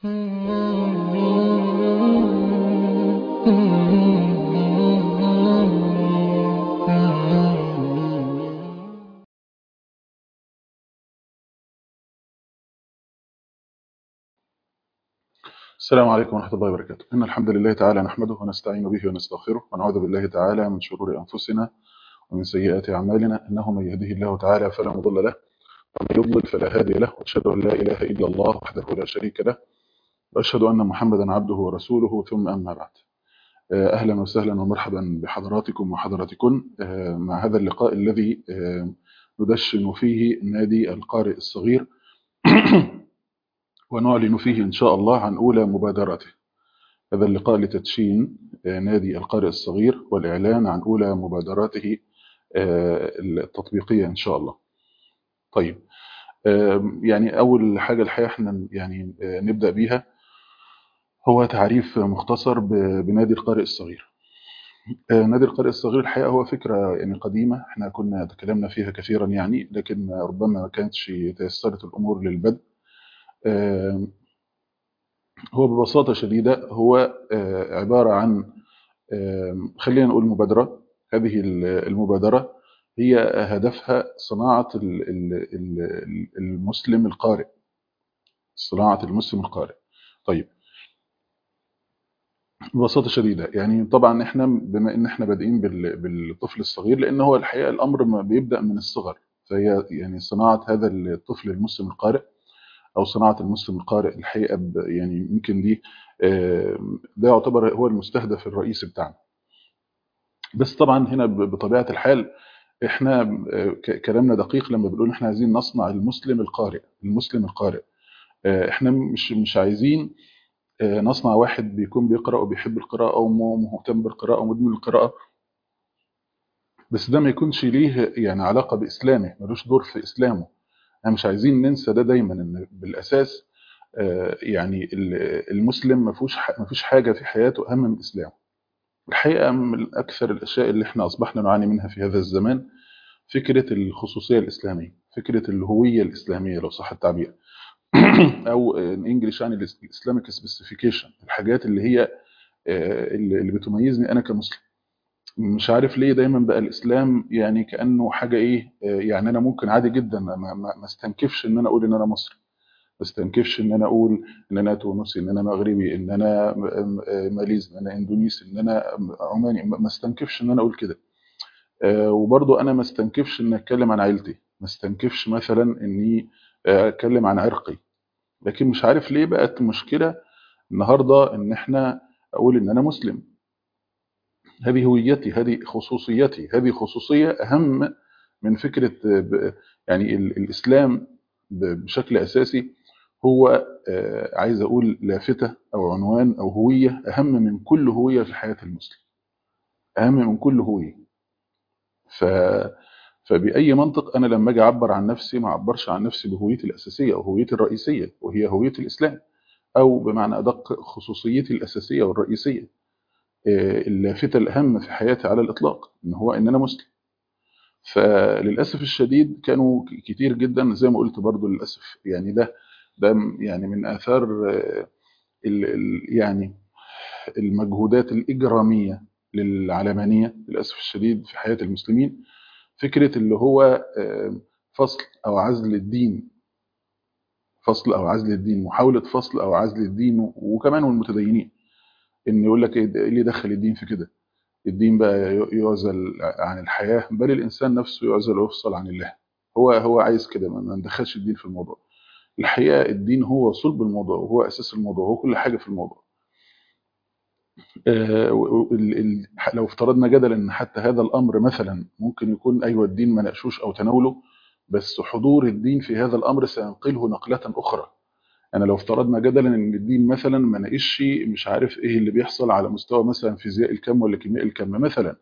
السلام عليكم ورحمة الله وبركاته إن الحمد لله تعالى نحمده ونستعين به ونستغفره ونعوذ بالله تعالى من شرور أنفسنا ومن سيئات أعمالنا إنه من يهده الله تعالى فلا مضل له ومن يضلل فلا هادي له وأشهد أن لا إله إلا الله وحده لا شريك له وأشهد أن محمدا عبده ورسوله ثم أما بعد أهلا وسهلا ومرحبا بحضراتكم وحضراتكن مع هذا اللقاء الذي ندشن فيه نادي القارئ الصغير ونعلن فيه إن شاء الله عن أولى مبادراته هذا اللقاء لتدشين نادي القارئ الصغير والإعلان عن أولى مبادراته التطبيقية إن شاء الله طيب يعني أول حاجة الحقيقة احنا يعني نبدأ بيها هو تعريف مختصر بنادي القارئ الصغير نادي القارئ الصغير الحقيقة هو فكرة يعني قديمة احنا كنا تكلمنا فيها كثيرا يعني لكن ربما ما كانتش تيسرت الأمور للبدء هو ببساطة شديدة هو عبارة عن خلينا نقول مبادرة هذه المبادرة هي هدفها صناعة المسلم القارئ صناعة المسلم القارئ طيب ببساطة شديدة يعني طبعا احنا بما ان احنا بادئين بالطفل الصغير لان هو الحقيقة الامر بيبدأ من الصغر فهي يعني صناعة هذا الطفل المسلم القارئ او صناعه المسلم القارئ الحقيقه يعني يمكن دي ده يعتبر هو المستهدف الرئيسي بتاعنا بس طبعا هنا بطبيعه الحال احنا كلامنا دقيق لما بنقول احنا عايزين نصنع المسلم القارئ المسلم القارئ احنا مش مش عايزين نصنع واحد بيكون بيقرا وبيحب القراءه ومهتم بالقراءه ومدمن القراءه بس ده ما يكونش ليه يعني علاقه باسلامه ملوش دور في اسلامه احنا مش عايزين ننسى ده دايما ان بالاساس يعني المسلم ما فيهوش ما فيش حاجه في حياته اهم من الاسلام الحقيقه من اكثر الاشياء اللي احنا اصبحنا نعاني منها في هذا الزمان فكره الخصوصيه الاسلاميه فكره الهويه الاسلاميه لو صح التعبير او انجلش يعني الاسلامك سبيسيفيكيشن الحاجات اللي هي اللي بتميزني انا كمسلم مش عارف ليه دايما بقى الاسلام يعني كانه حاجه ايه يعني انا ممكن عادي جدا ما, ما, ما استنكفش ان انا اقول ان انا مصري ما استنكفش ان انا اقول ان انا تونسي ان انا مغربي ان انا ماليزي ان انا اندونيسي ان انا عماني ما استنكفش ان انا اقول كده وبرضه انا ما استنكفش ان اتكلم عن عيلتي ما استنكفش مثلا اني اتكلم عن عرقي لكن مش عارف ليه بقت المشكله النهارده ان احنا اقول ان انا مسلم هذه هويتي هذه خصوصيتي هذه خصوصية أهم من فكرة يعني الإسلام بشكل أساسي هو عايز أقول لافتة أو عنوان أو هوية أهم من كل هوية في حياة المسلم أهم من كل هوية ف فبأي منطق أنا لما أجي أعبر عن نفسي ما أعبرش عن نفسي بهويتي الأساسية أو هويتي الرئيسية وهي هوية الإسلام أو بمعنى أدق خصوصيتي الأساسية والرئيسية اللافتة الأهم في حياتي على الإطلاق إن هو إن أنا مسلم فللأسف الشديد كانوا كتير جدا زي ما قلت برضو للأسف يعني ده ده يعني من آثار ال ال يعني المجهودات الإجرامية للعلمانية للأسف الشديد في حياة المسلمين فكرة اللي هو فصل أو عزل الدين فصل أو عزل الدين محاولة فصل أو عزل الدين وكمان والمتدينين ان يقول لك ايه اللي دخل الدين في كده الدين بقى يعزل عن الحياه بل الانسان نفسه يعزل ويفصل عن الله هو هو عايز كده ما ندخلش الدين في الموضوع الحقيقه الدين هو صلب الموضوع وهو اساس الموضوع هو كل حاجه في الموضوع لو افترضنا جدلا ان حتى هذا الامر مثلا ممكن يكون ايوه الدين ما ناقشوش او تناوله بس حضور الدين في هذا الامر سينقله نقله اخرى انا لو افترضنا جدلا ان الدين مثلا ما ناقشش مش عارف ايه اللي بيحصل على مستوى مثلا فيزياء الكم ولا كيمياء الكم مثلا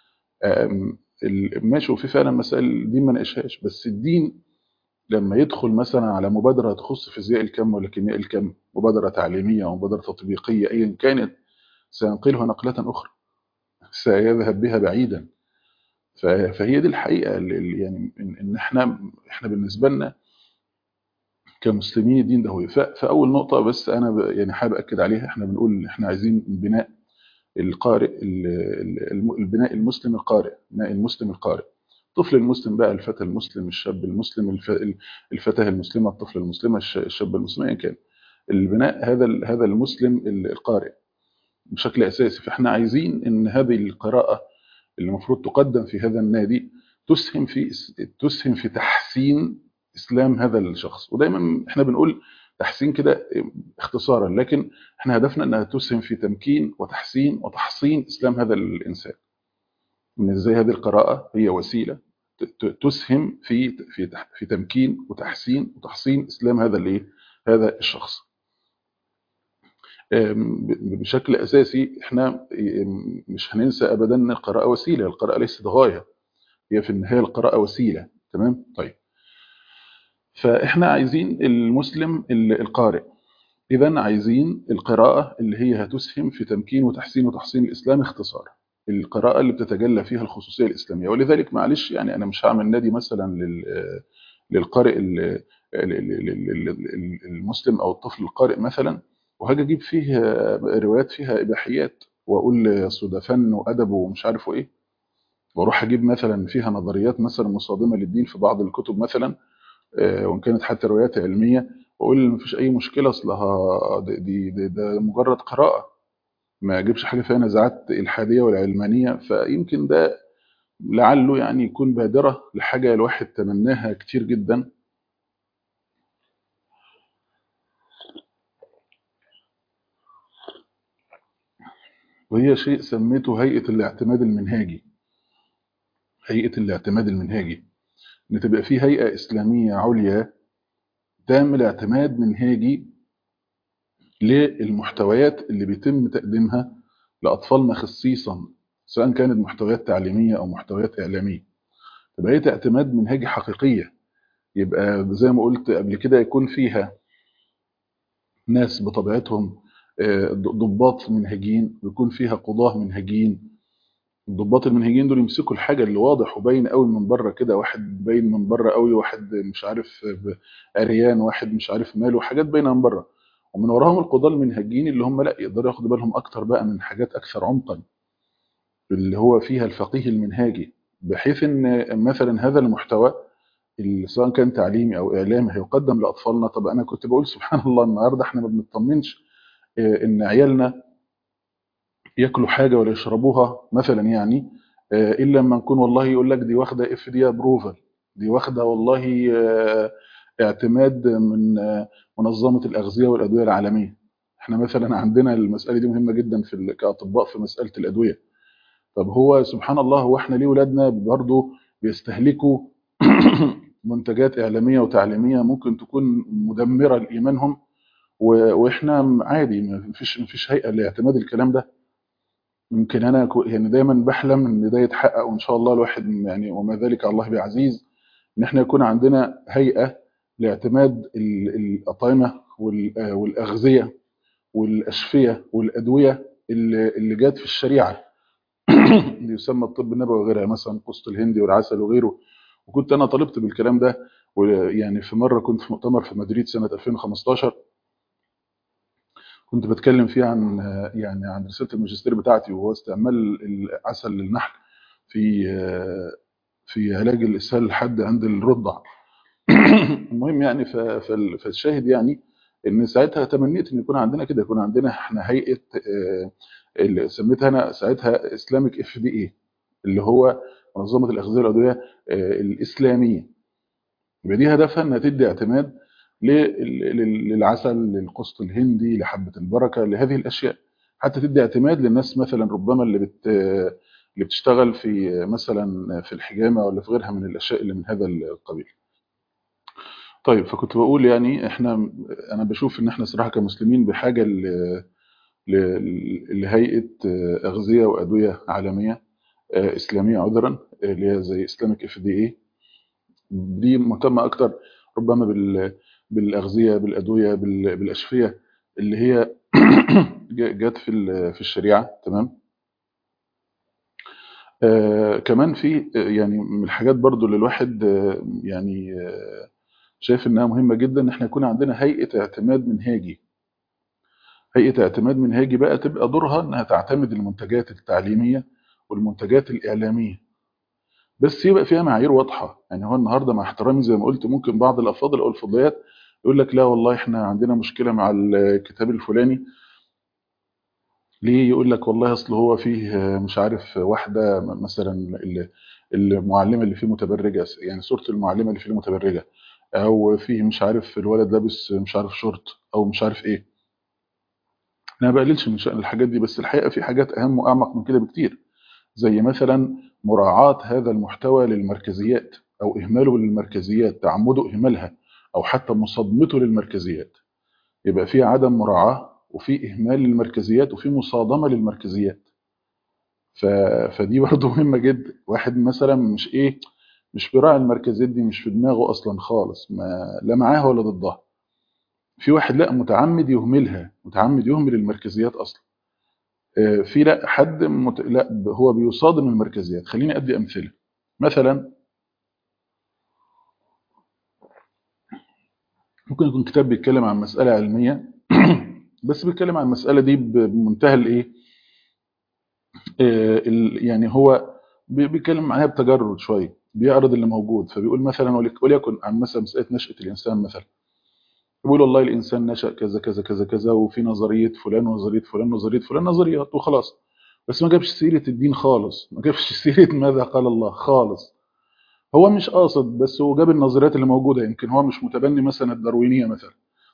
ماشي وفي فعلا مسائل الدين ما ناقشهاش بس الدين لما يدخل مثلا على مبادره تخص فيزياء الكم ولا كيمياء الكم مبادره تعليميه او مبادره تطبيقيه ايا كانت سينقلها نقله اخرى سيذهب بها بعيدا فهي دي الحقيقه اللي يعني ان احنا احنا بالنسبه لنا كمسلمين الدين ده هوية ف- فاول نقطه بس انا ب- يعني حابب اكد عليها احنا بنقول احنا عايزين بناء القارئ ال- ال- الم- البناء المسلم القارئ بناء المسلم القارئ الطفل المسلم بقى الفتى المسلم الشاب المسلم الف- الفتاه المسلمه الطفل المسلمه الش- الشاب المسلم ايا كان البناء هذا ال- هذا المسلم ال- القارئ بشكل اساسي فاحنا عايزين ان هذه القراءه اللي المفروض تقدم في هذا النادي تسهم في تسهم في تحسين اسلام هذا الشخص ودايما احنا بنقول تحسين كده اختصارا لكن احنا هدفنا انها تسهم في تمكين وتحسين وتحصين اسلام هذا الانسان ان ازاي هذه القراءه هي وسيله ت- ت- تسهم في في تح- في تمكين وتحسين وتحصين اسلام هذا الايه هذا الشخص أم، ب- بشكل اساسي احنا أم، مش هننسى ابدا ان القراءه وسيله القراءه ليست غايه هي في النهايه القراءه وسيله تمام طيب فاحنا عايزين المسلم ال- القارئ اذا عايزين القراءه اللي هي هتسهم في تمكين وتحسين وتحصين الاسلام اختصار القراءه اللي بتتجلى فيها الخصوصيه الاسلاميه ولذلك معلش يعني انا مش هعمل نادي مثلا لل للقارئ ال- ال- ال- ال- ال- المسلم او الطفل القارئ مثلا وهاجي اجيب فيه روايات فيها اباحيات واقول أصل ده فن وادب ومش عارف ايه واروح اجيب مثلا فيها نظريات مثلا مصادمه للدين في بعض الكتب مثلا آه، وان كانت حتى روايات علميه واقول مفيش اي مشكله اصلها دي, دي, دي ده مجرد قراءه ما اجيبش حاجه فيها نزعات الحاديه والعلمانيه فيمكن ده لعله يعني يكون بادره لحاجه الواحد تمناها كتير جدا وهي شيء سميته هيئه الاعتماد المنهاجي هيئه الاعتماد المنهاجي ان تبقى في هيئه اسلاميه عليا تعمل اعتماد منهاجي للمحتويات اللي بيتم تقديمها لأطفالنا خصيصا سواء كانت محتويات تعليمية أو محتويات إعلامية تبقى هي اعتماد منهجي حقيقية يبقى زي ما قلت قبل كده يكون فيها ناس بطبيعتهم آه، ضباط منهجيين ويكون فيها قضاة منهجيين الضباط المنهجيين دول يمسكوا الحاجة اللي واضح وباين قوي من بره كده واحد باين من بره قوي واحد مش عارف ب- عريان واحد مش عارف ماله حاجات باينة من بره ومن وراهم القضاة المنهجيين اللي هم لا يقدروا ياخدوا بالهم اكتر بقى من حاجات اكثر عمقا اللي هو فيها الفقيه المنهاجي بحيث ان مثلا هذا المحتوى اللي سواء كان تعليمي او اعلامي هيقدم لاطفالنا طب انا كنت بقول سبحان الله النهارده احنا ما بنطمنش آه، ان عيالنا ياكلوا حاجه ولا يشربوها مثلا يعني آه، الا لما نكون والله يقول لك دي واخده اف دي ابروفل دي واخده والله آه، اعتماد من آه، منظمه الاغذيه والادويه العالميه احنا مثلا عندنا المساله دي مهمه جدا في ال- كاطباء في مساله الادويه طب هو سبحان الله هو احنا ليه ولادنا برضه بيستهلكوا منتجات اعلاميه وتعليميه ممكن تكون مدمره لايمانهم و- واحنا عادي ما فيش ما فيش هيئه لاعتماد الكلام ده يمكن انا كو- يعني دايما بحلم ان ده يتحقق وان شاء الله الواحد يعني وما ذلك على الله بعزيز ان احنا يكون عندنا هيئه لاعتماد ال- الاطعمه وال- آه، والاغذيه والاشفيه والادويه اللي اللي جت في الشريعه اللي يسمى الطب النبوي وغيرها مثلا قسط الهندي والعسل وغيره وكنت انا طالبت بالكلام ده ويعني في مره كنت في مؤتمر في مدريد سنه 2015 كنت بتكلم فيه عن آه، يعني عن رساله الماجستير بتاعتي وهو استعمال العسل للنحل في آه، في علاج الاسهال الحاد عند الرضع المهم يعني ف- فال- فالشاهد يعني ان ساعتها تمنيت ان يكون عندنا كده يكون عندنا احنا هيئه آه، اللي سميتها انا ساعتها اسلامك اف دي اي اللي هو منظمه الاغذيه والادويه آه، الاسلاميه يبقى دي هدفها انها تدي اعتماد لل- لل- للعسل للقسط الهندي لحبه البركه لهذه الاشياء حتى تدي اعتماد للناس مثلا ربما اللي بت اللي بتشتغل في مثلا في الحجامه ولا في غيرها من الاشياء اللي من هذا القبيل. طيب فكنت بقول يعني احنا انا بشوف ان احنا صراحه كمسلمين بحاجه ل- ل- لهيئه اغذيه وادويه عالميه آه، اسلاميه عذرا آه، اللي هي زي اسلامك اف دي اي دي مهتمه اكتر ربما بال بالاغذيه بالادويه بال- بالاشفيه اللي هي ج- جت في ال- في الشريعه تمام آه كمان في آه، يعني من الحاجات برضو اللي الواحد آه يعني آه شايف انها مهمه جدا ان احنا يكون عندنا هيئه اعتماد منهاجي هيئه اعتماد منهاجي بقى تبقى دورها انها تعتمد المنتجات التعليميه والمنتجات الاعلاميه بس يبقى فيها معايير واضحه يعني هو النهارده مع احترامي زي ما قلت ممكن بعض الافاضل او الفضليات يقول لك لا والله احنا عندنا مشكله مع الكتاب الفلاني ليه يقول لك والله اصل هو فيه مش عارف واحده مثلا ال- المعلمه اللي فيه متبرجه يعني صوره المعلمه اللي فيه متبرجه او فيه مش عارف الولد لابس مش عارف شورت او مش عارف ايه انا ما بقللش من شأن الحاجات دي بس الحقيقه في حاجات اهم واعمق من كده بكتير زي مثلا مراعاة هذا المحتوى للمركزيات او اهماله للمركزيات تعمده اهمالها او حتى مصادمته للمركزيات يبقى في عدم مراعاة وفي اهمال للمركزيات وفي مصادمة للمركزيات ف... فدي برضه مهمة جدا واحد مثلا مش ايه مش بيراعي المركزيات دي مش في دماغه اصلا خالص ما لا معاها ولا ضدها في واحد لا متعمد يهملها متعمد يهمل المركزيات اصلا آه، في لا حد مت... لا ب- هو بيصادم المركزيات خليني ادي امثله مثلا ممكن يكون كتاب بيتكلم عن مساله علميه بس بيتكلم عن المساله دي ب- بمنتهى الايه آه، ال- يعني هو بي- بيتكلم عنها بتجرد شويه بيعرض اللي موجود فبيقول مثلا وليك- وليكن عن مثلا مساله نشاه الانسان مثلا يقول والله الانسان نشا كذا كذا كذا كذا وفي نظريه فلان ونظريه فلان ونظريه فلان نظريات وخلاص بس ما جابش سيره الدين خالص ما جابش سيره ماذا قال الله خالص هو مش قاصد بس هو جاب النظريات اللي موجوده يمكن هو مش متبني مثلا الداروينيه مثلا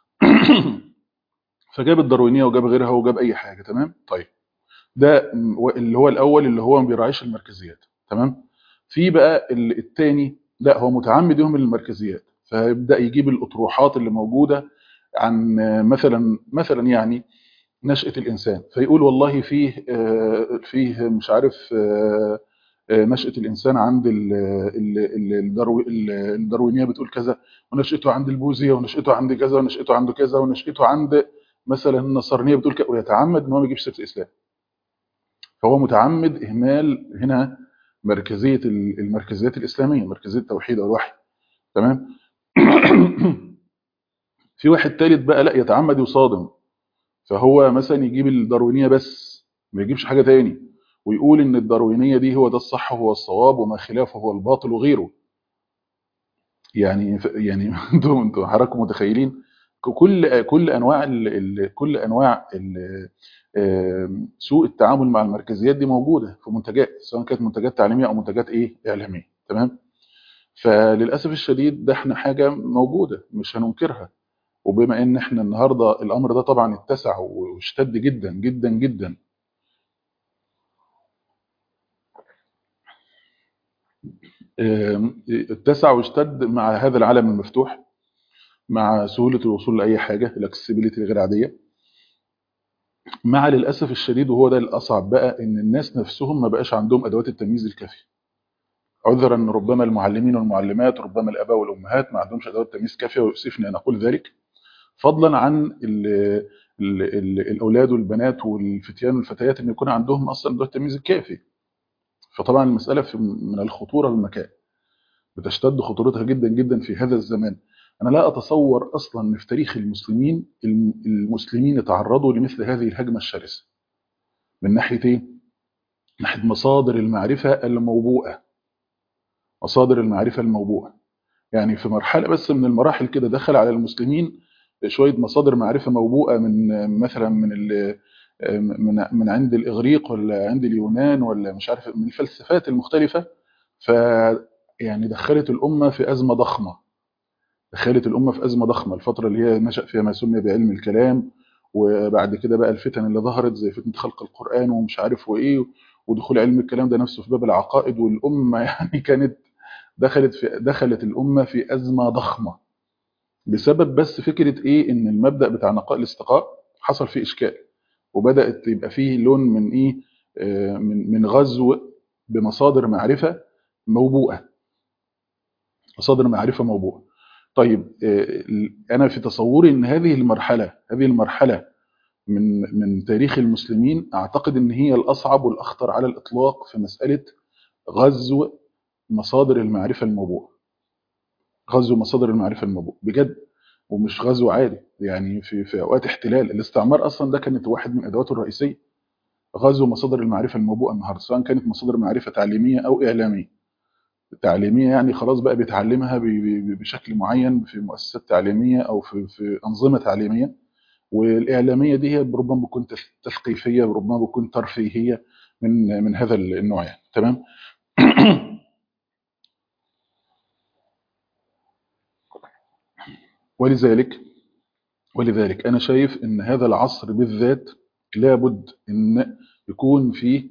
فجاب الداروينيه وجاب غيرها وجاب اي حاجه تمام طيب ده م- و- اللي هو الاول اللي هو ما بيراعيش المركزيات تمام في بقى ال- التاني لا هو متعمد يهمل المركزيات فيبدا يجيب الاطروحات اللي موجوده عن آه، مثلا مثلا يعني نشأة الإنسان فيقول والله فيه آه، فيه مش عارف آه، آه، نشأة الإنسان عند ال- ال- ال- الدارو- ال- الداروينية بتقول كذا ونشأته عند البوذية ونشأته عند كذا ونشأته عند كذا ونشأته عند مثلا النصرانية بتقول كذا ويتعمد ان هو ما يجيبش سيرة الإسلام فهو متعمد إهمال هنا مركزية ال- المركزيات الإسلامية مركزية التوحيد والوحي تمام في واحد تالت بقى لا يتعمد يصادم فهو مثلا يجيب الداروينية بس ما يجيبش حاجة تاني ويقول ان الداروينية دي هو ده الصح وهو الصواب وما خلافه هو الباطل وغيره يعني يعني انتم انتم حضراتكم متخيلين كل كل انواع ال ال كل انواع ال آم، سوء التعامل مع المركزيات دي موجوده في منتجات سواء كانت منتجات تعليميه او منتجات ايه اعلاميه تمام فللاسف الشديد ده احنا حاجه موجوده مش هننكرها وبما ان احنا النهارده الامر ده طبعا اتسع واشتد جدا جدا جدا آم، اتسع واشتد مع هذا العالم المفتوح مع سهوله الوصول لاي حاجه الاكسسبيليتي الغير عاديه مع للاسف الشديد وهو ده الاصعب بقى ان الناس نفسهم ما بقاش عندهم ادوات التمييز الكافيه عذرا ان ربما المعلمين والمعلمات ربما الاباء والامهات ما عندهمش ادوات تمييز كافيه ويؤسفني ان اقول ذلك فضلا عن ال ال ال الاولاد والبنات والفتيان والفتيات ان يكون عندهم اصلا ادوات التمييز الكافي فطبعا المساله في من الخطوره للمكان بتشتد خطورتها جدا جدا في هذا الزمان انا لا اتصور اصلا ان في تاريخ المسلمين الم- المسلمين تعرضوا لمثل هذه الهجمه الشرسه من ناحيه ايه ناحيه مصادر المعرفه الموبوءه مصادر المعرفه الموبوءه يعني في مرحله بس من المراحل كده دخل على المسلمين شويه مصادر معرفه موبوءه من مثلا من ال- من من عند الاغريق ولا عند اليونان ولا مش عارف من الفلسفات المختلفه ف يعني دخلت الامه في ازمه ضخمه دخلت الامه في ازمه ضخمه الفتره اللي هي نشا فيها ما سمي بعلم الكلام وبعد كده بقى الفتن اللي ظهرت زي فتنه خلق القران ومش عارف وايه ودخول علم الكلام ده نفسه في باب العقائد والامه يعني كانت دخلت في دخلت الامه في ازمه ضخمه بسبب بس فكره ايه ان المبدا بتاع نقاء الاستقاء حصل فيه اشكال وبدات يبقى فيه لون من ايه آه، من من غزو بمصادر معرفه موبوءه مصادر معرفه موبوءه طيب آه، انا في تصوري ان هذه المرحله هذه المرحله من من تاريخ المسلمين اعتقد ان هي الاصعب والاخطر على الاطلاق في مساله غزو مصادر المعرفه الموبوءه غزو مصادر المعرفه الموجوده بجد ومش غزو عادي يعني في في اوقات احتلال الاستعمار اصلا ده كانت واحد من ادواته الرئيسيه غزو مصادر المعرفه الموبوءه النهارده سواء كانت مصادر معرفه تعليميه او اعلاميه تعليميه يعني خلاص بقى بيتعلمها ب- ب- بشكل معين في مؤسسات تعليميه او في في انظمه تعليميه والاعلاميه دي هي ربما بتكون تث- تثقيفيه وربما بتكون ترفيهيه من من هذا النوع يعني تمام ولذلك ولذلك انا شايف ان هذا العصر بالذات لابد ان يكون فيه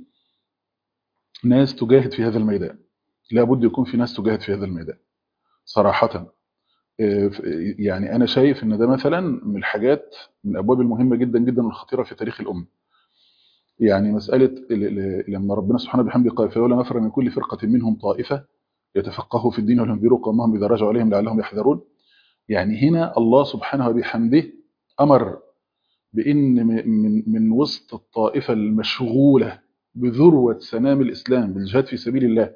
ناس تجاهد في هذا الميدان لابد يكون في ناس تجاهد في هذا الميدان صراحة إيه، ف- يعني أنا شايف إن ده مثلا من الحاجات من الأبواب المهمة جدا جدا والخطيرة في تاريخ الأمة يعني مسألة ال- ال- لما ربنا سبحانه وبحمده قال فلولا نفر من كل فرقة منهم طائفة يتفقهوا في الدين ولينذروا قومهم إذا رجعوا إليهم لعلهم يحذرون يعني هنا الله سبحانه وبحمده أمر بإن م- من من وسط الطائفة المشغولة بذروة سنام الإسلام بالجهاد في سبيل الله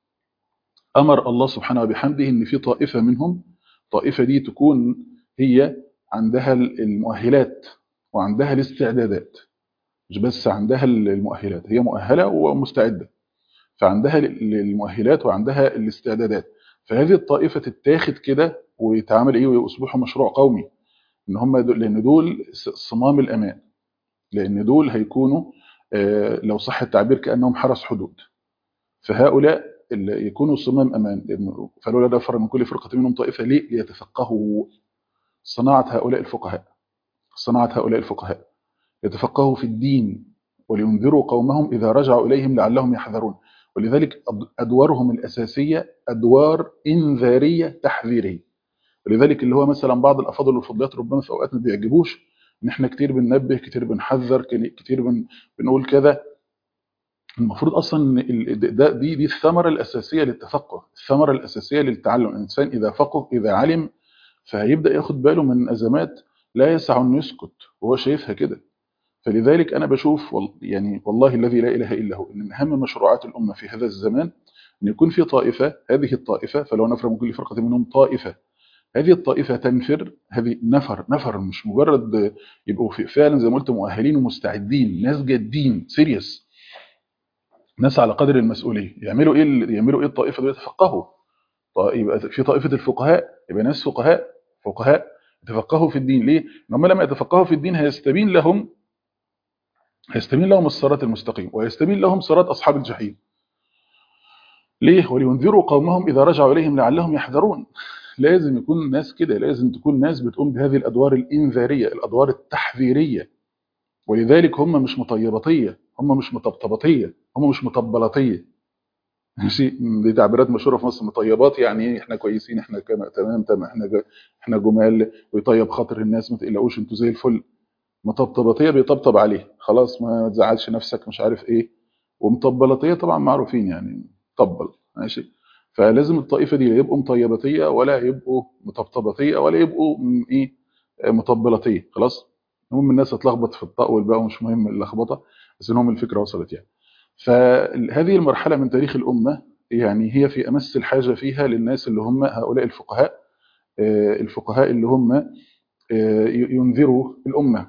أمر الله سبحانه وبحمده إن في طائفة منهم الطائفة دي تكون هي عندها المؤهلات وعندها الاستعدادات مش بس عندها المؤهلات هي مؤهلة ومستعدة فعندها المؤهلات وعندها الاستعدادات فهذه الطائفة تتاخد كده ويتعامل ايه ويصبحوا مشروع قومي ان هم دول لان دول صمام الامان لان دول هيكونوا آه، لو صح التعبير كانهم حرس حدود فهؤلاء اللي يكونوا صمام امان لأن فلولا نفر من كل فرقه منهم طائفه ليه ليتفقهوا صناعه هؤلاء الفقهاء صناعه هؤلاء الفقهاء يتفقهوا في الدين ولينذروا قومهم اذا رجعوا اليهم لعلهم يحذرون ولذلك أد- ادوارهم الاساسيه ادوار انذاريه تحذيريه ولذلك اللي هو مثلا بعض الافاضل والفضليات ربما في اوقات ما بيعجبوش ان احنا كتير بننبه كتير بنحذر كتير بن بنقول كذا المفروض اصلا إن ال- ده دي دي الثمره الاساسيه للتفقه الثمره الاساسيه للتعلم الانسان اذا فقه اذا علم فهيبدا ياخد باله من ازمات لا يسع انه يسكت وهو شايفها كده فلذلك انا بشوف وال- يعني والله الذي لا اله الا هو ان من اهم مشروعات الامه في هذا الزمان ان يكون في طائفه هذه الطائفه فلو نفر من كل فرقه منهم طائفه هذه الطائفه تنفر هذه نفر نفر مش مجرد يبقوا في- فعلا زي ما قلت مؤهلين ومستعدين ناس جادين سيريس ناس على قدر المسؤوليه يعملوا ايه ال- يعملوا ايه الطائفه دول يتفقهوا طيب يبقى في طائفه الفقهاء يبقى ناس فقهاء فقهاء يتفقهوا في الدين ليه؟ ان هم لما يتفقهوا في الدين هيستبين لهم هيستبين لهم الصراط المستقيم ويستبين لهم صراط اصحاب الجحيم ليه؟ ولينذروا قومهم اذا رجعوا اليهم لعلهم يحذرون لازم يكون ناس كده لازم تكون ناس بتقوم بهذه الادوار الانذاريه الادوار التحذيريه ولذلك هم مش مطيبطيه هم مش مطبطبطيه هم مش مطبلطيه ماشي دي تعبيرات مشهوره في مصر مطيبات يعني ايه احنا كويسين احنا كما تمام تمام احنا ج- احنا جمال ويطيب خاطر الناس ما تقلقوش انتوا زي الفل مطبطبطيه بيطبطب عليه خلاص ما تزعلش نفسك مش عارف ايه ومطبلطيه طبعا معروفين يعني طبل ماشي فلازم الطائفه دي لا يبقوا مطيبطيه ولا يبقوا مطبطبطيه ولا يبقوا م- ايه آه، مطبلطيه خلاص المهم الناس هتلخبط في الطاء والباء ومش مهم اللخبطه بس المهم الفكره وصلت يعني فهذه المرحله من تاريخ الامه يعني هي في امس الحاجه فيها للناس اللي هم هؤلاء الفقهاء آه، الفقهاء اللي هم آه، ينذروا الامه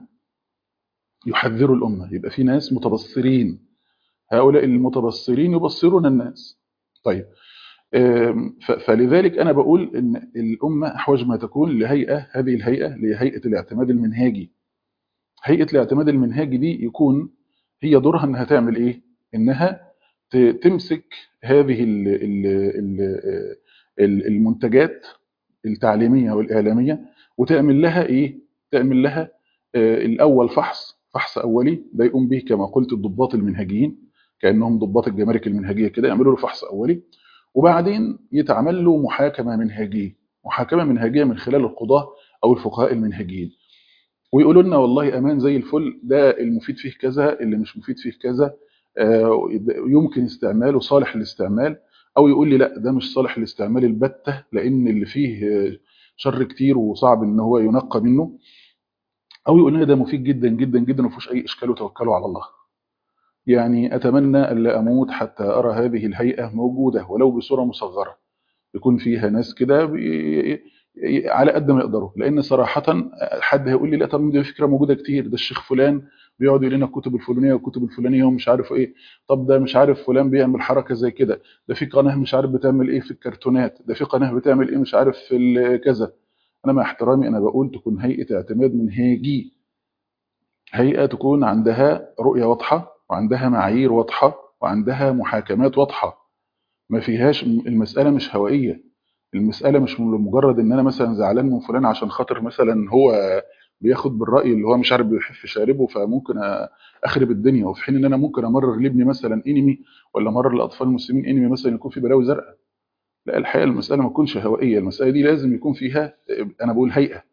يحذروا الامه يبقى في ناس متبصرين هؤلاء المتبصرين يبصرون الناس طيب آم، ف- فلذلك انا بقول ان الامه احوج ما تكون لهيئه هذه الهيئه اللي هي هيئه الاعتماد المنهاجي هيئه الاعتماد المنهاجي دي يكون هي دورها انها تعمل ايه انها ت- تمسك هذه ال- ال- ال- ال- المنتجات التعليميه والاعلاميه وتعمل لها ايه تعمل لها آه، الاول فحص فحص اولي ده يقوم به كما قلت الضباط المنهجيين كانهم ضباط الجمارك المنهجيه كده يعملوا له فحص اولي وبعدين يتعمل له محاكمه منهجيه محاكمه منهجيه من خلال القضاه او الفقهاء المنهجيين ويقولوا لنا والله امان زي الفل ده المفيد فيه كذا اللي مش مفيد فيه كذا آه، يمكن استعماله صالح للاستعمال او يقول لي لا ده مش صالح للاستعمال البتة لان اللي فيه آه، شر كتير وصعب ان هو ينقى منه او يقول لنا ده مفيد جدا جدا جدا ومفيهوش اي اشكال وتوكلوا على الله يعني اتمنى الا اموت حتى ارى هذه الهيئه موجوده ولو بصوره مصغره يكون فيها ناس كده بي- ي- على قد ما يقدروا لان صراحه حد هيقول لي لا طب دي فكره موجوده كتير ده الشيخ فلان بيقعد يقول لنا الكتب الفلانيه والكتب الفلانيه ومش عارف ايه طب ده مش عارف فلان بيعمل حركه زي كده ده في قناه مش عارف بتعمل ايه في الكرتونات ده في قناه بتعمل ايه مش عارف في ال- كذا انا مع احترامي انا بقول تكون هيئه اعتماد منهجي هيئه تكون عندها رؤيه واضحه وعندها معايير واضحه وعندها محاكمات واضحه ما فيهاش المساله مش هوائيه المساله مش مجرد ان انا مثلا زعلان من فلان عشان خاطر مثلا هو بياخد بالراي اللي هو مش عارف بيحف شاربه فممكن أ- اخرب الدنيا وفي حين ان انا ممكن امرر لابني مثلا انمي ولا امرر لاطفال المسلمين انمي مثلا يكون في بلاوي زرقاء لا الحقيقه المساله ما تكونش هوائيه المساله دي لازم يكون فيها انا بقول هيئه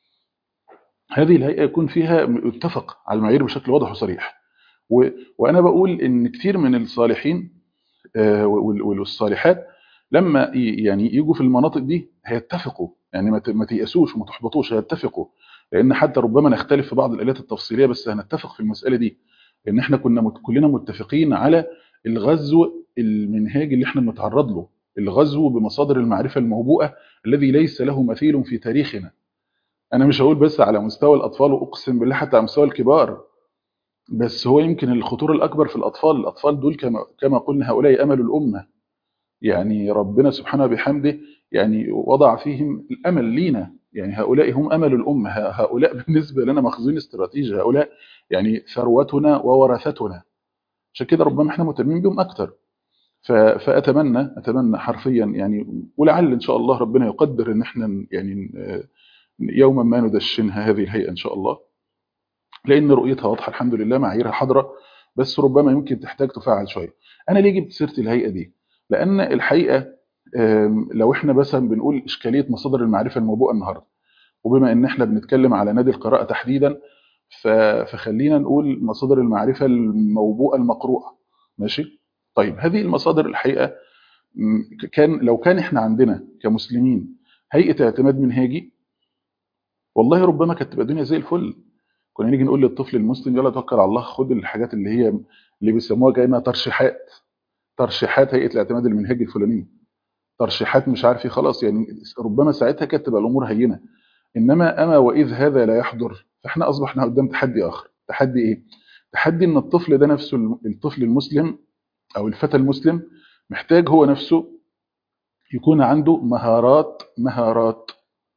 هذه الهيئه يكون فيها متفق على المعايير بشكل واضح وصريح و... وانا بقول ان كتير من الصالحين آه، وال- والصالحات لما ي- يعني يجوا في المناطق دي هيتفقوا يعني ما ت- ما تيأسوش وما تحبطوش هيتفقوا لان حتى ربما نختلف في بعض الآلات التفصيليه بس هنتفق في المساله دي ان احنا كنا مت- كلنا متفقين على الغزو المنهاجي اللي احنا بنتعرض له الغزو بمصادر المعرفه الموبوءه الذي ليس له مثيل في تاريخنا انا مش هقول بس على مستوى الاطفال واقسم بالله حتى على مستوى الكبار بس هو يمكن الخطوره الاكبر في الاطفال الاطفال دول كما كما قلنا هؤلاء امل الامه يعني ربنا سبحانه بحمده يعني وضع فيهم الامل لينا يعني هؤلاء هم امل الامه ه- هؤلاء بالنسبه لنا مخزون استراتيجي هؤلاء يعني ثروتنا وورثتنا عشان كده ربما احنا مهتمين بهم اكتر ف- فاتمنى اتمنى حرفيا يعني ولعل ان شاء الله ربنا يقدر ان احنا ن- يعني ن- يوما ما ندشنها هذه الهيئه ان شاء الله لان رؤيتها واضحه الحمد لله معاييرها حاضره بس ربما يمكن تحتاج تفعل شويه انا ليه جبت سيره الهيئه دي لان الحقيقه آم، لو احنا مثلا بنقول اشكاليه مصادر المعرفه الموبوءه النهارده وبما ان احنا بنتكلم على نادي القراءه تحديدا ف- فخلينا نقول مصادر المعرفه الموبوءه المقروءه ماشي طيب هذه المصادر الحقيقه م، كان لو كان احنا عندنا كمسلمين هيئه اعتماد منهاجي والله ربما كانت تبقى الدنيا زي الفل كنا نيجي نقول للطفل المسلم يلا توكل على الله خد الحاجات اللي هي اللي بيسموها كانها ترشيحات ترشيحات هيئه الاعتماد المنهجي الفلانيه ترشيحات مش عارف ايه خلاص يعني ربما ساعتها كانت تبقى الامور هينه انما اما واذ هذا لا يحضر فاحنا اصبحنا قدام تحدي اخر تحدي ايه تحدي ان الطفل ده نفسه الطفل المسلم او الفتى المسلم محتاج هو نفسه يكون عنده مهارات مهارات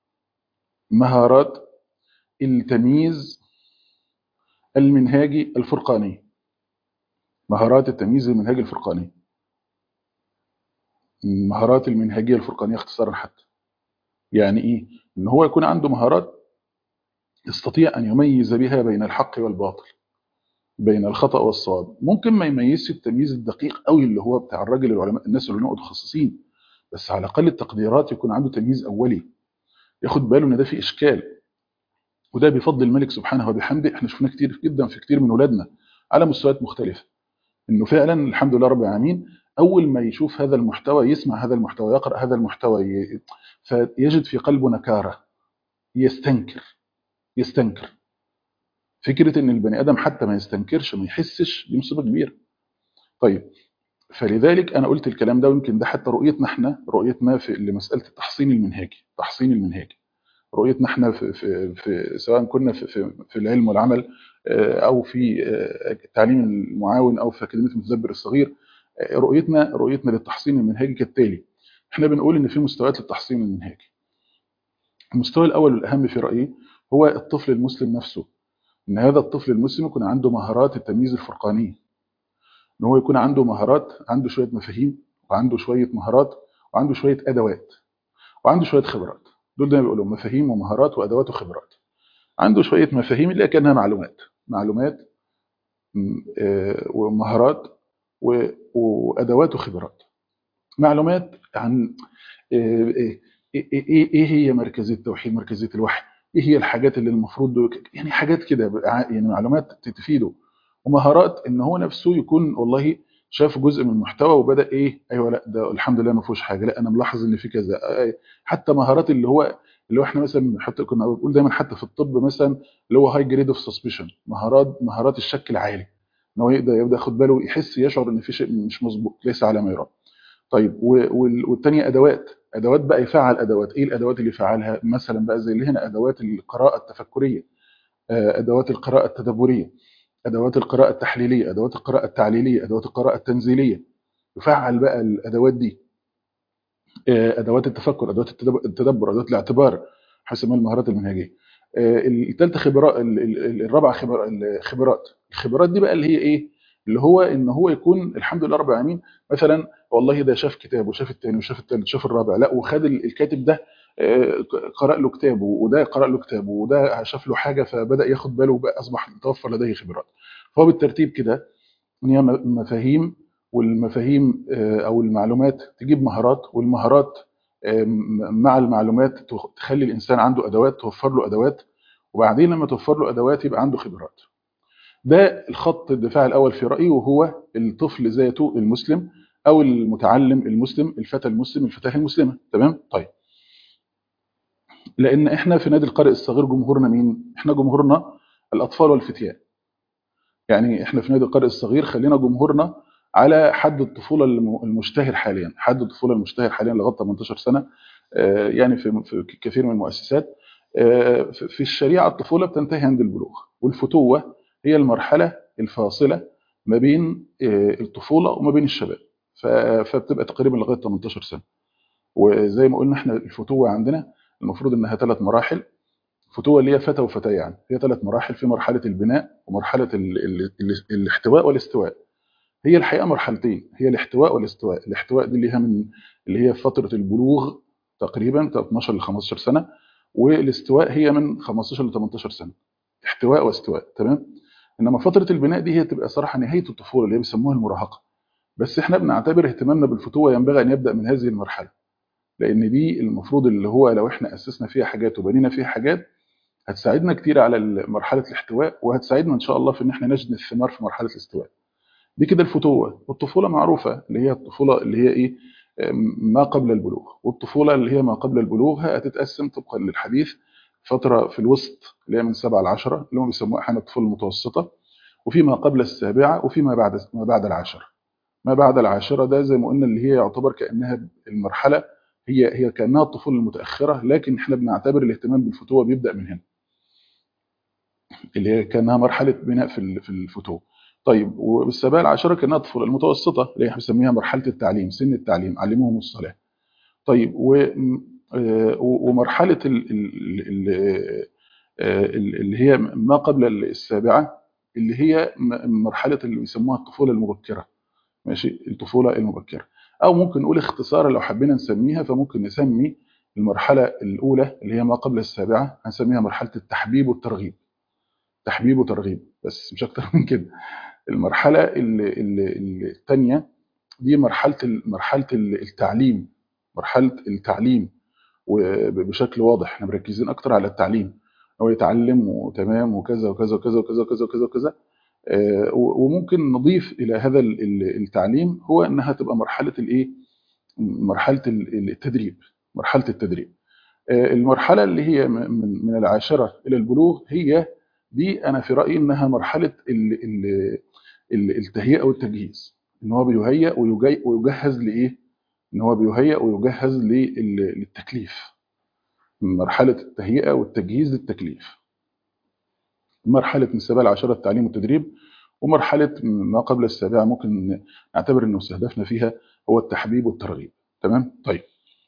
مهارات التمييز المنهاجي الفرقاني مهارات التمييز المنهاجي الفرقاني مهارات المنهجيه الفرقانيه اختصارا حتى يعني ايه ان هو يكون عنده مهارات يستطيع ان يميز بها بين الحق والباطل بين الخطا والصواب ممكن ما يميزش التمييز الدقيق قوي اللي هو بتاع الراجل العلماء الناس اللي هم متخصصين بس على الاقل التقديرات يكون عنده تمييز اولي ياخد باله ان ده في اشكال وده بفضل الملك سبحانه وبحمده احنا شفناه كتير جدا في كتير من اولادنا على مستويات مختلفه انه فعلا الحمد لله رب العالمين اول ما يشوف هذا المحتوى يسمع هذا المحتوى يقرا هذا المحتوى ي... فيجد في قلبه نكاره يستنكر يستنكر فكره ان البني ادم حتى ما يستنكرش ما يحسش دي مصيبه كبيره طيب فلذلك انا قلت الكلام ده ويمكن ده حتى رؤيتنا احنا رؤيتنا في لمساله التحصين المنهاجي التحصين المنهاجي رؤيتنا احنا في, في, في سواء كنا في, في, في العلم والعمل آه، او في آه، التعليم المعاون او في اكاديميه المتدبر الصغير آه، رؤيتنا رؤيتنا للتحصين المنهجي كالتالي احنا بنقول ان في مستويات للتحصين المنهجي المستوى الاول والاهم في رايي هو الطفل المسلم نفسه ان هذا الطفل المسلم يكون عنده مهارات التمييز الفرقاني ان هو يكون عنده مهارات عنده شويه مفاهيم وعنده شويه مهارات وعنده شويه ادوات وعنده شويه خبرات دول دايما بيقولوا مفاهيم ومهارات وادوات وخبرات عنده شويه مفاهيم اللي هي كانها معلومات معلومات م، آه، ومهارات و- وادوات وخبرات معلومات عن آه، آه، ايه إيه- إيه هي مركزيه التوحيد مركزيه الوحي ايه هي الحاجات اللي المفروض يعني حاجات كده بقى- يعني معلومات تفيده ومهارات ان هو نفسه يكون والله شاف جزء من المحتوى وبدا ايه ايوه لا ده الحمد لله ما فيهوش حاجه لا انا ملاحظ ان في كذا آه، حتى مهارات اللي هو اللي هو احنا مثلا بنحط كنا بنقول دايما حتى في الطب مثلا اللي هو هاي جريد اوف سسبشن مهارات مهارات الشك العالي ان هو يقدر يبدا ياخد باله يحس يشعر ان في شيء مش مظبوط ليس على ما يرام طيب و- وال- والتانية ادوات ادوات بقى يفعل ادوات ايه الادوات اللي يفعلها مثلا بقى زي اللي هنا ادوات القراءه التفكريه آه، ادوات القراءه التدبريه ادوات القراءه التحليليه ادوات القراءه التعليليه ادوات القراءه التنزيليه يفعل بقى الادوات دي آه، ادوات التفكر ادوات التدب- التدبر ادوات الاعتبار حسب المهارات المنهجيه آه، الثالثه خبرات ال- ال- الرابعه خبر- الخبرات الخبرات دي بقى اللي هي ايه اللي هو ان هو يكون الحمد لله رب العالمين مثلا والله ده شاف كتاب وشاف الثاني وشاف الثالث وشاف الرابع لا وخد ال- الكاتب ده آه، قرأ له كتاب وده قرأ له كتاب وده شاف له حاجه فبدأ ياخد باله وبقى اصبح توفر لديه خبرات فهو بالترتيب كده ان هي م- مفاهيم والمفاهيم آه، او المعلومات تجيب مهارات والمهارات آه، م- مع المعلومات تخ- تخلي الانسان عنده ادوات توفر له ادوات وبعدين لما توفر له ادوات يبقى عنده خبرات ده الخط الدفاع الاول في رايي وهو الطفل ذاته المسلم او المتعلم المسلم الفتى المسلم الفتاه المسلمه تمام طيب لان احنا في نادي القارئ الصغير جمهورنا مين احنا جمهورنا الاطفال والفتيان يعني احنا في نادي القارئ الصغير خلينا جمهورنا على حد الطفوله الم- المشتهر حاليا حد الطفوله المشتهر حاليا لغايه 18 سنه آه، يعني في في كثير من المؤسسات آه، في في الشريعه الطفوله بتنتهي عند البلوغ والفتوه هي المرحله الفاصله ما بين آه، الطفوله وما بين الشباب ف- فبتبقى تقريبا لغايه 18 سنه وزي ما قلنا احنا الفتوه عندنا المفروض انها ثلاث مراحل فتوة اللي هي فتى وفتيان يعني هي ثلاث مراحل في مرحلة البناء ومرحلة ال ال ال الاحتواء والاستواء هي الحقيقة مرحلتين هي الاحتواء والاستواء الاحتواء دي اللي هي من اللي هي فترة البلوغ تقريبا 12 ل 15 سنة والاستواء هي من 15 ل 18 سنة احتواء واستواء تمام انما فترة البناء دي هي تبقى صراحة نهاية الطفولة اللي هي بيسموها المراهقة بس احنا بنعتبر اهتمامنا بالفتوة ينبغي ان يبدأ من هذه المرحلة لان دي المفروض اللي هو لو احنا اسسنا فيها حاجات وبنينا فيها حاجات هتساعدنا كتير على ال- مرحله الاحتواء وهتساعدنا ان شاء الله في ان احنا نجني الثمار في مرحله الاستواء دي كده الفتوه والطفوله معروفه اللي هي الطفوله اللي هي ايه أم، ما قبل البلوغ والطفوله اللي هي ما قبل البلوغ هتتقسم طبقا للحديث فتره في الوسط اللي هي من 7 ل 10 اللي هم بيسموها احيانا الطفوله المتوسطه وفيما قبل السابعه وفيما بعد ما بعد العاشره ما بعد العاشره ده زي ما قلنا اللي هي يعتبر كانها المرحله هي هي كانها الطفوله المتاخره لكن احنا بنعتبر الاهتمام بالفتوه بيبدا من هنا اللي هي كانها مرحله بناء في ال- في الفتوه طيب والسبايا العشره كانها الطفوله المتوسطه اللي احنا بنسميها مرحله التعليم سن التعليم علموهم الصلاه طيب و آه، ومرحله ال- ال- ال- آه، اللي هي ما قبل السابعه اللي هي م- مرحله اللي بيسموها الطفوله المبكره ماشي الطفوله المبكره او ممكن نقول اختصارا لو حبينا نسميها فممكن نسمي المرحله الاولى اللي هي ما قبل السابعه هنسميها مرحله التحبيب والترغيب تحبيب وترغيب بس مش اكتر من كده المرحله اللي اللي اللي الثانيه دي مرحله ال- مرحله ال- التعليم مرحله التعليم وبشكل واضح احنا مركزين اكتر على التعليم هو يتعلم وتمام وكذا وكذا وكذا وكذا وكذا وكذا وكذا آه، و- وممكن نضيف الى هذا ال- ال- التعليم هو انها تبقى مرحله الايه مرحله ال- التدريب مرحله التدريب آه، المرحله اللي هي م- من من العاشره الى البلوغ هي دي انا في رايي انها مرحله ال- ال- ال- التهيئه والتجهيز ان هو بيهيئ ويجي- ويجهز لايه ان هو بيهيئ ويجهز لل- للتكليف مرحله التهيئه والتجهيز للتكليف مرحله من السابعه العشره التعليم والتدريب ومرحله ما قبل السابعه ممكن نعتبر انه استهدفنا فيها هو التحبيب والترغيب تمام طيب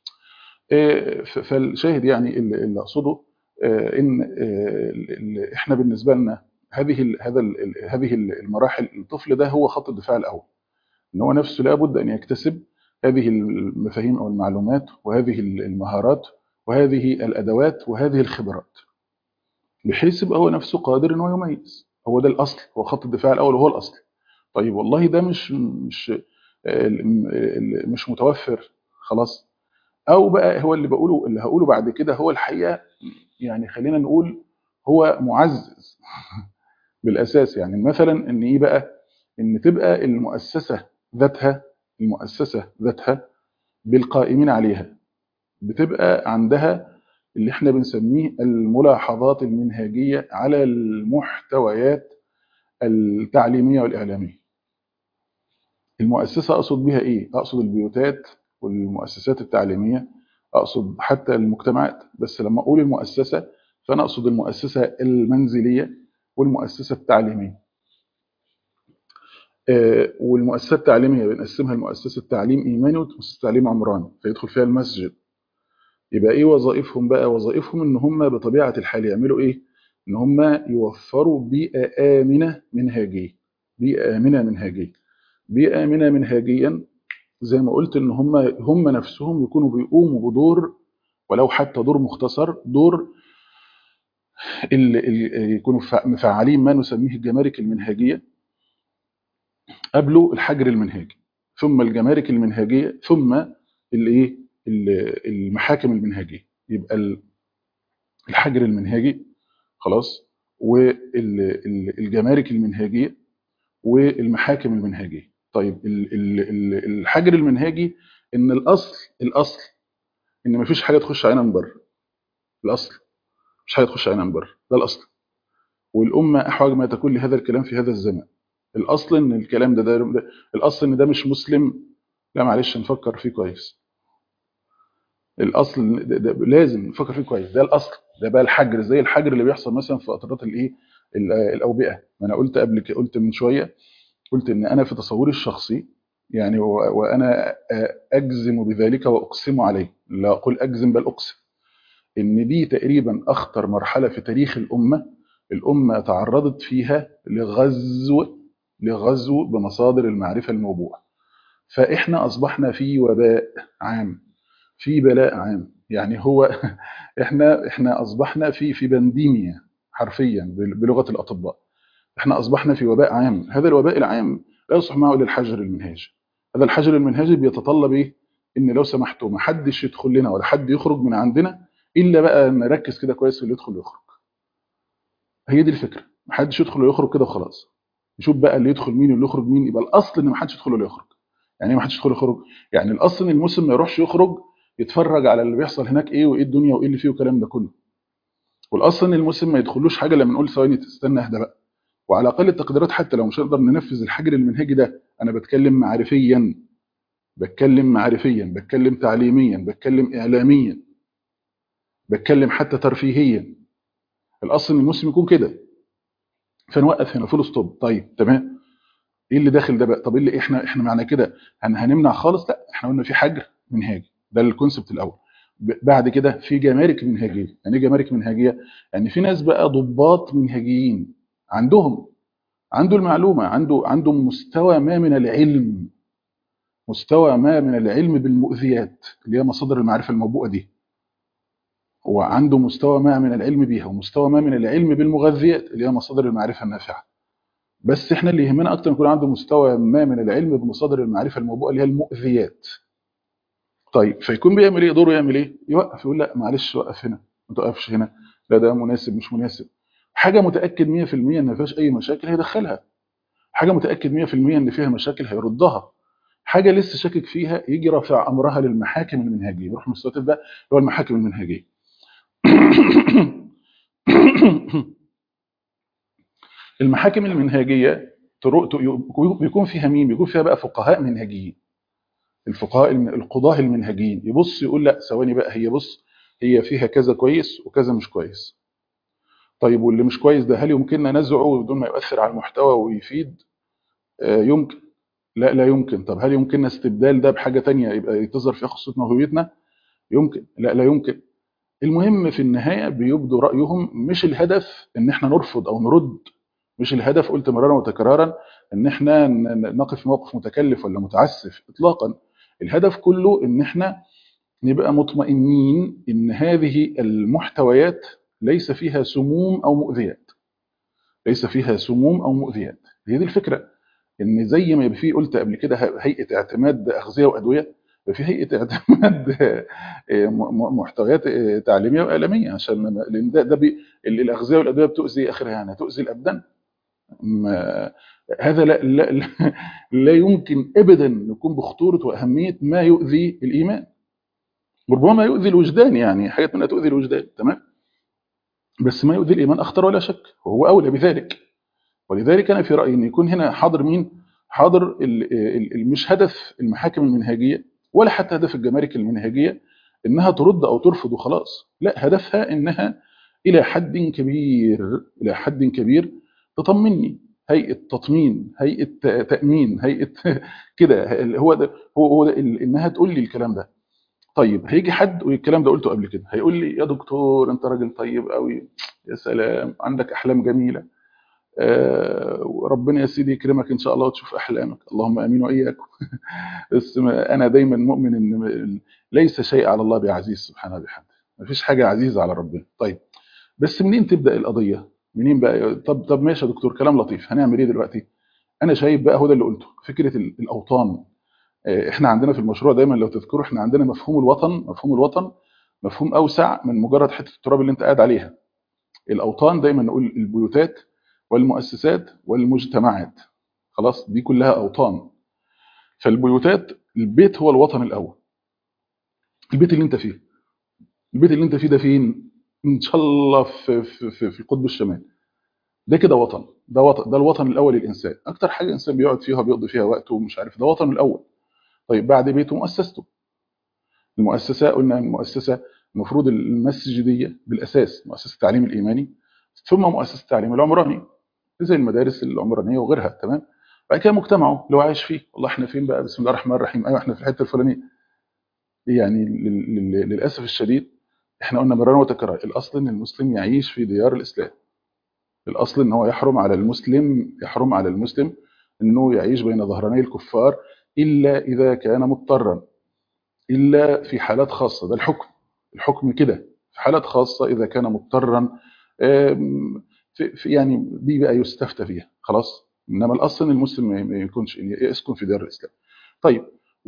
آه، ف- فالشاهد يعني اللي اللي اقصده آه، ان آه، ال- ال- احنا بالنسبه لنا هذه ال- هذا ال- ال- هذه ال- المراحل الطفل ده هو خط الدفاع الاول ان هو نفسه لابد ان يكتسب هذه المفاهيم او المعلومات وهذه المهارات وهذه الادوات وهذه الخبرات بحيث يبقى هو نفسه قادر ان هو يميز هو ده الاصل هو خط الدفاع الاول وهو الاصل طيب والله ده مش مش ال- ال- مش متوفر خلاص او بقى هو اللي بقوله اللي هقوله بعد كده هو الحقيقه يعني خلينا نقول هو معزز بالاساس يعني مثلا ان ايه بقى ان تبقى المؤسسه ذاتها المؤسسه ذاتها بالقائمين عليها بتبقى عندها اللي احنا بنسميه الملاحظات المنهجيه على المحتويات التعليميه والاعلاميه المؤسسه اقصد بها ايه اقصد البيوتات والمؤسسات التعليميه اقصد حتى المجتمعات بس لما اقول المؤسسه فانا اقصد المؤسسه المنزليه والمؤسسه التعليميه آه، والمؤسسات التعليميه بنقسمها لمؤسسه تعليم ايماني ومؤسسه تعليم عمراني فيدخل فيها المسجد يبقى ايه وظائفهم بقى وظائفهم ان هم بطبيعه الحال يعملوا ايه ان هم يوفروا بيئه امنه منهجيه بيئه امنه منهجيه بيئه امنه منهجيا زي ما قلت ان هم هم نفسهم يكونوا بيقوموا بدور ولو حتى دور مختصر دور ال ال يكونوا فع- مفعلين ما نسميه الجمارك المنهجيه قبله الحجر المنهجي ثم الجمارك المنهجيه ثم الايه ال- المحاكم المنهجيه يبقى ال- الحجر المنهجي خلاص والجمارك المنهجيه والمحاكم المنهجيه طيب ال- ال- ال- الحجر المنهجي ان الاصل الاصل ان مفيش حاجه تخش علينا من بره الاصل مش حاجه تخش علينا من بره ده الاصل والامه احوج ما تكون لهذا الكلام في هذا الزمان الاصل ان الكلام ده, ده, ده الاصل ان ده مش مسلم لا معلش نفكر فيه كويس الاصل إن ده, ده لازم نفكر فيه كويس ده الاصل ده بقى الحجر زي الحجر اللي بيحصل مثلا في فترات الايه ال- الاوبئه ما انا قلت قبل كده قلت من شويه قلت ان انا في تصوري الشخصي يعني و- وانا اجزم بذلك واقسم عليه لا اقول اجزم بل اقسم ان دي تقريبا اخطر مرحله في تاريخ الامه الامه تعرضت فيها لغزو لغزو بمصادر المعرفه الموضوع فاحنا اصبحنا في وباء عام في بلاء عام يعني هو احنا احنا اصبحنا في في بنديميا حرفيا بل- بلغه الاطباء احنا اصبحنا في وباء عام هذا الوباء العام لا يصلح معه الا الحجر المنهاجي هذا الحجر المنهاجي بيتطلب ايه ان لو سمحتوا ما حدش يدخل لنا ولا حد يخرج من عندنا الا بقى نركز كده كويس في اللي يدخل ويخرج هي دي الفكره ما حدش يدخل ويخرج كده وخلاص نشوف بقى اللي يدخل مين واللي يخرج مين يبقى الاصل ان ما حدش يدخل ولا يخرج يعني ايه ما حدش يدخل ويخرج يعني الاصل ان المسلم ما يروحش يخرج يتفرج على اللي بيحصل هناك ايه وايه الدنيا وايه اللي فيه والكلام ده كله والاصل ان المسلم ما يدخلوش حاجه لما نقول ثواني تستنى اهدى بقى وعلى اقل التقديرات حتى لو مش هنقدر ننفذ الحجر المنهجي ده انا بتكلم معرفيا بتكلم معرفيا بتكلم تعليميا بتكلم اعلاميا بتكلم حتى ترفيهيا الاصل ان المسلم يكون كده فنوقف هنا فول ستوب طيب تمام ايه اللي داخل ده بقى طب ايه اللي احنا احنا معنى كده هن هنمنع خالص لا احنا قلنا في حجر منهاجي ده الكونسبت الاول ب- بعد كده في جمارك منهجيه يعني ايه جمارك منهجيه يعني في ناس بقى ضباط منهجيين عندهم عنده المعلومه عنده عنده مستوى ما من العلم مستوى ما من العلم بالمؤذيات اللي هي مصادر المعرفه الموبوءه دي هو عنده مستوى ما من العلم بيها ومستوى ما من العلم بالمغذيات اللي هي مصادر المعرفه النافعه بس احنا اللي يهمنا اكتر يكون عنده مستوى ما من العلم بمصادر المعرفه الموبوءه اللي هي المؤذيات طيب فيكون بيعمل ايه دوره يعمل ايه يوقف يقول لا معلش وقف هنا ما تقفش هنا لا ده مناسب مش مناسب حاجه متاكد 100% ان ما فيهاش اي مشاكل هيدخلها حاجه متاكد 100% ان فيها مشاكل هيردها حاجه لسه شاكك فيها يجي رافع امرها للمحاكم المنهجيه يروح مستوى بقى اللي هو المحاكم المنهجيه المحاكم المنهجيه طرق بيكون فيها مين بيكون فيها بقى فقهاء منهجيين الفقهاء الم- القضاه المنهجيين يبص يقول لا ثواني بقى هي بص هي فيها كذا كويس وكذا مش كويس طيب واللي مش كويس ده هل يمكننا نزعه بدون ما يؤثر على المحتوى ويفيد آه، يمكن لا لا يمكن طب هل يمكننا استبدال ده بحاجه تانية يبقى تظهر فيها خصوصيتنا وهويتنا يمكن لا لا يمكن المهم في النهايه بيبدوا رايهم مش الهدف ان احنا نرفض او نرد مش الهدف قلت مرارا وتكرارا ان احنا ن- ن- نقف في موقف متكلف ولا متعسف اطلاقا الهدف كله ان احنا نبقى مطمئنين ان هذه المحتويات ليس فيها سموم او مؤذيات ليس فيها سموم او مؤذيات هي دي الفكره ان زي ما يبقى في قلت قبل كده ه- هيئه اعتماد اغذيه وادويه يبقى في هيئه اعتماد آه، م- م- محتويات آه، تعليميه واعلاميه عشان لما- لان ده, ده بي ال- الاغذيه والادويه بتؤذي اخرها يعني تؤذي الابدان ما هذا لا, لا, لا, لا يمكن ابدا نكون بخطوره واهميه ما يؤذي الايمان وربما يؤذي الوجدان يعني حاجات منها تؤذي الوجدان تمام بس ما يؤذي الايمان اخطر ولا شك وهو اولى بذلك ولذلك انا في رايي ان يكون هنا حاضر مين حاضر ال- ال- ال- مش هدف المحاكم المنهجيه ولا حتى هدف الجمارك المنهجيه انها ترد او ترفض وخلاص لا هدفها انها الى حد كبير الى حد كبير تطمني هيئه تطمين هيئه تامين هيئه كده هو ده هو هو ده انها تقول لي الكلام ده طيب هيجي حد والكلام ده قلته قبل كده هيقول لي يا دكتور انت راجل طيب قوي يا سلام عندك احلام جميله آه وربنا يا سيدي يكرمك ان شاء الله وتشوف احلامك اللهم امين واياكم بس انا دايما مؤمن ان ليس شيء على الله بعزيز سبحانه وبحمده مفيش حاجه عزيزه على ربنا طيب بس منين تبدا القضيه منين بقى طب طب ماشي يا دكتور كلام لطيف هنعمل ايه دلوقتي انا شايف بقى هو ده اللي قلته فكره الاوطان احنا عندنا في المشروع دايما لو تذكروا احنا عندنا مفهوم الوطن مفهوم الوطن مفهوم اوسع من مجرد حته التراب اللي انت قاعد عليها الاوطان دايما نقول البيوتات والمؤسسات والمجتمعات خلاص دي كلها اوطان فالبيوتات البيت هو الوطن الاول البيت اللي انت فيه البيت اللي انت فيه ده فين ان شاء الله في في في, في القطب الشمالي ده كده وطن ده وطن ده الوطن الاول للانسان اكتر حاجه الانسان بيقعد فيها بيقضي فيها وقته ومش عارف ده وطنه الاول طيب بعد بيته مؤسسته المؤسسه قلنا المؤسسه المفروض المسجديه بالاساس مؤسسه التعليم الايماني ثم مؤسسه التعليم العمراني زي المدارس العمرانيه وغيرها تمام بعد كده مجتمعه اللي هو عايش فيه والله احنا فين بقى بسم الله الرحمن الرحيم ايوه احنا في الحته الفلانيه يعني للاسف الشديد احنا قلنا مرارا وتكرارا الاصل ان المسلم يعيش في ديار الاسلام الاصل ان هو يحرم على المسلم يحرم على المسلم انه يعيش بين ظهراني الكفار الا اذا كان مضطرا الا في حالات خاصه ده الحكم الحكم كده في حالات خاصه اذا كان مضطرا في في يعني دي بقى يستفتى فيها خلاص انما الاصل ان المسلم ما يكونش يسكن في دار الاسلام طيب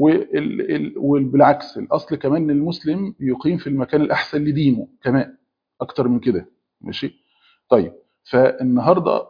وبالعكس الاصل كمان ان المسلم يقيم في المكان الاحسن لدينه كمان اكتر من كده ماشي طيب فالنهارده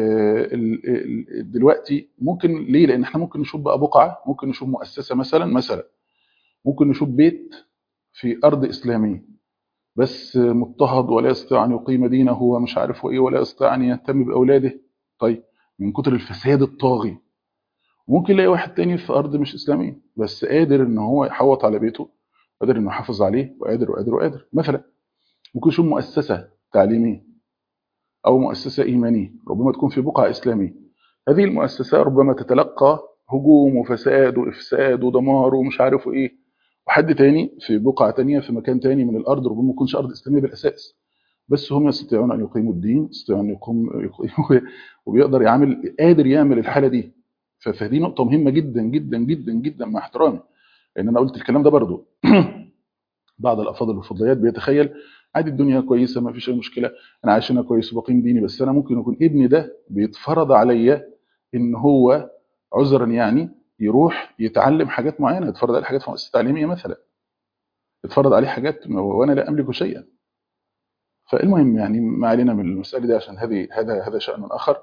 دلوقتي ممكن ليه لان احنا ممكن نشوف بقى بقعه ممكن نشوف مؤسسه مثلا مثلا ممكن نشوف بيت في ارض اسلاميه بس مضطهد ولا يستطيع ان يقيم دينه ومش عارف ايه ولا يستطيع ان يهتم باولاده طيب من كتر الفساد الطاغي ممكن يلاقي واحد تاني في ارض مش اسلاميه بس قادر ان هو يحوط على بيته قادر انه يحافظ عليه وقادر وقادر وقادر مثلا ممكن يشوف مؤسسه تعليميه او مؤسسه ايمانيه ربما تكون في بقعه اسلاميه هذه المؤسسه ربما تتلقى هجوم وفساد وافساد ودمار ومش عارف ايه وحد تاني في بقعه تانيه في مكان تاني من الارض ربما ما يكونش ارض اسلاميه بالاساس بس هم يستطيعون ان يقيموا الدين يستطيعون ان يقوم وبيقدر يعمل قادر يعمل الحاله دي فدي نقطه مهمه جدا جدا جدا جدا مع احترامي لان انا قلت الكلام ده برضو بعض الافاضل والفضليات بيتخيل عادي الدنيا كويسه ما فيش اي مشكله انا عايش هنا كويس وبقيم ديني بس انا ممكن يكون ابني ده بيتفرض عليا ان هو عذرا يعني يروح يتعلم حاجات معينه يتفرض عليه حاجات في مؤسسه تعليميه مثلا يتفرض عليه حاجات وانا لا املك شيئا فالمهم يعني ما علينا من المساله دي عشان هذه هذا هذا شان اخر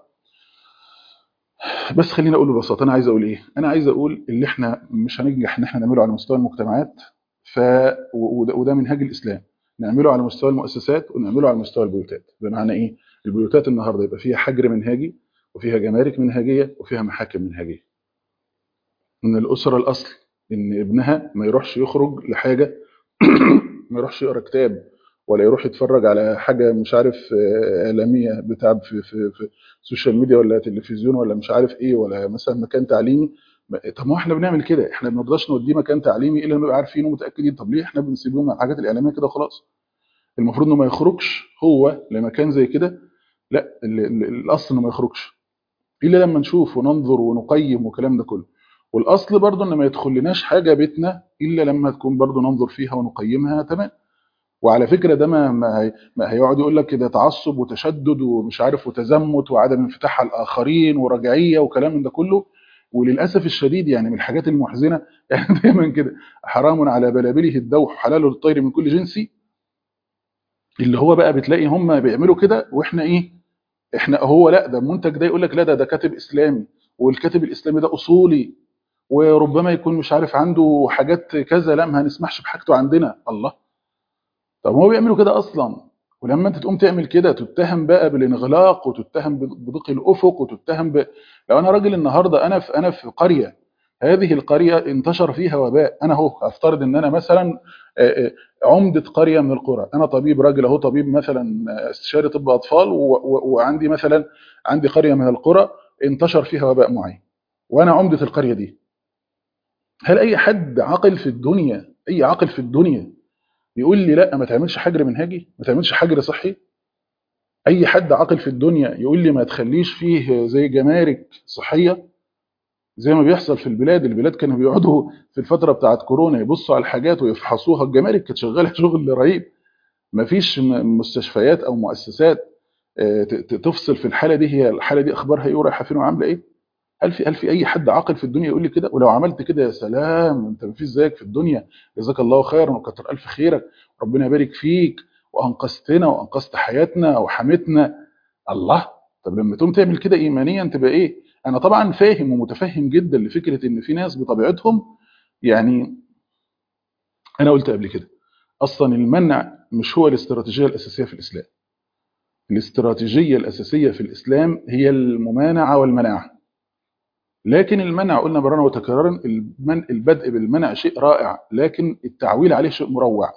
بس خليني اقول ببساطه انا عايز اقول ايه انا عايز اقول اللي احنا مش هننجح ان احنا نعمله على مستوى المجتمعات ف وده, وده منهاج الاسلام نعمله على مستوى المؤسسات ونعمله على مستوى البيوتات بمعنى ايه البيوتات النهارده يبقى فيها حجر منهاجي وفيها جمارك منهجيه وفيها محاكم منهجيه من الاسره الاصل ان ابنها ما يروحش يخرج لحاجه ما يروحش يقرا كتاب ولا يروح يتفرج على حاجه مش عارف اعلاميه بتاع في في في سوشيال ميديا ولا تلفزيون ولا مش عارف ايه ولا مثلا مكان تعليمي طب ما احنا بنعمل كده احنا ما بنرضاش نوديه مكان تعليمي الا نبقى عارفين ومتاكدين طب ليه احنا بنسيب لهم الحاجات الاعلاميه كده وخلاص المفروض انه ما يخرجش هو لمكان زي كده لا الاصل انه ما يخرجش الا لما نشوف وننظر ونقيم والكلام ده كله والاصل برضه ان ما يدخلناش حاجه بيتنا الا لما تكون برضه ننظر فيها ونقيمها تمام وعلى فكره ده ما ما هيقعد يقول لك كده تعصب وتشدد ومش عارف وتزمت وعدم انفتاح على الاخرين ورجعيه وكلام من ده كله وللاسف الشديد يعني من الحاجات المحزنه يعني دايما كده حرام على بلابله الدوح حلال للطير من كل جنسي اللي هو بقى بتلاقي هم بيعملوا كده واحنا ايه احنا هو لا ده المنتج ده يقول لك لا ده ده كاتب اسلامي والكاتب الاسلامي ده اصولي وربما يكون مش عارف عنده حاجات كذا لا ما هنسمحش بحاجته عندنا الله طب هو بيعملوا كده اصلا ولما انت تقوم تعمل كده تتهم بقى بالانغلاق وتتهم بضيق الافق وتتهم ب... لو انا راجل النهارده انا في انا في قريه هذه القريه انتشر فيها وباء انا اهو افترض ان انا مثلا آه، آه، عمده قريه من القرى انا طبيب راجل اهو طبيب مثلا آه، استشاري طب اطفال و- و- وعندي مثلا عندي قريه من القرى انتشر فيها وباء معين وانا عمده القريه دي هل اي حد عاقل في الدنيا اي عاقل في الدنيا يقول لي لا ما تعملش حجر منهجي ما تعملش حجر صحي اي حد عاقل في الدنيا يقول لي ما تخليش فيه زي جمارك صحيه زي ما بيحصل في البلاد البلاد كانوا بيقعدوا في الفتره بتاعت كورونا يبصوا على الحاجات ويفحصوها الجمارك كانت شغاله شغل رهيب ما فيش م- مستشفيات او مؤسسات آه، ت- ت- تفصل في الحاله دي هي الحاله دي اخبارها ايه ورايحه فين وعامله ايه هل في هل في اي حد عاقل في الدنيا يقول لي كده ولو عملت كده يا سلام انت ما فيش زيك في الدنيا جزاك الله خيرا وكتر الف خيرك ربنا يبارك فيك وانقذتنا وانقذت حياتنا وحميتنا الله طب لما تقوم تعمل كده ايمانيا تبقى ايه انا طبعا فاهم ومتفهم جدا لفكره ان في ناس بطبيعتهم يعني انا قلت قبل كده اصلا المنع مش هو الاستراتيجيه الاساسيه في الاسلام الاستراتيجيه الاساسيه في الاسلام هي الممانعه والمناعه لكن المنع قلنا مرارا وتكرارا المن- البدء بالمنع شيء رائع لكن التعويل عليه شيء مروع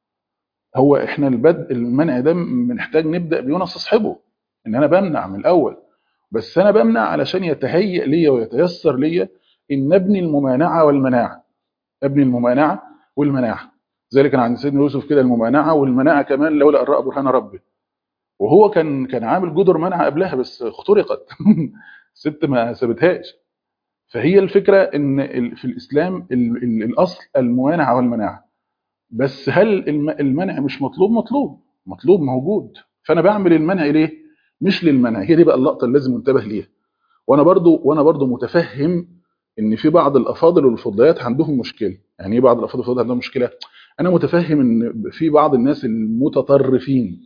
هو احنا البدء المنع ده بنحتاج نبدا بيه ونستصحبه ان انا بمنع من الاول بس انا بمنع علشان يتهيأ ليا ويتيسر ليا ان ابني الممانعه والمناعه ابني الممانعه والمناعه ذلك كان عند سيدنا يوسف كده الممانعه والمناعه كمان لولا ان راى برهان ربه وهو كان كان عامل جدر منع قبلها بس اخترقت الست ما سابتهاش فهي الفكره ان ال- في الاسلام ال- ال- الاصل الممانعه والمناعه بس هل الم- المنع مش مطلوب مطلوب مطلوب موجود فانا بعمل المنع ليه مش للمنع هي دي بقى اللقطه اللي لازم انتبه ليها وانا برضو وانا برضو متفهم ان في بعض الافاضل والفضليات عندهم مشكله يعني ايه بعض الافاضل والفضليات عندهم مشكله انا متفهم ان في بعض الناس المتطرفين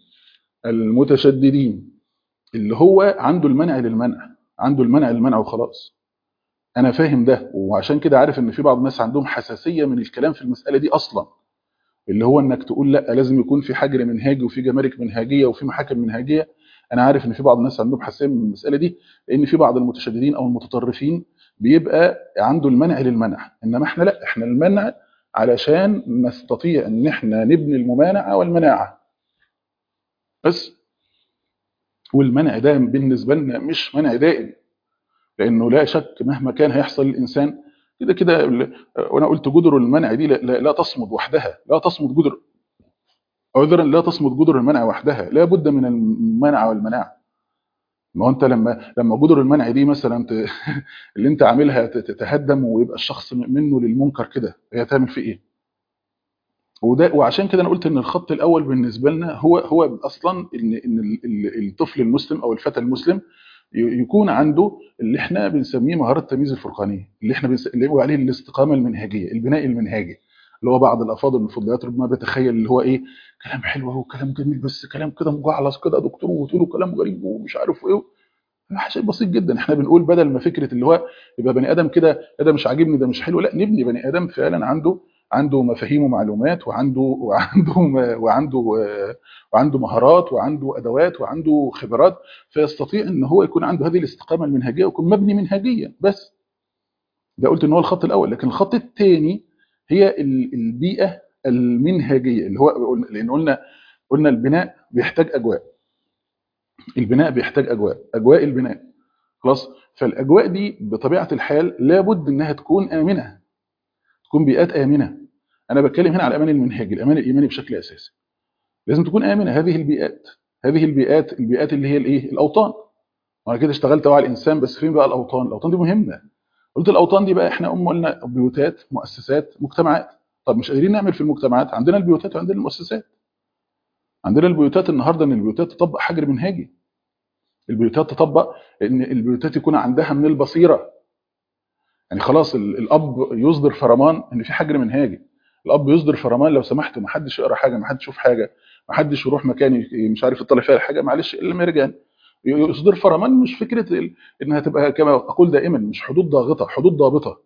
المتشددين اللي هو عنده المنع للمنع عنده المنع للمنع وخلاص انا فاهم ده وعشان كده عارف ان في بعض الناس عندهم حساسيه من الكلام في المساله دي اصلا اللي هو انك تقول لا لازم يكون في حجر منهاجي وفي جمارك منهاجيه وفي محاكم منهاجيه انا عارف ان في بعض الناس عندهم حساسيه من المساله دي لان في بعض المتشددين او المتطرفين بيبقى عنده المنع للمنع انما احنا لا احنا المنع علشان نستطيع ان احنا نبني الممانعه والمناعه بس والمنع ده بالنسبه لنا مش منع دائم لانه لا شك مهما كان هيحصل للانسان كده كده ال- وانا قلت جدر المنع دي لا, لا, لا تصمد وحدها لا تصمد جدر عذرا لا تصمد جدر المنع وحدها لا بد من المنع والمناعه ما هو انت لما لما جدر المنع دي مثلا ت- اللي انت عاملها ت- تتهدم ويبقى الشخص منه للمنكر كده هي تعمل فيه ايه وده وعشان كده انا قلت ان الخط الاول بالنسبه لنا هو هو اصلا ان ان ال- ال- الطفل المسلم او الفتى المسلم ي- يكون عنده اللي احنا بنسميه مهاره التمييز الفرقانيه اللي احنا بنس... اللي هو عليه الاستقامه المنهجيه البناء المنهجي اللي هو بعض الافاضل من الفضليات ربما بيتخيل اللي هو ايه كلام حلو اهو كلام جميل بس كلام كده مجعلص كده يا دكتور وتقولوا كلام غريب ومش عارف ايه شيء بسيط جدا احنا بنقول بدل ما فكره اللي هو يبقى بني ادم كده ده مش عاجبني ده مش حلو لا نبني بني ادم فعلا عنده عنده مفاهيم ومعلومات وعنده وعنده وعنده وعنده مهارات وعنده ادوات وعنده خبرات فيستطيع ان هو يكون عنده هذه الاستقامه المنهجيه ويكون مبني منهجيا بس ده قلت ان هو الخط الاول لكن الخط الثاني هي ال- البيئه المنهجيه اللي هو لان قلنا قلنا البناء بيحتاج اجواء البناء بيحتاج اجواء اجواء البناء خلاص فالاجواء دي بطبيعه الحال لابد انها تكون امنه تكون بيئات امنه انا بتكلم هنا على الامان المنهجي الامان الايماني بشكل اساسي لازم تكون امنه هذه البيئات هذه البيئات البيئات اللي هي الايه الاوطان وانا كده اشتغلت على الانسان بس فين بقى الاوطان الاوطان دي مهمه قلت الاوطان دي بقى احنا ام قلنا بيوتات مؤسسات مجتمعات طب مش قادرين نعمل في المجتمعات عندنا البيوتات وعندنا المؤسسات عندنا البيوتات النهارده ان البيوتات تطبق حجر منهجي البيوتات تطبق ان البيوتات يكون عندها من البصيره يعني خلاص ال- الاب يصدر فرمان ان في حجر منهاجي الاب يصدر فرمان لو سمحت ما حدش يقرا حاجه ما حدش يشوف حاجه ما حدش يروح مكان ي- مش عارف يطلع فيها حاجه معلش الا لما يرجع ي- يصدر فرمان مش فكره ال- انها تبقى كما اقول دائما مش حدود ضاغطه حدود ضابطه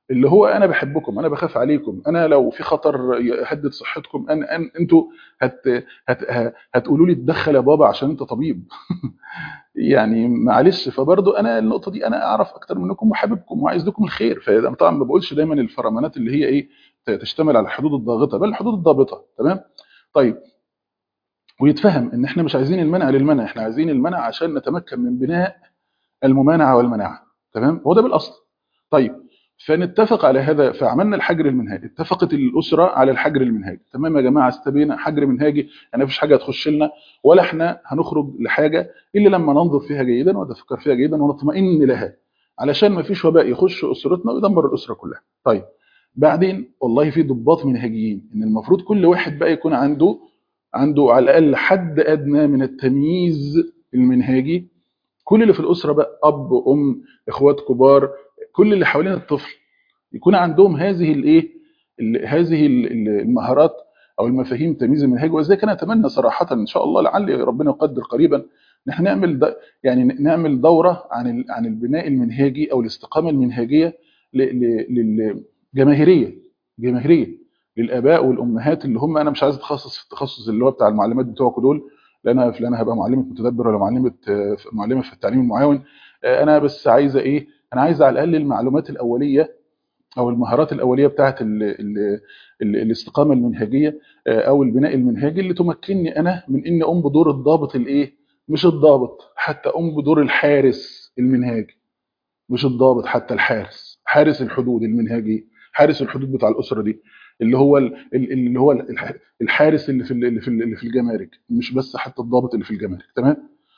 اللي هو انا بحبكم انا بخاف عليكم انا لو في خطر يهدد صحتكم انا أن انتوا هت هت ه- هتقولوا لي اتدخل يا بابا عشان انت طبيب يعني معلش فبرضو انا النقطه دي انا اعرف اكتر منكم وحاببكم وعايز لكم الخير فانا طبعا ما بقولش دايما الفرمانات اللي هي ايه ت- تشتمل على الحدود الضاغطه بل الحدود الضابطه تمام طيب ويتفهم ان احنا مش عايزين المنع للمنع احنا عايزين المنع عشان نتمكن من بناء الممانعه والمناعه تمام هو ده بالاصل طيب فنتفق على هذا فعملنا الحجر المنهاجي اتفقت الاسره على الحجر المنهاجي تمام يا جماعه استبينا حجر منهاجي يعني مفيش حاجه هتخش لنا ولا احنا هنخرج لحاجه الا لما ننظر فيها جيدا ونتفكر فيها جيدا ونطمئن لها علشان مفيش وباء يخش اسرتنا ويدمر الاسره كلها طيب بعدين والله في ضباط منهجيين ان المفروض كل واحد بقى يكون عنده عنده على الاقل حد ادنى من التمييز المنهاجي كل اللي في الاسره بقى اب ام اخوات كبار كل اللي حوالين الطفل يكون عندهم هذه الايه ال- هذه ال- ال- المهارات او المفاهيم تمييز المنهج وذلك انا اتمنى صراحه ان شاء الله لعل ربنا يقدر قريبا ان احنا نعمل د- يعني نعمل دوره عن ال- عن البناء المنهجي او الاستقامه المنهجيه ل- ل- للجماهيريه جماهيريه للاباء والامهات اللي هم انا مش عايز اتخصص في التخصص اللي هو بتاع المعلمات بتوعكم دول لا انا لا انا هبقى معلمه متدبر ولا معلمه آه، معلمه في التعليم المعاون آه، انا بس عايزه ايه انا عايز على الاقل المعلومات الاوليه او المهارات الاوليه بتاعه ال ال ال الاستقامه المنهجيه آه، او البناء المنهجي اللي تمكنني انا من اني اقوم بدور الضابط الايه مش الضابط حتى اقوم بدور الحارس المنهجي مش الضابط حتى الحارس حارس الحدود المنهجي حارس الحدود بتاع الاسره دي اللي هو ال- ال- اللي هو الح- الحارس اللي في ال- اللي في ال- اللي في الجمارك مش بس حتى الضابط اللي في الجمارك تمام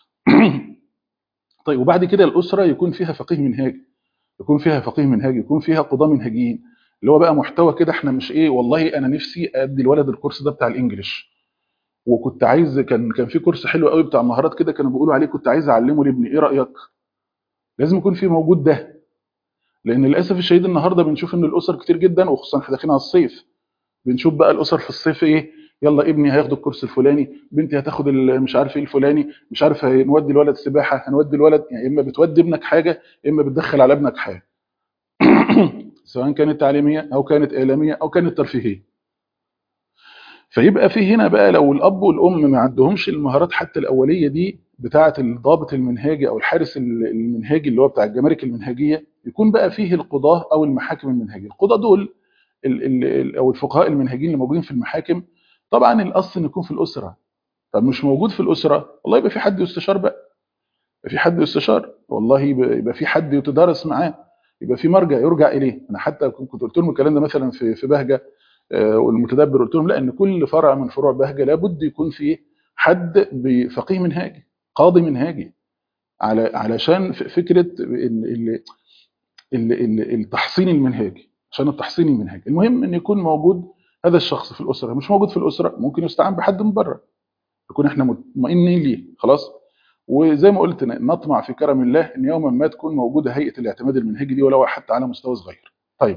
طيب وبعد كده الاسره يكون فيها فقيه منهاجي يكون فيها فقيه منهجي يكون فيها قضاه منهجيين اللي هو بقى محتوى كده احنا مش ايه والله انا نفسي ادي الولد الكورس ده بتاع الانجليش وكنت عايز كان كان في كورس حلو قوي بتاع مهارات كده كانوا بيقولوا عليه كنت عايز اعلمه لابني ايه رايك لازم يكون في موجود ده لان للاسف الشديد النهارده بنشوف ان الاسر كتير جدا وخصوصا احنا داخلين على الصيف بنشوف بقى الاسر في الصيف ايه يلا ابني هياخد الكورس الفلاني بنتي هتاخد ال- مش عارف ايه الفلاني مش عارف هنودي الولد سباحه هنودي الولد يعني اما بتودي ابنك حاجه اما بتدخل على ابنك حاجه سواء كانت تعليميه او كانت اعلاميه او كانت ترفيهيه فيبقى في هنا بقى لو الاب والام ما عندهمش المهارات حتى الاوليه دي بتاعه الضابط المنهاجي او الحارس ال- المنهاجي اللي هو بتاع الجمارك المنهجيه يكون بقى فيه القضاه او المحاكم المنهجيه القضاه دول ال- ال- ال- او الفقهاء المنهجيين اللي موجودين في المحاكم طبعا الاصل ان يكون في الاسره طب مش موجود في الاسره والله يبقى في حد يستشار بقى يبقى في حد يستشار والله يبقى, يبقى في حد يتدارس معاه يبقى في مرجع يرجع اليه انا حتى كنت قلت لهم الكلام ده مثلا في في بهجه آه، والمتدبر قلت لهم لا ان كل فرع من فروع بهجه لابد يكون فيه حد بفقيه منهاجي قاضي منهاجي على علشان ف- فكره ال- ال- ال- ال- التحصين المنهاجي عشان التحصين المنهاجي المهم ان يكون موجود هذا الشخص في الاسره مش موجود في الاسره ممكن يستعان بحد من بره يكون احنا مطمئنين ليه خلاص وزي ما قلت نطمع في كرم الله ان يوما ما تكون موجوده هيئه الاعتماد المنهجي دي ولو حتى على مستوى صغير طيب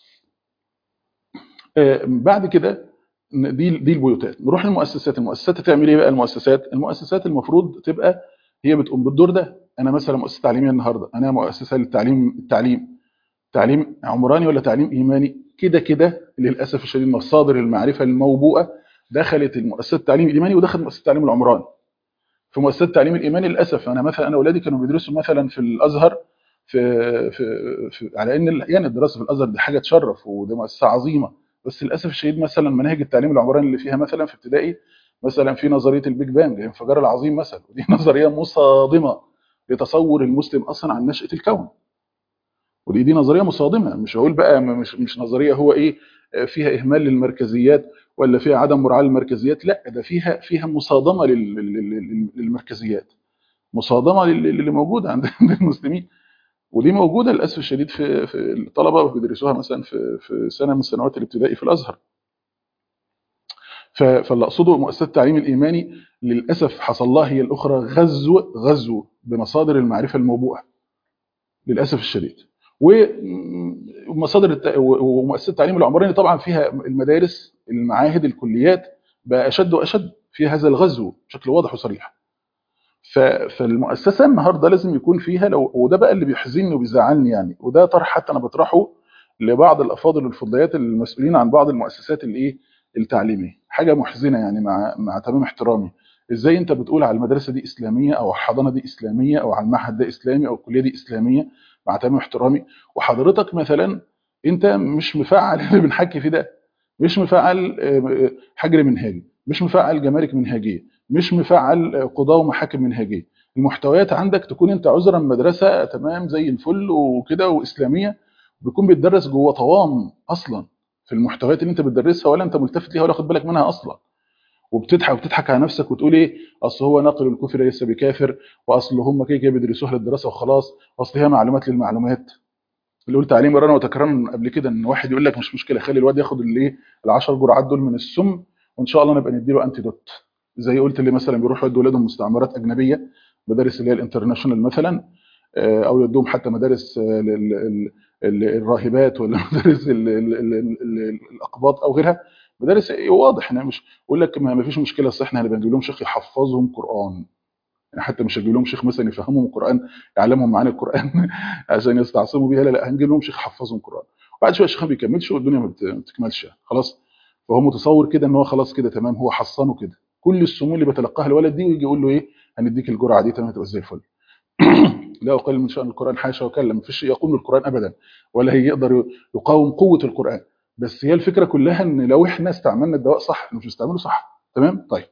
آه، بعد كده ن- دي دي البيوتات نروح للمؤسسات المؤسسات هتعمل ايه بقى المؤسسات المؤسسات المفروض تبقى هي بتقوم بالدور ده انا مثلا مؤسسه تعليميه النهارده انا مؤسسه للتعليم التعليم تعليم عمراني ولا تعليم ايماني كده كده للاسف الشديد مصادر المعرفه الموبوءه دخلت المؤسسات التعليم الايماني ودخلت مؤسسات التعليم العمراني في مؤسسات التعليم الايماني للاسف انا مثلا انا اولادي كانوا بيدرسوا مثلا في الازهر في في, في على ان ال- يعني الدراسه في الازهر دي حاجه تشرف ودي مؤسسه عظيمه بس للاسف الشديد مثلا مناهج التعليم العمراني اللي فيها مثلا في ابتدائي مثلا في نظريه البيج بانج الانفجار العظيم مثلا ودي نظريه مصادمه لتصور المسلم اصلا عن نشاه الكون ودي دي نظريه مصادمه مش هقول بقى م- مش مش نظريه هو ايه آه، فيها اهمال للمركزيات ولا فيها عدم مراعاه للمركزيات لا ده فيها فيها مصادمه لل- لل- لل- للمركزيات مصادمه لل- للي موجوده عند عند المسلمين ودي موجوده للاسف الشديد في في الطلبه بيدرسوها مثلا في في سنه من سنوات الابتدائي في الازهر ف- فاللي اقصده مؤسسات التعليم الايماني للاسف حصل لها هي الاخرى غزو غزو بمصادر المعرفه الموبوءه للاسف الشديد و- ومصادر الت... ومؤسسات التعليم العمراني طبعا فيها المدارس المعاهد الكليات بقى اشد واشد في هذا الغزو بشكل واضح وصريح ف... فالمؤسسه النهارده لازم يكون فيها لو وده بقى اللي بيحزنني وبيزعلني يعني وده طرح حتى انا بطرحه لبعض الافاضل والفضليات المسؤولين عن بعض المؤسسات الايه التعليميه حاجه محزنه يعني مع مع تمام احترامي ازاي انت بتقول على المدرسه دي اسلاميه او الحضانه دي اسلاميه او على المعهد ده اسلامي او الكليه دي اسلاميه مع تمام احترامي وحضرتك مثلا انت مش مفعل اللي بنحكي فيه ده مش مفعل آه، حجر منهاجي مش مفعل جمارك منهجيه مش مفعل آه، قضاه ومحاكم منهجيه المحتويات عندك تكون انت عذرا مدرسه تمام زي الفل وكده واسلاميه بيكون بيتدرس جوه طوام اصلا في المحتويات اللي انت بتدرسها ولا انت ملتفت ليها ولا واخد بالك منها اصلا وبتضحك وبتضحك على نفسك وتقول ايه اصل هو ناقل الكفر ليس بكافر واصل هم كده كده بيدرسوها للدراسه وخلاص واصل هي معلومات للمعلومات اللي قلت عليه مره وتكررا قبل كده ان واحد يقول لك مش مشكله خلي الواد ياخد الايه ال10 جرعات دول من السم وان شاء الله نبقى نديله انتي دوت زي قلت اللي مثلا بيروحوا يدوا ولادهم مستعمرات اجنبيه مدارس اللي هي الانترناشونال مثلا آه، او يدوهم حتى مدارس آه، لل- ال- ال- الراهبات ولا مدارس ال- ال- ال- ال- الاقباط او غيرها مدارس إيه، واضح انها مش يقول لك ما ما فيش مشكله اصل احنا هنبقى نجيب لهم شيخ يحفظهم قران يعني حتى مش هنجيب لهم شيخ مثلا يفهمهم القران يعلمهم معاني القران عشان يستعصموا بيها لا لا هنجيب لهم شيخ يحفظهم قران وبعد شويه الشيخ ما بيكملش والدنيا ما بت- ما بتكملش خلاص فهو متصور كده ان هو خلاص كده تمام هو حصنه كده كل السموم اللي بيتلقاها الولد دي ويجي يقول له ايه هنديك الجرعه دي تمام تبقى زي الفل لا اقل من شان القران حاشا وكلا مفيش شيء يقوم القران ابدا ولا هي يقدر يقاوم قوه القران بس هي الفكره كلها ان لو احنا استعملنا الدواء صح إحنا مش بنستعمله صح تمام طيب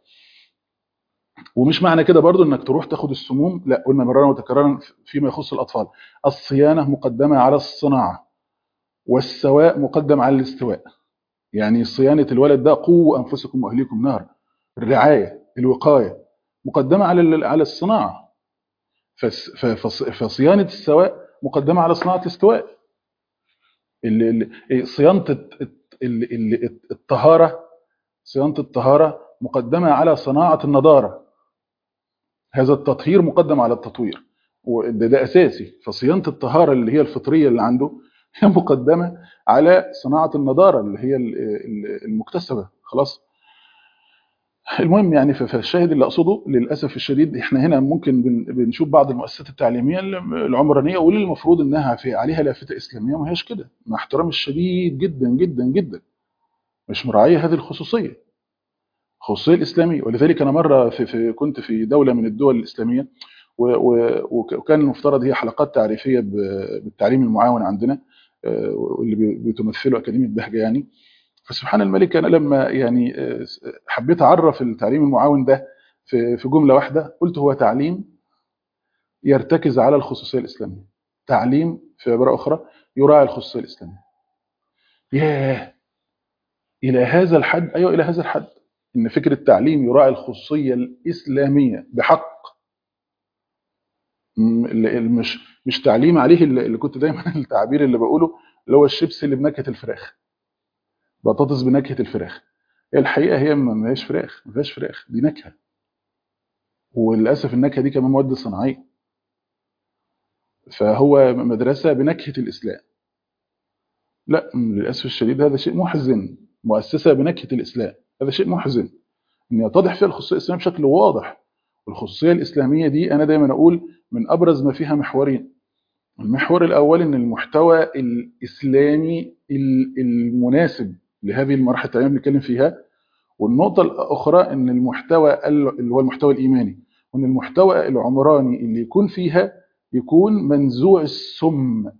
ومش معنى كده برضو انك تروح تاخد السموم لا قلنا مرارا وتكرارا فيما يخص الاطفال الصيانه مقدمه على الصناعه والسواء مقدم على الاستواء يعني صيانه الولد ده قووا انفسكم واهليكم نار الرعايه الوقايه مقدمه على ال- على الصناعه فس- ف- فص- فصيانه السواء مقدمه على صناعه الاستواء ال- ال- صيانه الت- الت- ال- ال- الطهاره صيانه الطهاره مقدمه على صناعه النضاره هذا التطهير مقدم على التطوير وده ده اساسي فصيانه الطهاره اللي هي الفطريه اللي عنده هي مقدمه على صناعه النضاره اللي هي ال- ال- المكتسبه خلاص المهم يعني ف- فالشاهد اللي اقصده للاسف الشديد احنا هنا ممكن بن- بنشوف بعض المؤسسات التعليميه العمرانيه واللي المفروض انها في عليها لافته اسلاميه ما هيش كده مع احترامي الشديد جدا جدا جدا مش مراعيه هذه الخصوصيه الخصوصيه الاسلاميه ولذلك انا مره في, في كنت في دوله من الدول الاسلاميه و- و- وك- وكان المفترض هي حلقات تعريفيه ب- بالتعليم المعاون عندنا آه، واللي بي- بتمثله اكاديميه بهجه يعني فسبحان الملك انا لما يعني آه، حبيت اعرف التعليم المعاون ده في في جمله واحده قلت هو تعليم يرتكز على الخصوصيه الاسلاميه تعليم في عباره اخرى يراعي الخصوصيه الاسلاميه ياه الى هذا الحد ايوه الى هذا الحد ان فكره تعليم يراعي الخصوصيه الاسلاميه بحق م- ال- ال- مش مش تعليم عليه اللي اللي كنت دايما التعبير اللي بقوله اللي هو الشيبس اللي بنكهه الفراخ بطاطس بنكهه الفراخ هي الحقيقه هي ما ما هيش فراخ ما فيهاش فراخ دي نكهه وللاسف النكهه دي كمان مواد صناعيه فهو مدرسه بنكهه الاسلام لا م- للاسف الشديد هذا شيء محزن مؤسسه بنكهه الاسلام هذا شيء محزن ان يتضح فيها الخصوصيه الاسلاميه بشكل واضح والخصوصيه الاسلاميه دي انا دايما اقول من ابرز ما فيها محورين المحور الاول ان المحتوى الاسلامي ال- المناسب لهذه المراحل التعليميه اللي بنتكلم فيها والنقطه الاخرى ان المحتوى ال- اللي هو المحتوى الايماني وان المحتوى العمراني اللي يكون فيها يكون منزوع السم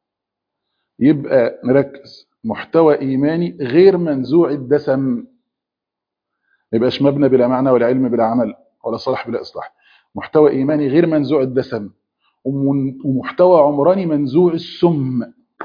يبقى نركز محتوى ايماني غير منزوع الدسم ما يبقاش مبنى بلا معنى ولا علم بلا عمل ولا صلاح بلا اصلاح محتوى ايماني غير منزوع الدسم ومن- ومحتوى عمراني منزوع السم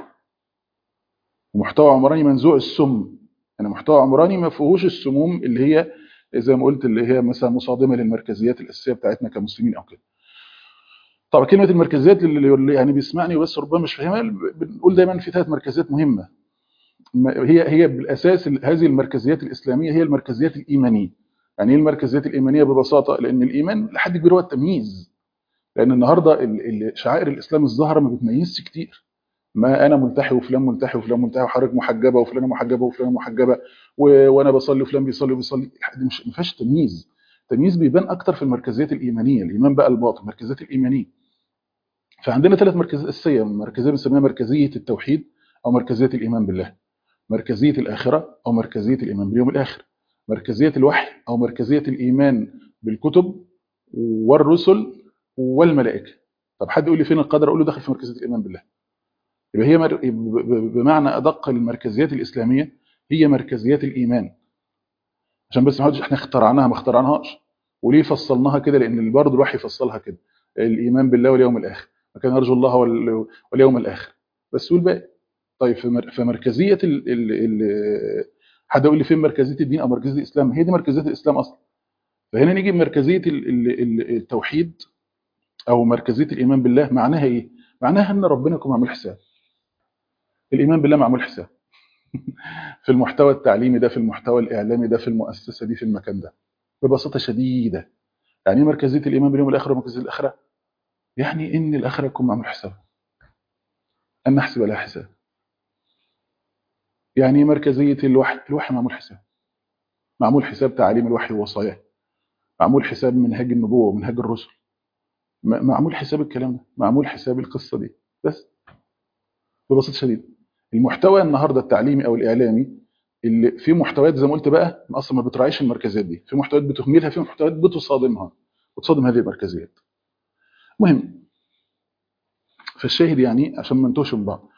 ومحتوى عمراني منزوع السم يعني محتوى عمراني ما فيهوش السموم اللي هي زي ما قلت اللي هي مثلا مصادمه للمركزيات الاساسيه بتاعتنا كمسلمين او كده طبعا كلمه المركزيات اللي اللي يعني بيسمعني بس ربما مش فاهمها بنقول دايما في ثلاث مركزيات مهمه ما- هي هي بالاساس ال- هذه المركزيات الاسلاميه هي المركزيات الايمانيه يعني ايه المركزيات الايمانيه ببساطه لان الايمان لحد كبير هو التمييز لان النهارده ال- ال- شعائر الاسلام الظاهره ما بتميزش كتير ما انا ملتحي وفلان ملتحي وفلان ملتحي وحضرتك محجبه وفلانه محجبه وفلانه محجبه و... وانا بصلي وفلان بيصلي وبيصلي دي مش ما فيهاش تمييز التمييز بيبان اكتر في المركزيات الايمانيه الايمان بقى الباطن المركزيات الايمانيه فعندنا ثلاث مركزيات اساسيه مركزيه بنسميها مركزيه التوحيد او مركزيه الايمان بالله مركزيه الاخره او مركزيه الايمان باليوم الاخر مركزيه الوحي او مركزيه الايمان بالكتب والرسل والملائكه طب حد يقول لي فين القدر اقول له داخل في مركزيه الايمان بالله يبقى هي مر... بمعنى ادق المركزيات الاسلاميه هي مركزيات الايمان عشان بس ما حدش احنا اخترعناها ما اخترعناهاش وليه فصلناها كده لان برضه الوحي فصلها كده الايمان بالله واليوم الاخر وكان يرجو الله وال... واليوم الاخر بس والباقي طيب في مركزيه ال... ال... ال... حد يقول لي فين مركزيه الدين او مركزيه الاسلام هي دي مركزيه الاسلام اصلا فهنا نيجي بمركزيه التوحيد او مركزيه الايمان بالله معناها ايه معناها ان ربنا يكون معمول حساب الايمان بالله معمول حساب في المحتوى التعليمي ده في المحتوى الاعلامي ده في المؤسسه دي في المكان ده ببساطه شديده يعني ايه مركزيه الايمان باليوم الاخر ومركزيه الاخره يعني ان الاخره يكون معمول حساب ان نحسب لها حساب يعني ايه مركزيه الوحي الوحي معمول حساب معمول حساب تعاليم الوحي ووصاياه معمول حساب منهاج النبوه ومنهاج الرسل معمول حساب الكلام ده معمول حساب القصه دي بس ببساطه شديده المحتوى النهارده التعليمي او الاعلامي اللي في محتويات زي ما قلت بقى اصلا ما بتراعيش المركزيات دي في محتويات بتهملها في محتويات بتصادمها بتصادم هذه المركزيات مهم فالشاهد يعني عشان ما نتوهش من بعض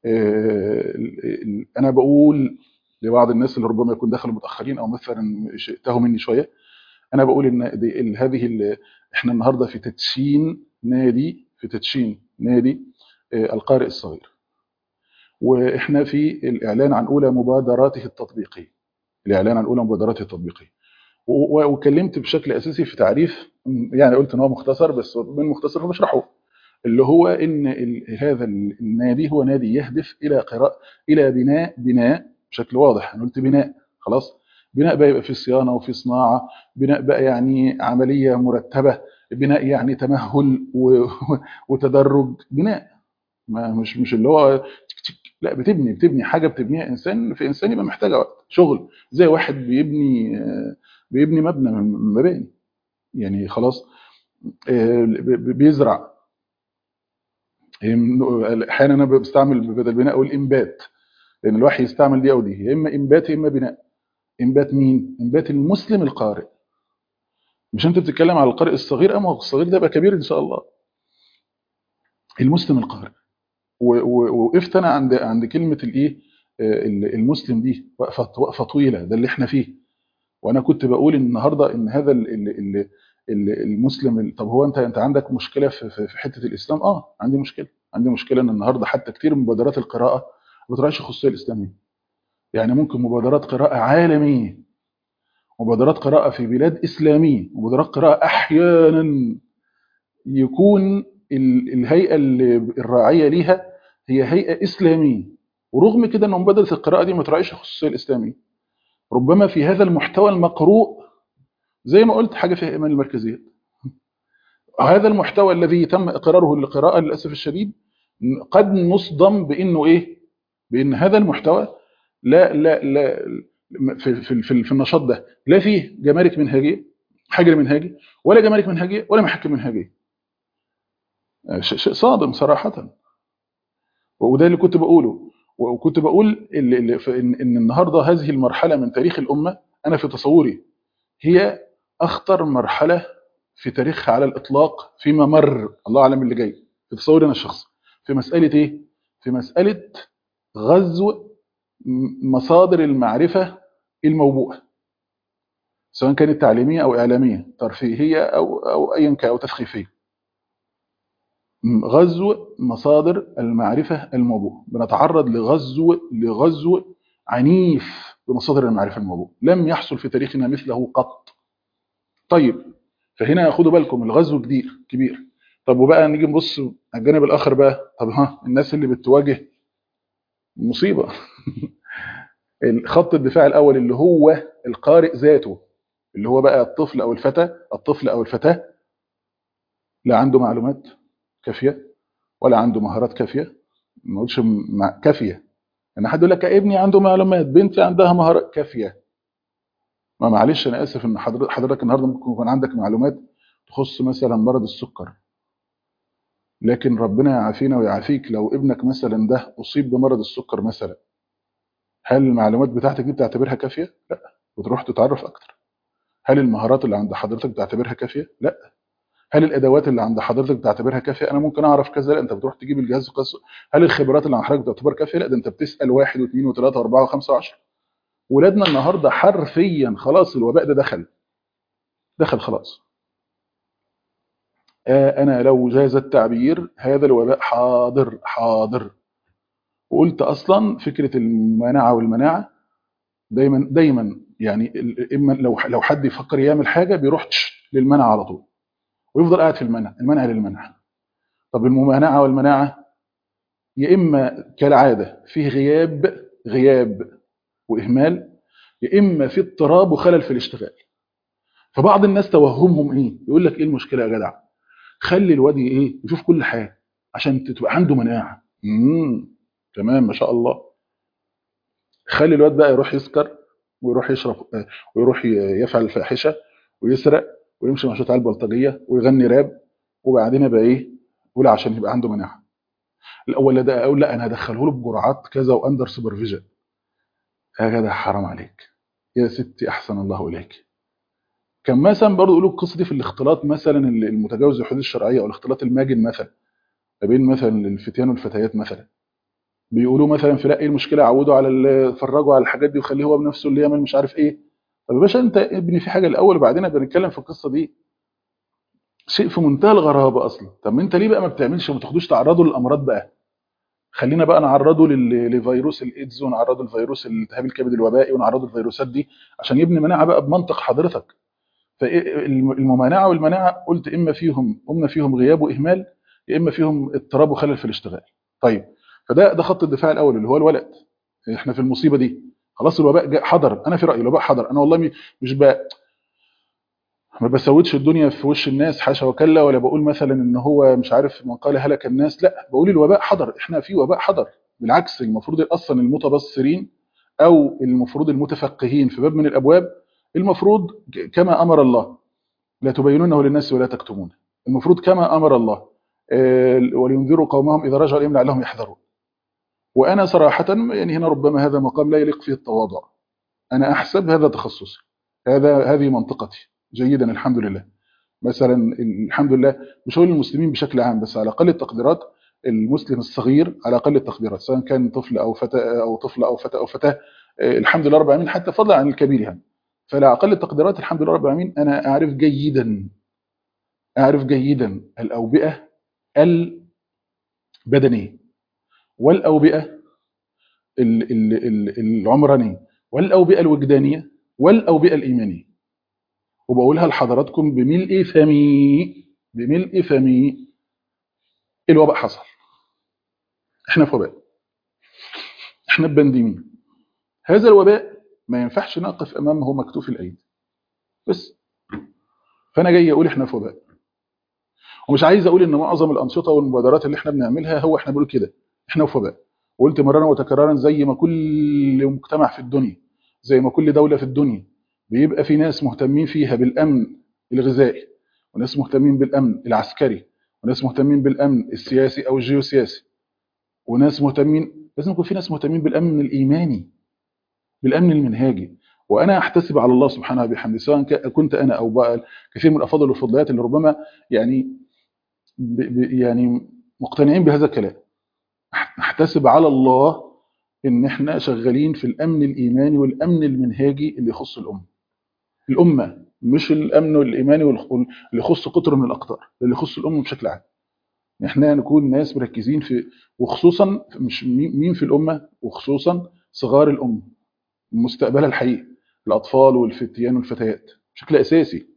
انا بقول لبعض الناس اللي ربما يكون دخلوا متاخرين او مثلا تاهوا مني شويه انا بقول ان دي هذه احنا النهارده في تدشين نادي في تدشين نادي القارئ الصغير واحنا في الاعلان عن اولى مبادراته التطبيقيه الاعلان عن اولى مبادراته التطبيقيه وكلمت بشكل اساسي في تعريف يعني قلت ان هو مختصر بس من مختصر فبشرحه اللي هو ان هذا النادي هو نادي يهدف الى قراءه الى بناء بناء بشكل واضح انا قلت بناء خلاص بناء بقى يبقى في صيانه وفي صناعه بناء بقى يعني عمليه مرتبه بناء يعني تمهل وتدرج بناء ما مش مش اللي هو تك تك لا بتبني بتبني حاجه بتبنيها انسان في انسان يبقى محتاجه وقت شغل زي واحد بيبني بيبني مبنى من مباني يعني خلاص بيزرع احيانا انا بستعمل بدل بناء اقول انبات لان الوحي يستعمل دي او دي يا اما انبات يا اما بناء انبات مين انبات المسلم القارئ مش انت بتتكلم على القارئ الصغير اما الصغير ده يبقى كبير ان شاء الله المسلم القارئ ووقفت انا عند عند كلمه الايه المسلم دي وقفه وقفه طويله ده اللي احنا فيه وانا كنت بقول النهارده ان هذا المسلم طب هو انت انت عندك مشكله في في حته الاسلام اه عندي مشكله عندي مشكله ان النهارده حتى كتير من مبادرات القراءه ما بتراعيش الخصوصيه الاسلاميه يعني ممكن مبادرات قراءه عالميه مبادرات قراءه في بلاد اسلاميه مبادرات قراءه احيانا يكون الهيئه الراعيه ليها هي هيئه اسلاميه ورغم كده ان مبادره القراءه دي ما تراعيش الخصوصيه الاسلاميه ربما في هذا المحتوى المقروء زي ما قلت حاجه فيها ايمان المركزيه هذا المحتوى الذي تم اقراره للقراءه للاسف الشديد قد نصدم بانه ايه بان هذا المحتوى لا لا لا في في في, في النشاط ده لا فيه جمارك منهجيه حجر منهجي ولا جمارك منهجيه ولا محاكم منهجيه شيء صادم صراحه وده اللي كنت بقوله وكنت بقول ان النهارده هذه المرحله من تاريخ الامه انا في تصوري هي اخطر مرحله في تاريخها على الاطلاق فيما مر الله اعلم اللي جاي في تصوري انا الشخصي في مساله ايه في مساله غزو مصادر المعرفه الموبوءه سواء كانت تعليميه او اعلاميه ترفيهيه او او ايا كان او تثقيفيه غزو مصادر المعرفة الموبوءة بنتعرض لغزو لغزو عنيف بمصادر المعرفة الموبوءة لم يحصل في تاريخنا مثله قط طيب فهنا خدوا بالكم الغزو كبير كبير طب وبقى نيجي نبص على الجانب الآخر بقى طب ها الناس اللي بتواجه مصيبة خط الدفاع الأول اللي هو القارئ ذاته اللي هو بقى الطفل أو الفتى الطفل أو الفتاة لا عنده معلومات كافيه ولا عنده مهارات كافيه ما اقولش كافيه ان حد يقول لك ابني عنده معلومات بنتي عندها مهارات كافيه ما معلش انا اسف ان حضرتك النهارده ممكن يكون عندك معلومات تخص مثلا مرض السكر لكن ربنا يعافينا ويعافيك لو ابنك مثلا ده اصيب بمرض السكر مثلا هل المعلومات بتاعتك دي بتعتبرها كافيه لا بتروح تتعرف اكتر هل المهارات اللي عند حضرتك بتعتبرها كافيه لا هل الادوات اللي عند حضرتك بتعتبرها كافيه انا ممكن اعرف كذا لا انت بتروح تجيب الجهاز القياس هل الخبرات اللي عند حضرتك بتعتبر كافيه لا ده انت بتسال واحد واثنين وثلاثه واربعه وخمسه وعشره ولادنا النهارده حرفيا خلاص الوباء ده دخل دخل خلاص آه انا لو جاز التعبير هذا الوباء حاضر حاضر وقلت اصلا فكره المناعه والمناعه دايما دايما يعني ال- اما لو لو حد يفكر يعمل حاجه بيروح تش للمنع على طول ويفضل قاعد في المنع المنع للمنع طب المناعه والمناعه يا اما كالعاده فيه غياب غياب واهمال يا اما في اضطراب وخلل في الاشتغال فبعض الناس توهمهم ايه يقول لك ايه المشكله يا جدع خلي الواد ايه يشوف كل حاجه عشان تبقى عنده مناعه امم تمام ما شاء الله خلي الواد بقى يروح يسكر ويروح يشرب آه، ويروح ي- يفعل الفاحشه ويسرق ويمشي مع على البلطجيه ويغني راب وبعدين يبقى ايه يقول عشان يبقى عنده مناعه الاول ده اقول لا انا هدخله له بجرعات كذا واندر سوبرفيجن يا جدع حرام عليك يا ستي احسن الله اليك كان مثلا برضه يقولوا القصه دي في الاختلاط مثلا المتجاوز الحدود الشرعيه او الاختلاط الماجن مثلا ما بين مثلا الفتيان والفتيات مثلا بيقولوا مثلا في لا ايه المشكله عودوا على ال- فرجوا على الحاجات دي وخليه هو بنفسه اللي يعمل مش عارف ايه طب يا باشا انت ابني في حاجه الاول وبعدين بنتكلم في القصه دي شيء في منتهى الغرابه اصلا طب ما انت ليه بقى ما بتعملش وما تاخدوش تعرضه للامراض بقى خلينا بقى نعرضه لل- لفيروس الايدز ونعرضه لفيروس الالتهاب الكبد الوبائي ونعرضه للفيروسات دي عشان يبني مناعه بقى بمنطق حضرتك فالممانعه والمناعه قلت اما فيهم قمنا فيهم غياب واهمال يا اما فيهم اضطراب وخلل في الاشتغال طيب فده ده خط الدفاع الاول اللي هو الولد احنا في المصيبه دي خلاص الوباء جاء حضر انا في رايي الوباء حضر انا والله م- مش بقى ما بسودش الدنيا في وش الناس حاشا وكلا ولا بقول مثلا ان هو مش عارف من قال هلك الناس لا بقول الوباء حضر احنا في وباء حضر بالعكس المفروض اصلا المتبصرين او المفروض المتفقهين في باب من الابواب المفروض ك- كما امر الله لا تبينونه للناس ولا تكتمونه المفروض كما امر الله آه، ولينذروا قومهم اذا رجعوا اليهم لعلهم يحذرون وانا صراحه يعني هنا ربما هذا مقام لا يليق فيه التواضع انا احسب هذا تخصصي هذا هذه منطقتي جيدا الحمد لله مثلا الحمد لله مش هقول المسلمين بشكل عام بس على اقل التقديرات المسلم الصغير على اقل التقديرات سواء كان طفل او فتاه او طفل او فتاه او فتاه آه، الحمد لله رب العالمين حتى فضلا عن الكبير يعني فعلى اقل التقديرات الحمد لله رب العالمين انا اعرف جيدا اعرف جيدا الاوبئه البدنيه والاوبئه ال- ال- ال- العمرانيه والاوبئه الوجدانيه والاوبئه الايمانيه وبقولها لحضراتكم بملء فمي بملء فمي الوباء حصل احنا في وباء احنا ببندمين هذا الوباء ما ينفعش نقف امامه مكتوف الايدي بس فانا جاي اقول احنا في وباء ومش عايز اقول ان معظم الانشطه والمبادرات اللي احنا بنعملها هو احنا بنقول كده احنا في وباء وقلت مرارا وتكرارا زي ما كل مجتمع في الدنيا زي ما كل دوله في الدنيا بيبقى في ناس مهتمين فيها بالامن الغذائي وناس مهتمين بالامن العسكري وناس مهتمين بالامن السياسي او الجيوسياسي وناس مهتمين لازم يكون في ناس مهتمين بالامن الايماني بالامن المنهاجي وانا احتسب على الله سبحانه وبحمده سواء ك- كنت انا او بقى كثير من الافاضل والفضليات اللي ربما يعني ب ب يعني مقتنعين بهذا الكلام أح- نحتسب على الله ان احنا شغالين في الامن الايماني والامن المنهاجي اللي يخص الامه الامه مش الامن الايماني والخ- اللي يخص قطر من الاقطار اللي يخص الامه بشكل عام احنا نكون ناس مركزين في وخصوصا مش مين مين في الامه وخصوصا صغار الامه مستقبلها الحقيقي الاطفال والفتيان والفتيات بشكل اساسي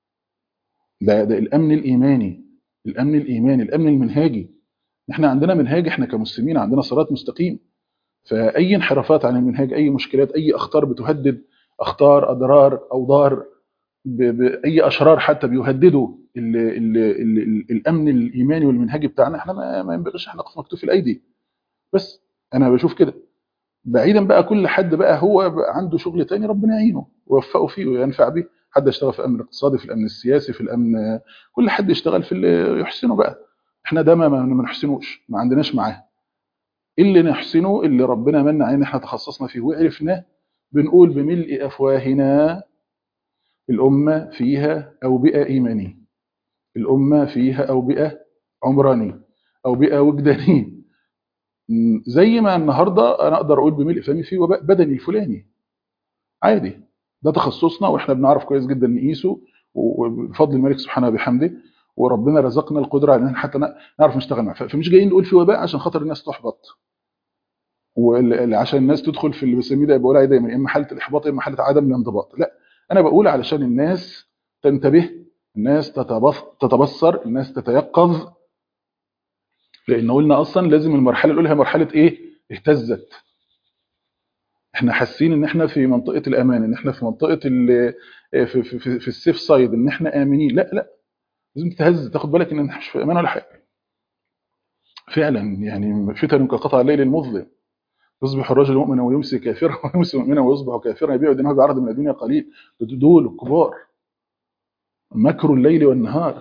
ده ده الامن الايماني الامن الايماني الامن المنهاجي احنا عندنا منهاج احنا كمسلمين عندنا صراط مستقيم فاي انحرافات عن المنهاج اي مشكلات اي اخطار بتهدد اخطار اضرار اوضار ب- باي اشرار حتى بيهددوا ال ال ال ال الامن الايماني والمنهجي بتاعنا احنا ما, ما ينبغيش احنا نقف مكتوف الايدي بس انا بشوف كده بعيدا بقى كل حد بقى هو بقى عنده شغل تاني ربنا يعينه ويوفقه فيه وينفع بيه حد يشتغل في الامن الاقتصادي في الامن السياسي في الامن كل حد يشتغل في اللي يحسنه بقى احنا ده ما ما نحسنوش ما عندناش معاه اللي نحسنه اللي ربنا من علينا احنا تخصصنا فيه وعرفناه بنقول بملء افواهنا الامه فيها اوبئه ايمانيه الامه فيها اوبئه عمرانيه اوبئه وجدانيه م، زي ما النهارده انا اقدر اقول بملء فمي في وباء بدني الفلاني عادي ده تخصصنا واحنا بنعرف كويس جدا نقيسه وبفضل الملك سبحانه وبحمده وربنا رزقنا القدره على ان حتى نعرف نشتغل معاه فمش جايين نقول في وباء عشان خاطر الناس تحبط وعشان الناس تدخل في اللي بسميه ده بقول عليه دايما اما حاله الاحباط اما حاله عدم الانضباط لا انا بقول علشان الناس تنتبه الناس تتبص- تتبصر الناس تتيقظ لان قلنا اصلا لازم المرحله الاولى هي مرحله ايه اهتزت احنا حاسين ان احنا في منطقه الامان ان احنا في منطقه ال- في, في, في, في السيف سايد ان احنا امنين لا لا لازم تهز تاخد بالك ان احنا مش في امان ولا حاجه فعلا يعني فتن كقطع الليل المظلم يصبح الرجل مؤمنا ويمسي كافرا ويمسي مؤمنا ويصبح كافرا يبيع دينه بعرض من الدنيا قليل دول الكبار مكر الليل والنهار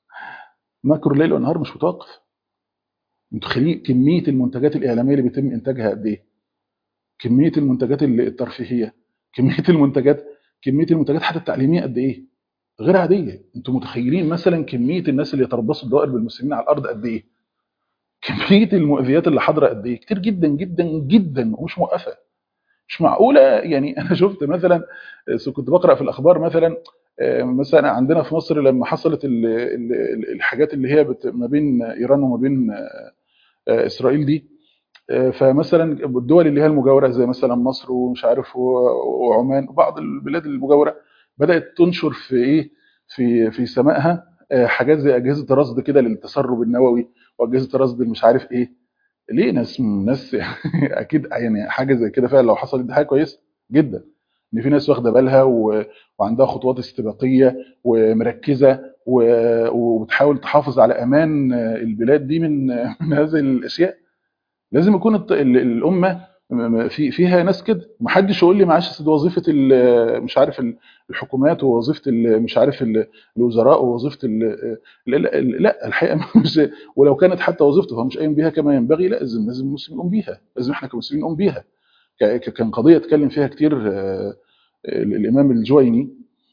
مكر الليل والنهار مش متوقف انتوا متخيلين كميه المنتجات الاعلاميه اللي بيتم انتاجها قد ايه كميه المنتجات ال- الترفيهيه كميه المنتجات كميه المنتجات حتى التعليميه قد ايه غير عاديه انتوا متخيلين مثلا كميه الناس اللي يتربصوا الدوائر بالمسلمين على الارض قد ايه كميه المؤذيات اللي حاضره قد ايه كتير جدا جدا جدا ومش موقفه مش معقوله يعني انا شفت مثلا آه، كنت بقرا في الاخبار مثلا آه، مثلا عندنا في مصر لما حصلت ال- ال- ال- الحاجات اللي هي بت- ما بين ايران وما بين آه، آه، اسرائيل دي آه، فمثلا الدول اللي هي المجاوره زي مثلا مصر ومش عارف و- وعمان وبعض البلاد المجاوره بدات تنشر في ايه في في سمائها آه، حاجات زي اجهزه رصد كده للتسرب النووي واجهزه رصد مش عارف ايه ليه ناس ناس اكيد يعني حاجه زي كده فعلا لو حصلت دي حاجه كويسه جدا ان في ناس واخده بالها و... وعندها خطوات استباقيه ومركزه و... وبتحاول تحافظ على امان البلاد دي من من هذه الاشياء لازم يكون الط- ال- الامه م- م- في فيها ناس كده محدش يقول لي معلش أصل دي وظيفه ال- مش عارف ال- الحكومات ووظيفه ال- مش عارف ال- الوزراء ووظيفه ال- لا, لا, لا الحقيقه مش ولو كانت حتى وظيفته فهو مش قايم بيها كما ينبغي لا لازم لازم المسلم يقوم بيها لازم احنا كمسلمين نقوم بيها ك- ك- كان قضيه اتكلم فيها كتير آه، ال- الامام الجويني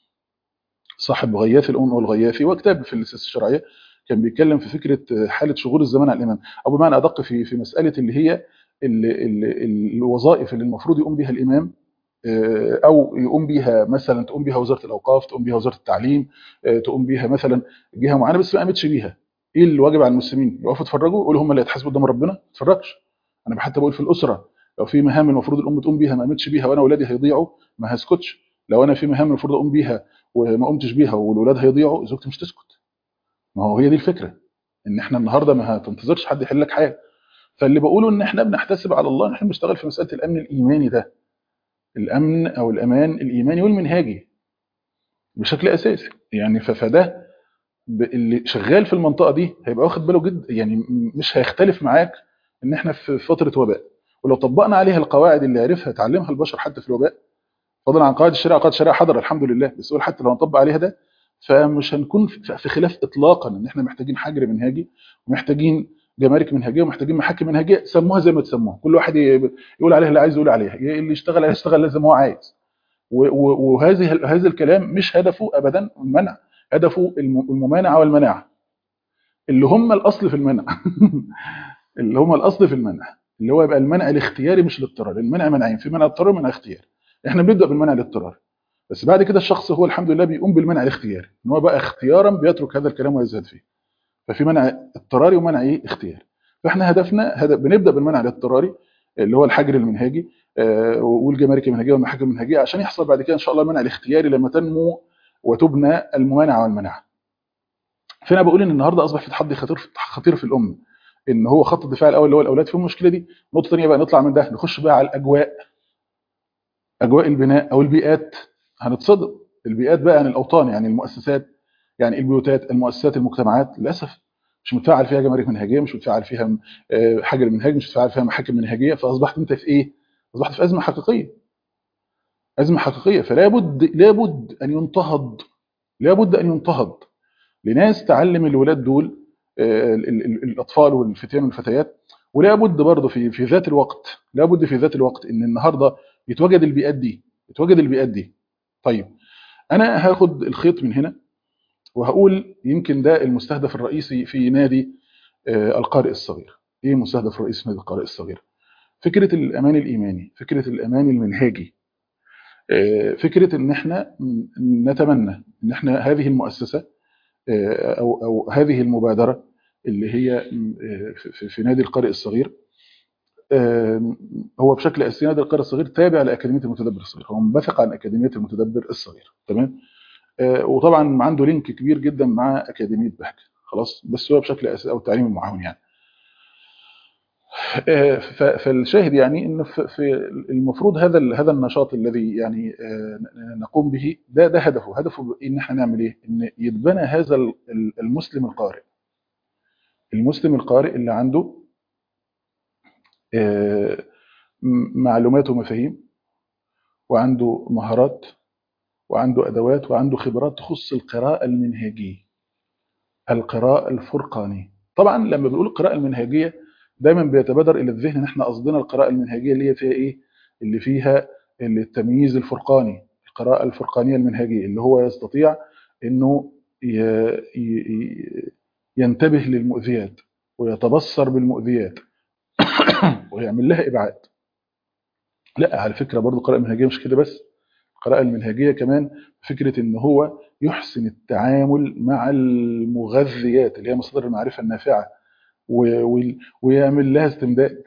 صاحب غياث الأم والغياثي وكتاب في السياسة الشرعية كان بيتكلم في فكرة حالة شغول الزمان على الإمام أو بمعنى أدق في في مسألة اللي هي ال- ال- الوظائف اللي المفروض يقوم بها الإمام آه، أو يقوم بيها مثلا تقوم بيها وزارة الأوقاف تقوم بيها وزارة التعليم آه، تقوم بيها مثلا جهة معينة بس ما قامتش بيها إيه الواجب على المسلمين يقفوا يتفرجوا يقولوا هم اللي هيتحاسبوا قدام ربنا ما تتفرجش أنا حتى بقول في الأسرة لو في مهام المفروض الأم تقوم بيها ما قامتش بيها وأنا أولادي هيضيعوا ما هسكتش لو أنا في مهام المفروض أقوم بيها وما قمتش بيها والولاد هيضيعوا زوجتي مش تسكت ما هو هي دي الفكره ان احنا النهارده ما هتنتظرش حد يحل لك حاجه فاللي بقوله ان احنا بنحتسب على الله ان احنا بنشتغل في مساله الامن الايماني ده الامن او الامان الايماني والمنهاجي بشكل اساسي يعني ف- فده ب- اللي شغال في المنطقه دي هيبقى واخد باله جدا يعني م- مش هيختلف معاك ان احنا في فتره وباء ولو طبقنا عليها القواعد اللي عرفها تعلمها البشر حتى في الوباء فضلا عن قواعد الشريعه قواعد الشريعه حضر الحمد لله بس قول حتى لو نطبق عليها ده فمش هنكون في في خلاف اطلاقا ان احنا محتاجين حجر منهجي ومحتاجين جمارك منهجيه ومحتاجين محاكم منهجيه سموها زي ما تسموها كل واحد ي- يقول عليها اللي عايز يقول عليها اللي يشتغل عليها يشتغل زي ما هو عايز و- و- وهذه هذا الكلام مش هدفه ابدا المنع هدفه الم- الممانعه والمناعه اللي هم الاصل في المنع اللي هم الاصل في المنع اللي هو يبقى المنع الاختياري مش الاضطراري المنع منعين في منع اضطراري ومنع اختياري احنا بنبدا بالمنع الاضطراري بس بعد كده الشخص هو الحمد لله بيقوم بالمنع الاختياري ان هو بقى اختيارا بيترك هذا الكلام ويزهد فيه ففي منع اضطراري ومنع ايه اختياري فاحنا هدفنا هدف بنبدا بالمنع الاضطراري اللي هو الحجر المنهجي آه، والجمارك المنهجيه والمحاكم المنهجيه عشان يحصل بعد كده ان شاء الله المنع الاختياري لما تنمو وتبنى الممانعه والمناعه فانا بقول ان النهارده اصبح في تحدي خطير خطير في الامه ان هو خط الدفاع الاول اللي هو الاولاد في المشكله دي نقطه ثانيه بقى نطلع من ده نخش بقى على الاجواء اجواء البناء او البيئات هنتصدم البيئات بقى يعني الاوطان يعني المؤسسات يعني البيوتات المؤسسات المجتمعات للاسف مش متفاعل فيها جمارك منهجيه مش متفاعل فيها آه، حجر منهجي مش متفاعل فيها محاكم منهجيه فاصبحت انت في ايه؟ اصبحت في ازمه حقيقيه ازمه حقيقيه فلا بد لابد ان ينتهض لابد ان ينتهض لناس تعلم الولاد دول آه، ال- ال- ال- الاطفال والفتيان والفتيات ولا بد برضه في في ذات الوقت لا بد في ذات الوقت ان النهارده يتوجد البيئات دي يتوجد البيئات دي طيب انا هاخد الخيط من هنا وهقول يمكن ده المستهدف الرئيسي في نادي آه، القارئ الصغير ايه المستهدف الرئيسي في نادي القارئ الصغير فكره الامان الايماني فكره الامان المنهجي آه، فكره ان احنا م- نتمنى ان احنا هذه المؤسسه آه، او او هذه المبادره اللي هي م- آه، في في- في نادي القارئ الصغير آه، هو بشكل اساسي نادي القارئ الصغير تابع لاكاديميه المتدبر الصغير هو منبثق عن اكاديميه المتدبر الصغير تمام آه، وطبعا عنده لينك كبير جدا مع اكاديميه بهجه خلاص بس هو بشكل اساسي او التعليم المعاون يعني آه، ف- فالشاهد يعني ان في في المفروض هذا ال- هذا النشاط الذي يعني آه، نقوم به ده ده هدفه هدفه ان احنا نعمل ايه ان يتبنى هذا ال- ال- المسلم القارئ المسلم القارئ اللي عنده آه، م- معلومات ومفاهيم وعنده مهارات وعنده ادوات وعنده خبرات تخص القراءه المنهجيه القراءه الفرقانيه طبعا لما بنقول القراءه المنهجيه دايما بيتبادر الى الذهن ان احنا قصدنا القراءه المنهجيه اللي هي فيها ايه اللي فيها اللي التمييز الفرقاني القراءه الفرقانيه المنهجيه اللي هو يستطيع انه ي- ي- ينتبه للمؤذيات ويتبصر بالمؤذيات ويعمل لها ابعاد لا على فكره برضو القراءه المنهجيه مش كده بس القراءه المنهجيه كمان فكره ان هو يحسن التعامل مع المغذيات اللي هي مصادر المعرفه النافعه و- وال- ويعمل لها استمداد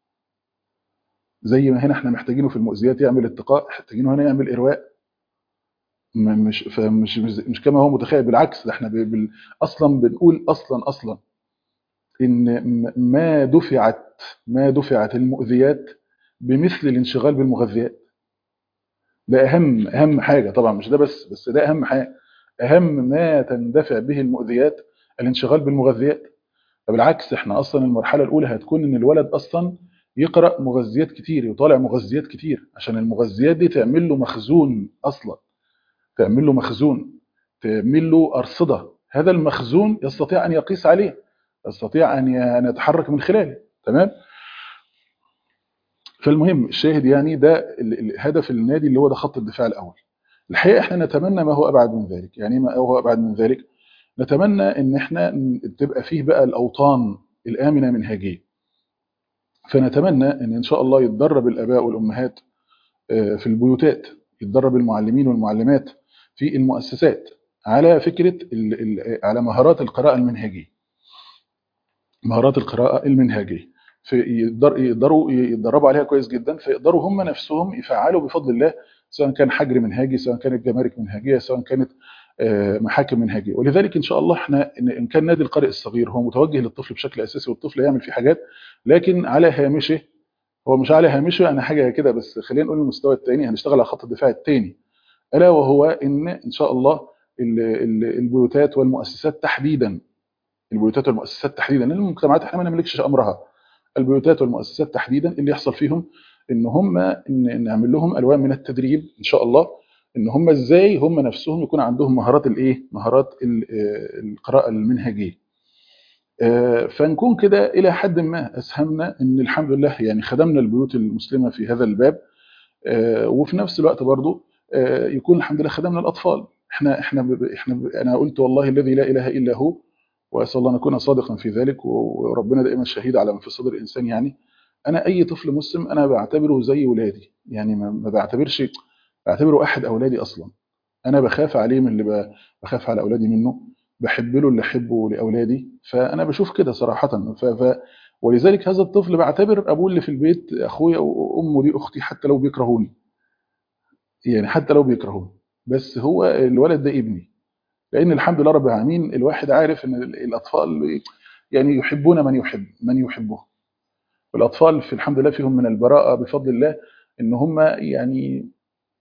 زي ما هنا احنا محتاجينه في المؤذيات يعمل اتقاء محتاجينه هنا يعمل ارواء م- مش فمش مش مش كما هو متخيل بالعكس ده احنا ب- بال اصلا بنقول اصلا اصلا ان م- ما دفعت ما دفعت المؤذيات بمثل الانشغال بالمغذيات ده اهم اهم حاجه طبعا مش ده بس بس ده اهم حاجه اهم ما تندفع به المؤذيات الانشغال بالمغذيات فبالعكس احنا اصلا المرحله الاولى هتكون ان الولد اصلا يقرا مغذيات كتير يطالع مغذيات كتير عشان المغذيات دي تعمل له مخزون اصلا تعمل له مخزون تعمل له ارصده هذا المخزون يستطيع ان يقيس عليه يستطيع ان ي- أن يتحرك من خلاله تمام فالمهم الشاهد يعني ده ال- ال- هدف النادي اللي هو ده خط الدفاع الاول الحقيقه احنا نتمنى ما هو ابعد من ذلك يعني ما هو ابعد من ذلك نتمنى ان احنا ن- تبقى فيه بقى الاوطان الامنه منهجيه فنتمنى ان ان شاء الله يتدرب الاباء والامهات آه، في البيوتات يتدرب المعلمين والمعلمات في المؤسسات على فكره ال- ال- على مهارات القراءه المنهجيه مهارات القراءه المنهجيه في يقدر- يقدروا يتدربوا عليها كويس جدا فيقدروا هم نفسهم يفعلوا بفضل الله سواء كان حجر منهجي سواء كانت جمارك منهجيه سواء كانت آه، محاكم منهجيه ولذلك ان شاء الله احنا ان إن كان نادي القارئ الصغير هو متوجه للطفل بشكل اساسي والطفل يعمل فيه حاجات لكن على هامشه هو مش على هامشه انا حاجه كده بس خلينا نقول المستوى الثاني هنشتغل على خط الدفاع الثاني الا وهو ان ان شاء الله ال- ال- البيوتات والمؤسسات تحديدا البيوتات والمؤسسات تحديدا لان المجتمعات احنا ما نملكش امرها البيوتات والمؤسسات تحديدا اللي يحصل فيهم ان هم ان نعمل لهم الوان من التدريب ان شاء الله ان هم ازاي هم نفسهم يكون عندهم مهارات الايه مهارات ال- آه، القراءه المنهجيه آه، فنكون كده الى حد ما اسهمنا ان الحمد لله يعني خدمنا البيوت المسلمه في هذا الباب آه، وفي نفس الوقت برضو آه، يكون الحمد لله خدمنا الاطفال احنا احنا ب- احنا ب- انا قلت والله الذي لا اله الا هو واسال الله ان اكون صادقا في ذلك وربنا دائما شهيد على ما في صدر الانسان يعني انا اي طفل مسلم انا بعتبره زي ولادي يعني ما ما بعتبرش بعتبره احد اولادي اصلا انا بخاف عليه من اللي ب- بخاف على اولادي منه بحب له اللي احبه لاولادي فانا بشوف كده صراحه ف... ف... ولذلك هذا الطفل بعتبر ابوه اللي في البيت اخويا وامه دي اختي حتى لو بيكرهوني يعني حتى لو بيكرهوني بس هو الولد ده ابني لان الحمد لله رب العالمين الواحد عارف ان ال- الاطفال يعني يحبون من يحب من يحبه والاطفال في الحمد لله فيهم من البراءه بفضل الله ان هم يعني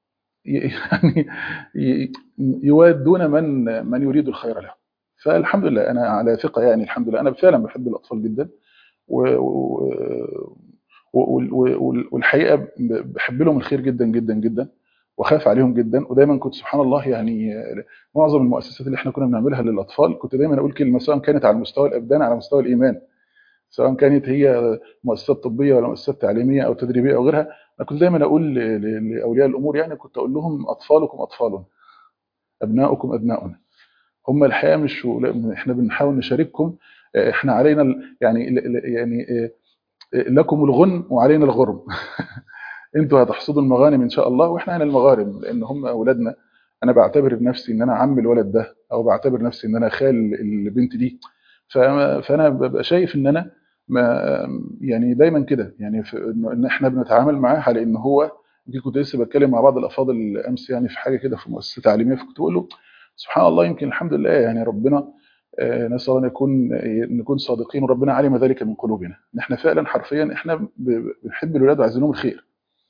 يعني ي- يوادون من من يريد الخير له فالحمد لله انا على ثقه يعني الحمد لله انا فعلا بحب الاطفال جدا و و- و- و- والحقيقه ب- بحب لهم الخير جدا جدا جدا وخاف عليهم جدا ودايما كنت سبحان الله يعني معظم المؤسسات اللي احنا كنا بنعملها للاطفال كنت دايما اقول كلمه سواء كانت على مستوى الابدان على مستوى الايمان سواء كانت هي مؤسسات طبيه ولا مؤسسات تعليميه او تدريبيه او غيرها انا كنت دايما اقول لاولياء الامور يعني كنت اقول لهم اطفالكم اطفالنا ابناؤكم ابناؤنا هم الحقيقه مش احنا بنحاول نشارككم احنا علينا يعني يعني لكم الغن وعلينا الغرم انتوا هتحصدوا المغانم ان شاء الله واحنا هنا المغارم لان هم اولادنا انا بعتبر نفسي ان انا عم الولد ده او بعتبر نفسي ان انا خال البنت دي فانا ببقى شايف ان انا ما يعني دايما كده يعني ان احنا بنتعامل معاه على ان هو يمكن كنت لسه بتكلم مع بعض الافاضل امس يعني في حاجه كده في مؤسسه تعليميه فكنت بقول له سبحان الله يمكن الحمد لله يعني ربنا نسال الله ان يكون نكون صادقين وربنا علم ذلك من قلوبنا ان احنا فعلا حرفيا احنا بنحب الولاد وعايزين لهم الخير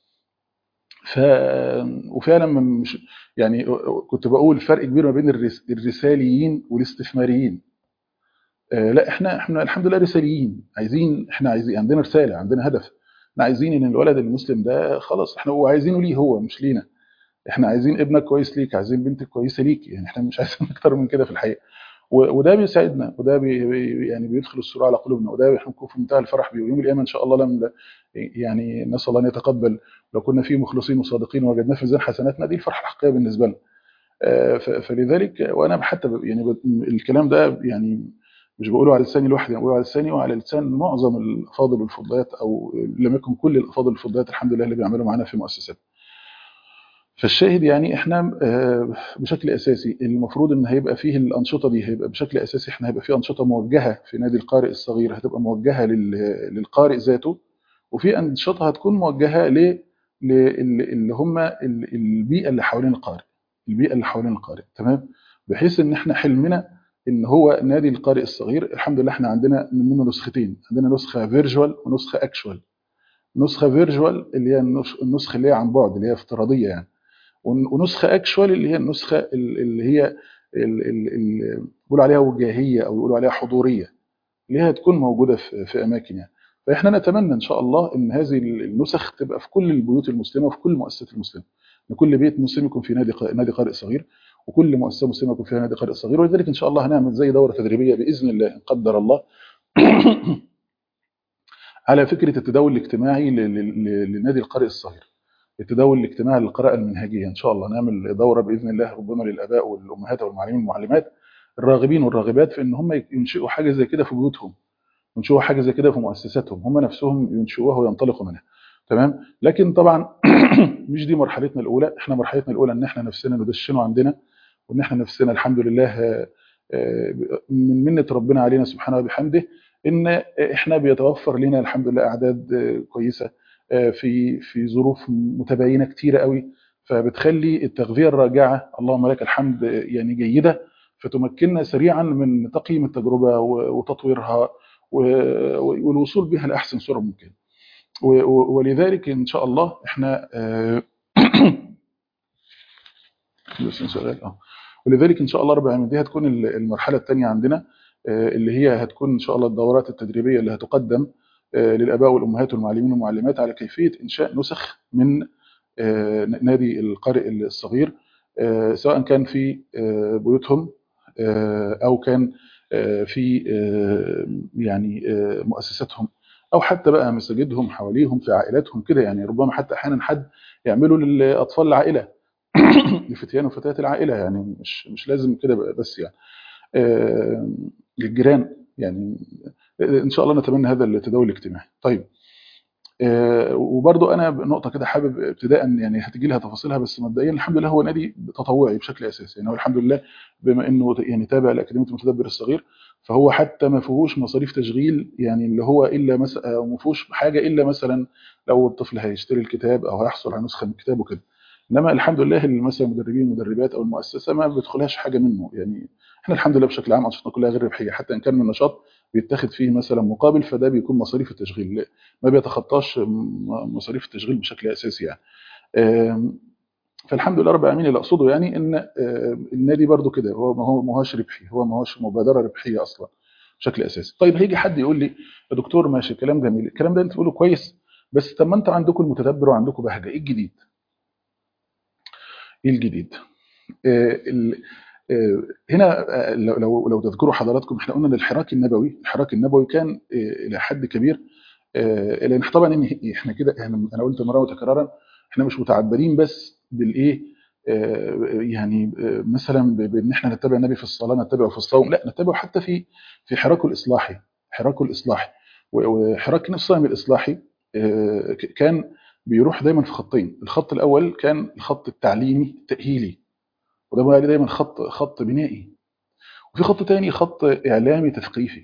ف وفعلا مش يعني كنت بقول فرق كبير ما بين الرساليين والاستثماريين لا احنا احنا الحمد لله رساليين عايزين احنا عايزين عندنا رساله عندنا هدف احنا عايزين ان الولد المسلم ده خلاص احنا هو عايزينه ليه هو مش لينا احنا عايزين ابنك كويس ليك عايزين بنتك كويسه ليك يعني احنا مش عايزين اكتر من كده في الحقيقه وده بيساعدنا وده بي يعني بيدخل السرور على قلوبنا وده بيكون في منتهى الفرح بيه ويوم القيامه ان شاء الله لم يعني نسال الله ان يتقبل لو كنا فيه مخلصين وصادقين ووجدناه في ميزان حسناتنا دي الفرحه الحقيقيه بالنسبه لنا فلذلك وانا حتى يعني الكلام ده يعني مش بقوله على لساني لوحدي انا بقوله على لساني وعلى لسان معظم الافاضل والفضلات او لم يكن كل الافاضل والفضلات الحمد لله اللي بيعملوا معانا في مؤسسات فالشاهد يعني احنا بشكل اساسي المفروض ان هيبقى فيه الانشطه دي هيبقى بشكل اساسي احنا هيبقى فيه انشطه موجهه في نادي القارئ الصغير هتبقى موجهه للقارئ ذاته وفي انشطه هتكون موجهه ل اللي هم البيئه اللي حوالين القارئ البيئه اللي حوالين القارئ تمام بحيث ان احنا حلمنا ان هو نادي القارئ الصغير الحمد لله احنا عندنا منه نسختين عندنا نسخه فيرجوال ونسخه اكشوال نسخه فيرجوال اللي هي النسخه اللي هي عن بعد اللي هي افتراضيه يعني ونسخه اكشوال اللي هي النسخه اللي هي اللي بيقولوا عليها وجاهيه او بيقولوا عليها حضوريه اللي هي هتكون موجوده في, في اماكن يعني فاحنا نتمنى ان شاء الله ان هذه النسخ تبقى في كل البيوت المسلمه وفي كل المؤسسات المسلمه ان كل بيت مسلم يكون في نادي نادي قارئ صغير وكل مؤسسه مسلمه يكون فيها نادي قارئ صغير ولذلك ان شاء الله هنعمل زي دوره تدريبيه باذن الله ان قدر الله على فكره التداول الاجتماعي لنادي القارئ الصغير التداول الاجتماعي للقراءه المنهجيه ان شاء الله نعمل دوره باذن الله ربما للاباء والامهات والمعلمين والمعلمات الراغبين والراغبات في ان هم ينشئوا حاجه زي كده في بيوتهم ينشئوا حاجه زي كده في مؤسساتهم هم نفسهم ينشئوها وينطلقوا منها تمام لكن طبعا مش دي مرحلتنا الاولى احنا مرحلتنا الاولى ان احنا نفسنا ندشنه عندنا وان احنا نفسنا الحمد لله من منه ربنا علينا سبحانه وبحمده ان احنا بيتوفر لنا الحمد لله اعداد كويسه في في ظروف متباينه كتيره قوي فبتخلي التغذيه الراجعه اللهم لك الحمد يعني جيده فتمكننا سريعا من تقييم التجربه وتطويرها والوصول بها لاحسن صوره ممكنه ولذلك ان شاء الله احنا سؤال اه ولذلك ان شاء الله رب العالمين دي هتكون المرحله الثانيه عندنا اللي هي هتكون ان شاء الله الدورات التدريبيه اللي هتقدم للاباء والامهات والمعلمين والمعلمات على كيفيه انشاء نسخ من نادي القارئ الصغير سواء كان في بيوتهم او كان في يعني مؤسساتهم او حتى بقى مساجدهم حواليهم في عائلاتهم كده يعني ربما حتى احيانا حد يعملوا للاطفال العائله لفتيان وفتيات العائله يعني مش مش لازم كده بس يعني للجيران يعني ان شاء الله نتمنى هذا التداول الاجتماعي طيب وبرضو انا نقطه كده حابب ابتداء يعني هتجي لها تفاصيلها بس مبدئيا الحمد لله هو نادي تطوعي بشكل اساسي يعني هو الحمد لله بما انه يعني تابع لاكاديميه المتدبر الصغير فهو حتى ما فيهوش مصاريف تشغيل يعني اللي هو الا مثلا ما فيهوش حاجه الا مثلا لو الطفل هيشتري الكتاب او هيحصل على نسخه من الكتاب وكده انما الحمد لله مثلا المدربين المدربات او المؤسسه ما بتدخلهاش حاجه منه يعني احنا الحمد لله بشكل عام انشطتنا كلها غير ربحيه حتى ان كان من نشاط بيتاخد فيه مثلا مقابل فده بيكون مصاريف التشغيل ما بيتخطاش مصاريف التشغيل بشكل اساسي يعني فالحمد لله رب العالمين اللي اقصده يعني ان النادي برضو كده هو ما هو ما هوش ربحي هو ما هوش مبادره ربحيه اصلا بشكل اساسي طيب هيجي حد يقول لي يا دكتور ماشي كلام جميل الكلام ده انت تقوله كويس بس طب ما انت عندكم المتدبر وعندكم بهجه ايه الجديد الجديد آه، ال- آه، هنا آه، لو لو لو تذكروا حضراتكم احنا قلنا ان الحراك النبوي الحراك النبوي كان آه، الى حد كبير آه، لان طبعا إن احنا كده احنا انا قلت مره وتكرارا احنا مش متعبدين بس بالايه آه، يعني آه، مثلا ب- بان احنا نتبع النبي في الصلاه نتبعه في الصوم لا نتبعه حتى في في حراكه الاصلاحي حراكه الاصلاحي و- وحراك النبي صلى الله عليه وسلم الاصلاحي آه، ك- كان بيروح دايما في خطين الخط الاول كان الخط التعليمي التاهيلي وده بقى عليه دايما خط خط بنائي وفي خط تاني خط اعلامي تثقيفي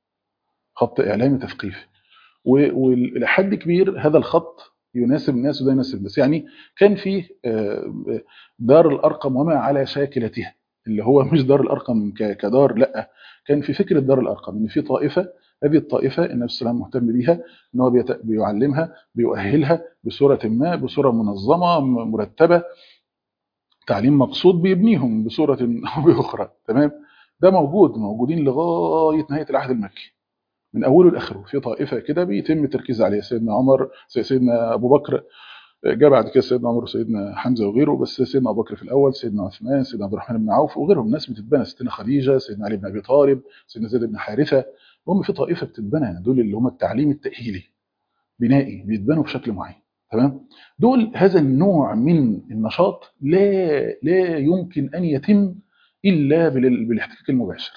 خط اعلامي تثقيفي و- والى حد كبير هذا الخط يناسب الناس وده يناسب الناس يعني كان فيه آه، دار الارقم وما على شاكلتها اللي هو مش دار الارقم ك- كدار لا كان في فكره دار الارقم ان في طائفه هذه الطائفه النبي صلى الله عليه وسلم مهتم بيها ان هو بيت- بيعلمها بيؤهلها بصوره ما بصوره منظمه م- مرتبه تعليم مقصود بيبنيهم بصوره او باخرى تمام ده موجود موجودين لغايه نهايه العهد المكي من اوله لاخره في طائفه كده بيتم التركيز عليها سيدنا عمر سي- سيدنا ابو بكر جاء بعد كده سيدنا عمر وسيدنا حمزه وغيره بس سيدنا ابو بكر في الاول سيدنا عثمان سيدنا عبد الرحمن بن عوف وغيرهم ناس بتتبنى سيدنا خديجه سيدنا علي بن ابي طالب سيدنا زيد بن حارثه هم في طائفه بتتبنى دول اللي هم التعليم التاهيلي بنائي بيتبنوا بشكل معين تمام دول هذا النوع من النشاط لا لا يمكن ان يتم الا بال- بالاحتكاك المباشر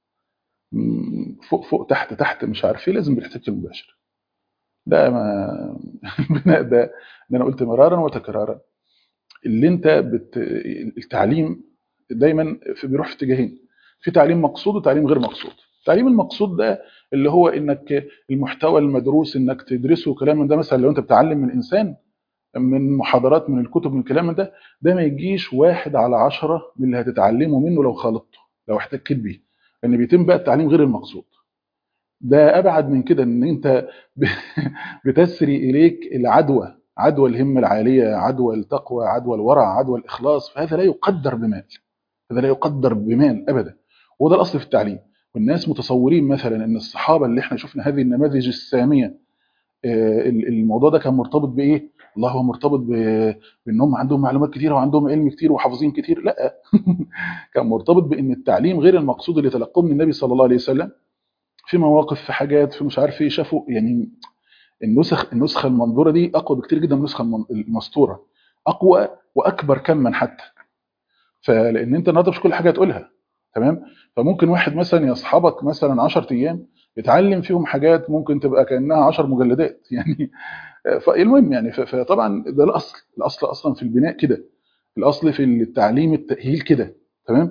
مم، فوق فوق تحت تحت مش عارف ايه لازم بالاحتكاك المباشر ده ما البناء ده ده انا قلت مرارا وتكرارا اللي انت بت... التعليم دايما في بيروح في اتجاهين في تعليم مقصود وتعليم غير مقصود التعليم المقصود ده اللي هو انك المحتوى المدروس انك تدرسه كلام من ده مثلا لو انت بتعلم من انسان من محاضرات من الكتب من كلام من ده ده ما يجيش واحد على عشرة من اللي هتتعلمه منه لو خالطته لو احتكيت بيه لان بيتم بقى التعليم غير المقصود ده ابعد من كده ان انت ب- بتسري اليك العدوى عدوى الهمه العاليه عدوى التقوى عدوى الورع عدوى الاخلاص فهذا لا يقدر بمال هذا لا يقدر بمال ابدا وده الاصل في التعليم والناس متصورين مثلا ان الصحابه اللي احنا شفنا هذه النماذج الساميه آه، ال- الموضوع ده كان مرتبط بايه الله هو مرتبط ب- بانهم عندهم معلومات كتيره وعندهم علم كتير وحافظين كتير لا كان مرتبط بان التعليم غير المقصود اللي تلقوه من النبي صلى الله عليه وسلم في مواقف في حاجات في مش عارف ايه شافوا يعني النسخ النسخه المنظوره دي اقوى بكتير جدا من النسخه المن- المسطوره اقوى واكبر كما حتى فلان انت النهارده مش كل حاجه هتقولها تمام فممكن واحد مثلا يصحبك مثلا 10 ايام يتعلم فيهم حاجات ممكن تبقى كانها 10 مجلدات يعني فالمهم يعني ف- فطبعا ده الاصل الاصل اصلا في البناء كده الاصل في التعليم التاهيل كده تمام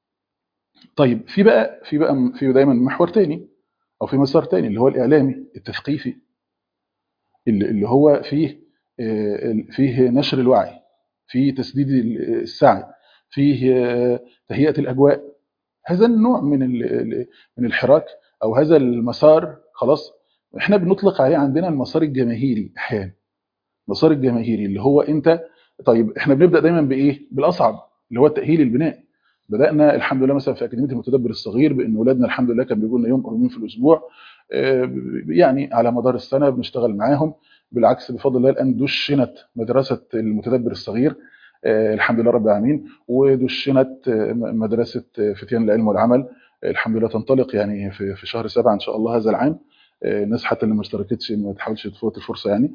طيب في بقى في بقى في دايما محور تاني او في مسار تاني اللي هو الاعلامي التثقيفي اللي اللي هو فيه آه، فيه نشر الوعي فيه تسديد السعي فيه آه، تهيئه الاجواء هذا النوع من ال- ال- من الحراك او هذا المسار خلاص احنا بنطلق عليه عندنا المسار الجماهيري احيانا المسار الجماهيري اللي هو انت طيب احنا بنبدا دايما بايه بالاصعب اللي هو التاهيل البنائي بدانا الحمد لله مثلا في اكاديميه المتدبر الصغير بان اولادنا الحمد لله كان بيجوا لنا يوم او يومين في الاسبوع آه، يعني على مدار السنه بنشتغل معاهم بالعكس بفضل الله الان دشنت مدرسه المتدبر الصغير آه، الحمد لله رب العالمين ودشنت آه، م- مدرسه آه، فتيان العلم والعمل آه، الحمد لله تنطلق يعني في في شهر سبعة ان شاء الله هذا العام آه، الناس حتى اللي ما اشتركتش ما تحاولش تفوت الفرصه يعني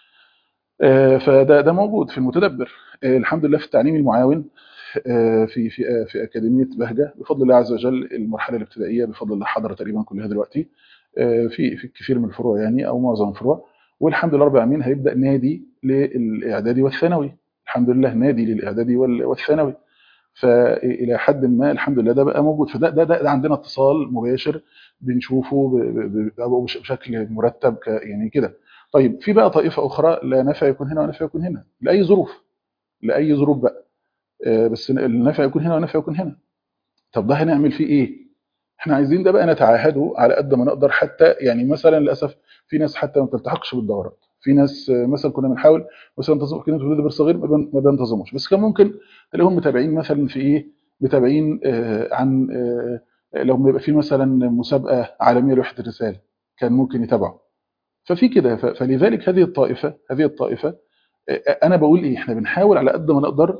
آه، فده ده موجود في المتدبر آه، الحمد لله في التعليم المعاون آه، في في آه، في اكاديميه بهجه بفضل الله عز وجل المرحله الابتدائيه بفضل الله حاضره تقريبا كلها دلوقتي آه، في في كثير من الفروع يعني او معظم الفروع والحمد لله رب العالمين هيبدا نادي للاعدادي والثانوي الحمد لله نادي للاعدادي وال- والثانوي فالى حد ما الحمد لله ده بقى موجود فده ده, ده, ده عندنا اتصال مباشر بنشوفه ب- ب- ب- أو بش- بشكل مرتب ك- يعني كده طيب في بقى طائفه اخرى لا نفع يكون هنا ونفع يكون هنا لاي ظروف لاي ظروف بقى آه، بس النفع يكون هنا والنفع يكون هنا طب ده هنعمل فيه ايه احنا عايزين ده بقى نتعاهده على قد ما نقدر حتى يعني مثلا للاسف في ناس حتى ما بتلتحقش بالدورات في ناس آه، مثلا كنا بنحاول مثلا ننتظم كلمه ولاد صغير ما بن- ما بينتظموش بس كان ممكن تلاقيهم متابعين مثلا في ايه متابعين آه، عن آه، لو بيبقى في مثلا مسابقه عالميه لوحده الرساله كان ممكن يتابعوا ففي كده ف- فلذلك هذه الطائفه هذه الطائفه آه، انا بقول ايه احنا بنحاول على قد ما نقدر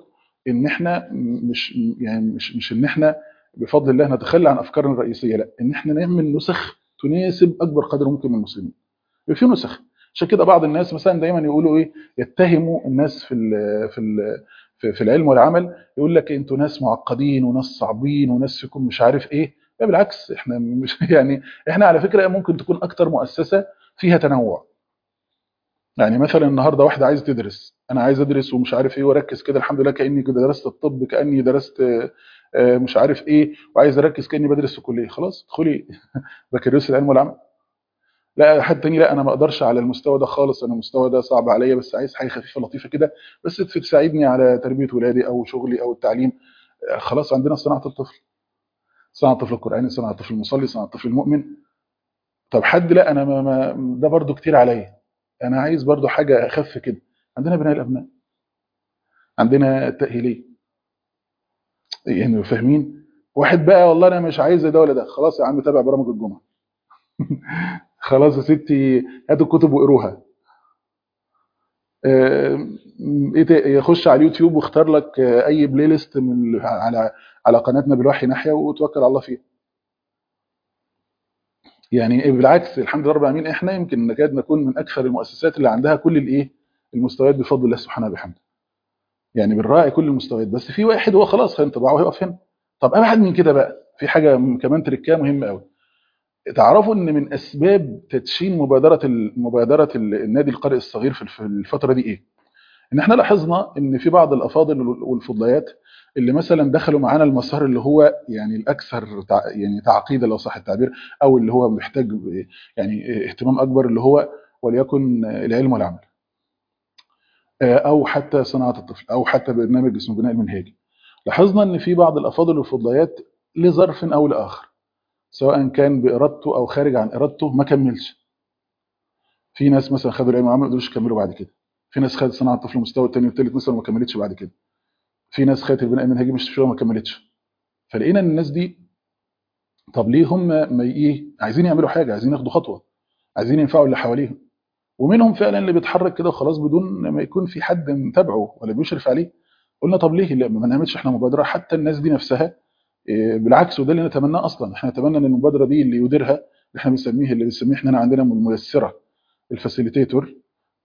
ان احنا مش يعني مش مش ان احنا بفضل الله نتخلى عن افكارنا الرئيسيه لا ان احنا نعمل نسخ تناسب اكبر قدر ممكن من المسلمين يبقى في نسخ عشان كده بعض الناس مثلا دايما يقولوا ايه يتهموا الناس في ال في ال في, في العلم والعمل يقول لك انتوا ناس معقدين وناس صعبين وناس فيكم مش عارف ايه لا بالعكس احنا مش يعني احنا على فكره ممكن تكون اكتر مؤسسه فيها تنوع يعني مثلا النهارده واحده عايز تدرس انا عايز ادرس ومش عارف ايه واركز كده الحمد لله كاني كده درست الطب كاني درست آه، مش عارف ايه وعايز اركز كاني بدرس في كليه خلاص ادخلي بكالوريوس العلم والعمل لا حد تاني لا انا ما اقدرش على المستوى ده خالص انا المستوى ده صعب عليا بس عايز حاجه خفيفه لطيفه كده بس تساعدني على تربيه ولادي او شغلي او التعليم آه، خلاص عندنا صناعه الطفل صناعه الطفل القراني صناعه الطفل المصلي صناعه الطفل المؤمن طب حد لا انا ما ما ده برضو كتير عليا انا عايز برضو حاجه اخف كده عندنا بناء الابناء عندنا التاهيليه يعني فاهمين واحد بقى والله انا مش عايز ده ولا ده خلاص يا عم تابع برامج الجمعه خلاص يا ستي هاتوا الكتب واقروها آه، ايه تا- يخش على اليوتيوب واختار لك آه، اي بلاي ليست من على على قناتنا بالوحي ناحيه وتوكل على الله فيها يعني بالعكس الحمد لله رب العالمين احنا يمكن نكاد نكون من اكثر المؤسسات اللي عندها كل الايه المستويات بفضل الله سبحانه وبحمده يعني بنراعي كل المستويات بس في واحد هو خلاص انطباعه هيقف هنا طب ابعد من كده بقى في حاجه كمان تركيه مهمه قوي تعرفوا ان من اسباب تدشين مبادره ال- مبادره ال- النادي القارئ الصغير في الف- الفتره دي ايه ان احنا لاحظنا ان في بعض الافاضل والفضليات اللي مثلا دخلوا معانا المسار اللي هو يعني الاكثر تع- يعني تعقيدا لو صح التعبير او اللي هو محتاج يعني اهتمام اكبر اللي هو وليكن العلم والعمل او حتى صناعه الطفل او حتى برنامج اسمه بناء المنهاجي لاحظنا ان في بعض الافاضل والفضليات لظرف او لاخر سواء كان بارادته او خارج عن ارادته ما كملش في ناس مثلا خدوا العلم والعمل ما قدروش يكملوا بعد كده في ناس خدت صناعه الطفل المستوى الثاني والثالث مثلا وما كملتش بعد كده في ناس خدت البناء المنهجي مش شويه ما كملتش فلقينا ان الناس دي طب ليه هم ما ايه عايزين يعملوا حاجه عايزين ياخدوا خطوه عايزين ينفعوا اللي حواليهم ومنهم فعلا اللي بيتحرك كده وخلاص بدون ما يكون في حد متابعه ولا بيشرف عليه قلنا طب ليه لا ما نعملش احنا مبادره حتى الناس دي نفسها إيه، بالعكس وده اللي نتمناه اصلا احنا نتمنى ان المبادره دي اللي يديرها اللي احنا بنسميه اللي بنسميه احنا عندنا الميسره الفاسيليتيتور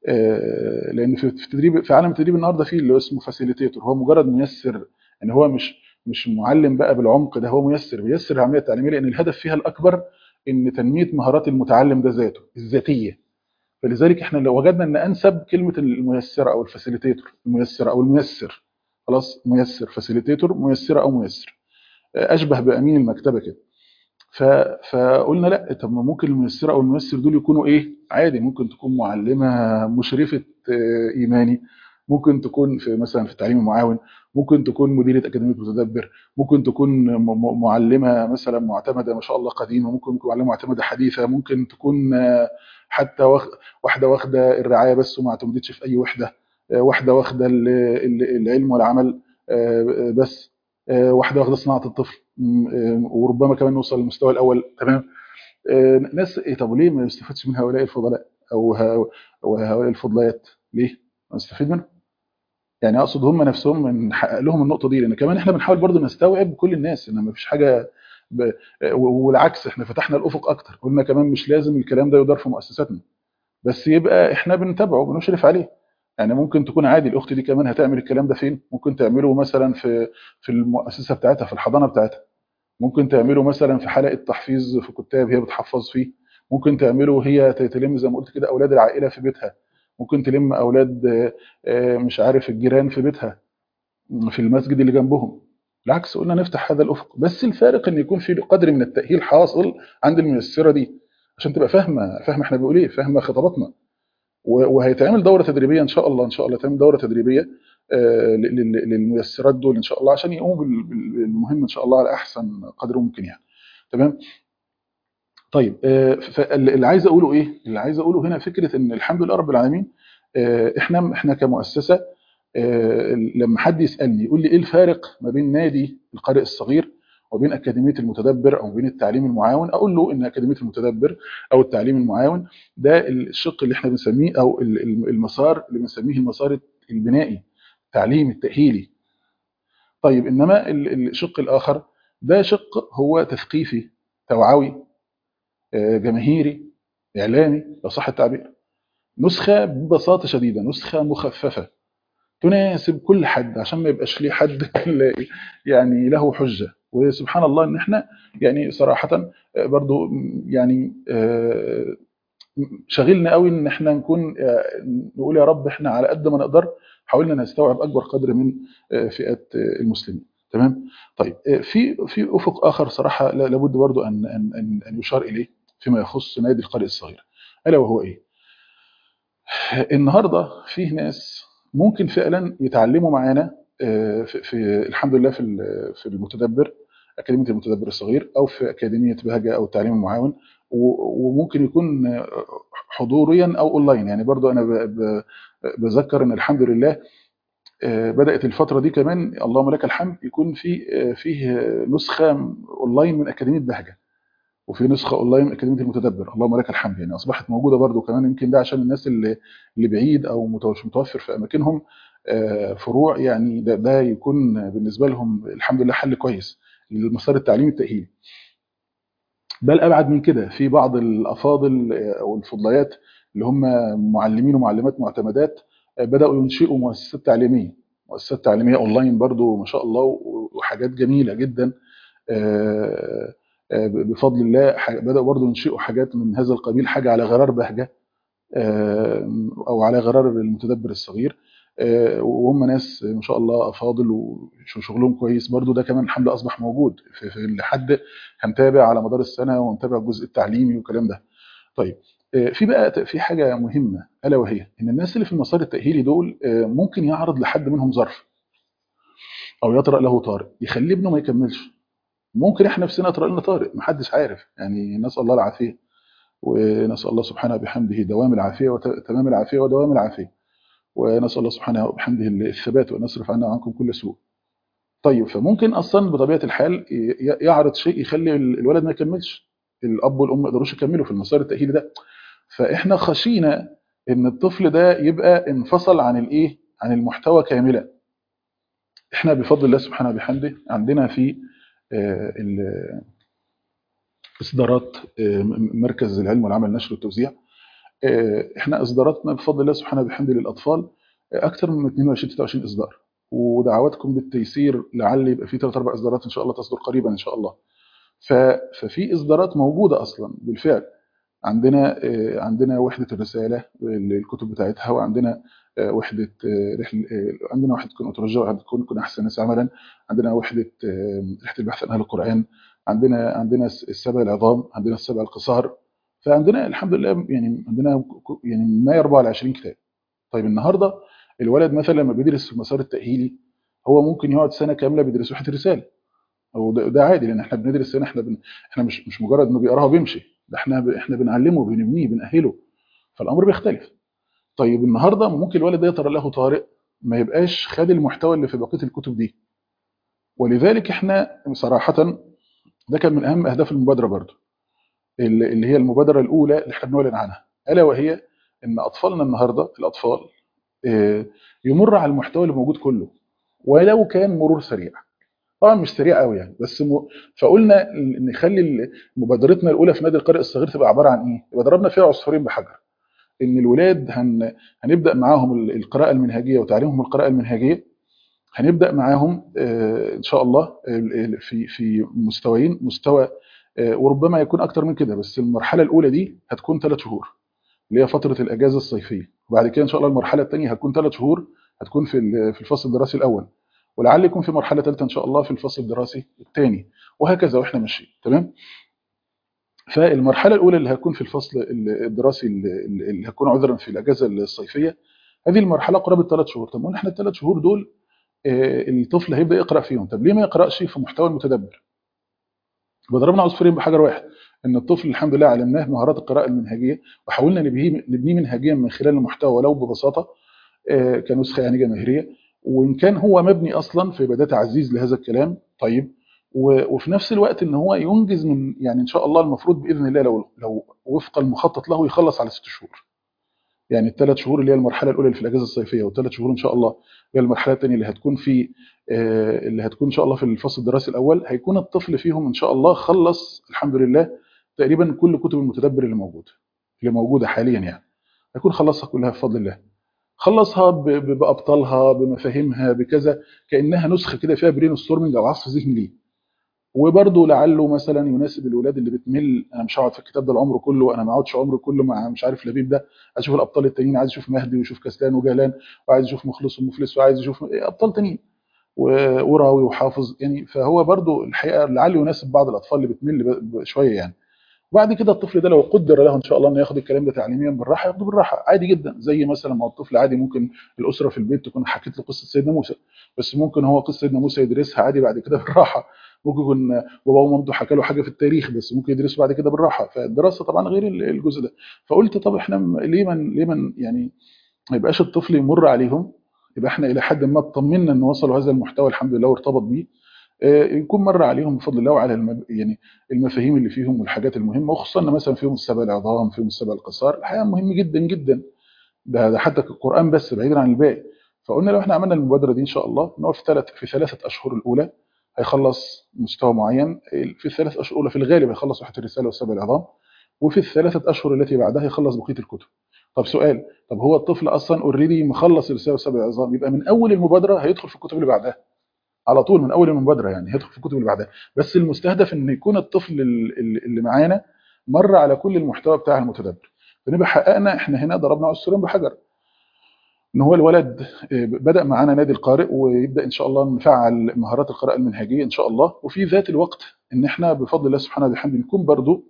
آه، لان في في تدريب في عالم التدريب النهارده في اللي اسمه فاسيليتيتور هو مجرد ميسر ان هو مش مش معلم بقى بالعمق ده هو ميسر بيسر العمليه التعليميه لان الهدف فيها الاكبر ان تنميه مهارات المتعلم ده ذاته الذاتيه فلذلك احنا لو وجدنا ان انسب كلمه الميسره او الفاسيليتيتور الميسر او الميسر خلاص ميسر فاسيليتيتور ميسره او ميسر آه، اشبه بامين المكتبه كده ف... فقلنا لا طب ما ممكن الميسره او الميسر دول يكونوا ايه عادي ممكن تكون معلمه مشرفه آه، ايماني ممكن تكون في مثلا في التعليم المعاون ممكن تكون مديره اكاديميه متدبر ممكن تكون م- م- معلمه مثلا معتمده ما شاء الله قديمه ممكن تكون معلمه معتمده حديثه ممكن تكون آه، حتى واخ- واحده واخده الرعايه بس وما اعتمدتش في اي وحده آه، واحده واخده ال- ال- العلم والعمل آه، بس آه، واحده واخده صناعه الطفل م- آه، وربما كمان نوصل للمستوى الاول تمام آه، ناس إيه طب ليه ما يستفادش من هؤلاء الفضلاء او ه- وهؤلاء الفضليات ليه ما نستفيد منهم يعني اقصد هم نفسهم نحقق لهم النقطه دي لان كمان احنا بنحاول برضو نستوعب كل الناس ان ما فيش حاجه ب... والعكس احنا فتحنا الافق اكتر قلنا كمان مش لازم الكلام ده يدار في مؤسساتنا بس يبقى احنا بنتابعه وبنشرف عليه يعني ممكن تكون عادي الاخت دي كمان هتعمل الكلام ده فين ممكن تعمله مثلا في في المؤسسه بتاعتها في الحضانه بتاعتها ممكن تعمله مثلا في حلقه تحفيظ في كتاب هي بتحفظ فيه ممكن تعمله هي تلم زي ما قلت كده اولاد العائله في بيتها ممكن تلم اولاد آه، آه، مش عارف الجيران في بيتها في المسجد اللي جنبهم بالعكس قلنا نفتح هذا الافق بس الفارق ان يكون في قدر من التاهيل حاصل عند الميسره دي عشان تبقى فاهمه فاهمه احنا بنقول ايه فاهمه خطاباتنا و- وهيتعمل دوره تدريبيه ان شاء الله ان شاء الله تعمل دوره تدريبيه آه، لل- لل- للميسرات دول ان شاء الله عشان يقوموا بال- بال- بالمهم ان شاء الله على احسن قدر ممكن يعني تمام طيب آه، فاللي اللي عايز اقوله ايه اللي عايز اقوله هنا فكره ان الحمد لله رب العالمين آه، احنا احنا كمؤسسه آه، لما حد يسالني يقول لي ايه الفارق ما بين نادي القارئ الصغير وبين اكاديميه المتدبر او بين التعليم المعاون اقول له ان اكاديميه المتدبر او التعليم المعاون ده الشق اللي احنا بنسميه او ال- ال- المسار اللي بنسميه المسار البنائي التعليم التاهيلي طيب انما ال- الشق الاخر ده شق هو تثقيفي توعوي آه، جماهيري اعلامي لو صح التعبير نسخه ببساطه شديده نسخه مخففه تناسب كل حد عشان ما يبقاش ليه حد يعني له حجه وسبحان الله ان احنا يعني صراحه آه، برضو م، يعني آه، شاغلنا قوي ان احنا نكون آه، نقول يا رب احنا على قد ما نقدر حاولنا نستوعب اكبر قدر من آه، فئات آه، المسلمين تمام طيب آه، في في افق اخر صراحه لا- لابد برضو ان ان ان أن يشار اليه فيما يخص نادي القارئ الصغير الا وهو ايه النهارده فيه ناس ممكن فعلا يتعلموا معانا آه، في, في الحمد لله في ال- في المتدبر اكاديميه المتدبر الصغير او في اكاديميه بهجه او التعليم المعاون و- وممكن يكون آه، حضوريا او اونلاين يعني برضو انا ب- ب- بذكر ان الحمد لله آه، بدات الفتره دي كمان اللهم لك الحمد يكون في آه، فيه نسخه اونلاين من اكاديميه بهجه وفي نسخه اونلاين من اكاديميه المتدبر اللهم لك الحمد يعني اصبحت موجوده برضو كمان يمكن ده عشان الناس اللي اللي بعيد او متوش- متوفر في اماكنهم آه، فروع يعني ده, ده يكون بالنسبه لهم الحمد لله حل كويس للمسار التعليمي التاهيلي بل ابعد من كده في بعض الافاضل آه، او الفضليات اللي هم معلمين ومعلمات معتمدات آه، بداوا ينشئوا مؤسسات تعليميه مؤسسات تعليميه اونلاين برضو ما شاء الله و- وحاجات جميله جدا آه، آه، بفضل الله ح- بداوا برضو ينشئوا حاجات من هذا القبيل حاجه على غرار بهجه آه، او على غرار المتدبر الصغير آه، وهم ناس ما شاء الله افاضل وشغلهم كويس برضو ده كمان الحمد لله اصبح موجود في, في لحد هنتابع على مدار السنه ونتابع الجزء التعليمي والكلام ده طيب آه، في بقى في حاجه مهمه الا وهي ان الناس اللي في المسار التاهيلي دول آه، ممكن يعرض لحد منهم ظرف او يطرأ له طارئ يخليه ابنه ما يكملش ممكن احنا نفسنا يطرأ لنا طارئ محدش عارف يعني نسال الله العافيه ونسال الله سبحانه بحمده دوام العافيه وتمام العافيه ودوام العافيه ونسال الله سبحانه وبحمده الثبات وان يصرف عنا وعنكم كل سوء طيب فممكن اصلا بطبيعه الحال ي- يعرض شيء يخلي ال- الولد ما يكملش الاب والام ما يقدروش يكملوا في المسار التاهيلي ده فاحنا خشينا ان الطفل ده يبقى انفصل عن الايه عن المحتوى كاملا احنا بفضل الله سبحانه وبحمده عندنا في آه، ال- اصدارات آه، م- مركز العلم والعمل النشر والتوزيع آه، احنا اصداراتنا بفضل الله سبحانه وبحمده للاطفال آه، اكثر من 22 23 اصدار ودعواتكم بالتيسير لعل يبقى في ثلاث اربع اصدارات ان شاء الله تصدر قريبا ان شاء الله ف- ففي اصدارات موجوده اصلا بالفعل عندنا آه، عندنا وحده الرساله الكتب بتاعتها وعندنا آه، وحده آه، رحله آه، عندنا وحده كن اترجى وحده كن كن احسن الناس عملا عندنا وحده آه، رحله البحث عن اهل القران عندنا عندنا السبع العظام عندنا السبع القصار فعندنا الحمد لله يعني عندنا ك- يعني ما يربع على 20 كتاب طيب النهارده الولد مثلا لما بيدرس في المسار التاهيلي هو ممكن يقعد سنه كامله بيدرس وحده رساله هو ده, ده عادي لان احنا بندرس هنا احنا بن... احنا مش مش مجرد انه بيقراها وبيمشي ده احنا ب... احنا بنعلمه بنبنيه بنأهله فالامر بيختلف طيب النهارده ممكن الولد ده يطرى له طارئ ما يبقاش خد المحتوى اللي في بقيه الكتب دي ولذلك احنا صراحه ده كان من اهم اهداف المبادره برضه اللي اللي هي المبادره الاولى اللي احنا بنعلن عنها الا وهي ان اطفالنا النهارده الاطفال آه، يمر على المحتوى اللي موجود كله ولو كان مرور سريع طبعا مش سريع قوي يعني بس م... فقلنا ال- نخلي ال- مبادرتنا الاولى في نادي القارئ الصغير تبقى عباره عن ايه؟ يبقى ضربنا فيها عصفورين بحجر ان الولاد هن... هنبدا معاهم ال- القراءه المنهجيه وتعليمهم القراءه المنهجيه هنبدا معاهم آه، ان شاء الله ال- ال- في في مستويين مستوى آه، وربما يكون اكتر من كده بس المرحله الاولى دي هتكون ثلاث شهور اللي هي فتره الاجازه الصيفيه وبعد كده ان شاء الله المرحله الثانيه هتكون ثلاث شهور هتكون في ال- في الفصل الدراسي الاول ولعل يكون في مرحله ثالثه ان شاء الله في الفصل الدراسي الثاني وهكذا واحنا ماشيين تمام فالمرحله الاولى اللي هتكون في الفصل ال- الدراسي اللي اللي هتكون عذرا في الاجازه الصيفيه هذه المرحله قرابه ثلاث شهور طب ما احنا الثلاث شهور دول آه، الطفل هيبدا يقرا فيهم طب ليه ما يقراش في محتوى المتدبر وضربنا عصفورين بحجر واحد ان الطفل الحمد لله علمناه مهارات القراءه المنهجيه وحاولنا نبنيه نبنيه منهجيا من خلال المحتوى ولو ببساطه آه، كنسخه يعني جماهيريه وان كان هو مبني اصلا فيبقى ده تعزيز لهذا الكلام طيب و- وفي نفس الوقت ان هو ينجز من يعني ان شاء الله المفروض باذن الله لو لو وفق المخطط له يخلص على ست شهور يعني الثلاث شهور اللي هي المرحله الاولى اللي في الاجازه الصيفيه والثلاث شهور ان شاء الله هي المرحله الثانيه اللي هتكون في آه، اللي هتكون ان شاء الله في الفصل الدراسي الاول هيكون الطفل فيهم ان شاء الله خلص الحمد لله تقريبا كل كتب المتدبر اللي موجوده اللي موجوده حاليا يعني هيكون خلصها كلها بفضل الله خلصها ب- ب- بابطالها بمفاهيمها بكذا كانها نسخه كده فيها برين ستورمنج او عصف ذهني ليه وبرضه لعله مثلا يناسب الولاد اللي بتمل انا مش هقعد في الكتاب ده العمر كله انا ما اقعدش عمري كله مع مش عارف لبيب ده عايز اشوف الابطال التانيين عايز اشوف مهدي واشوف كسلان وجهلان وعايز اشوف مخلص ومفلس وعايز اشوف ابطال تانيين و- وراوي وحافظ يعني فهو برضه الحقيقه لعله يناسب بعض الاطفال اللي بتمل ب- ب- شويه يعني وبعد كده الطفل ده لو قدر له ان شاء الله انه ياخد الكلام ده تعليميا بالراحه ياخده بالراحه عادي جدا زي مثلا ما الطفل عادي ممكن الاسره في البيت تكون حكت له قصه سيدنا موسى بس ممكن هو قصه سيدنا موسى يدرسها عادي بعد كده بالراحه ممكن يكون باباه ومامته حكى له حاجه في التاريخ بس ممكن يدرسه بعد كده بالراحه فالدراسه طبعا غير الجزء ده فقلت طب احنا م- ليه من ليه من يعني ما يبقاش الطفل يمر عليهم يبقى احنا الى حد ما اطمنا ان وصلوا هذا المحتوى الحمد لله وارتبط بيه آه، يكون مر عليهم بفضل الله وعلى الم... يعني المفاهيم اللي فيهم والحاجات المهمه وخصوصا إن مثلا فيهم السبع العظام فيهم السبع القصار الحقيقه مهم جدا جدا ده, ده حتى القران بس بعيدا عن الباقي فقلنا لو احنا عملنا المبادره دي ان شاء الله ان هو في ثلاث في ثلاثه اشهر الاولى هيخلص مستوى معين في الثلاث اشهر الاولى في الغالب هيخلص وحده الرساله والسبع العظام وفي الثلاثه اشهر التي بعدها يخلص بقيه الكتب طب سؤال طب هو الطفل اصلا اوريدي مخلص الرساله والسبع العظام يبقى من اول المبادره هيدخل في الكتب اللي بعدها على طول من اول المبادره يعني هيدخل في الكتب اللي بعدها بس المستهدف ان يكون الطفل ال- ال- اللي معانا مر على كل المحتوى بتاع المتدبر فنبقى حققنا احنا هنا ضربنا عصفورين بحجر ان هو الولد آه، بدا معانا نادي القارئ ويبدا ان شاء الله نفعل مهارات القراءه المنهجيه ان شاء الله وفي ذات الوقت ان احنا بفضل الله سبحانه وبحمده نكون برضو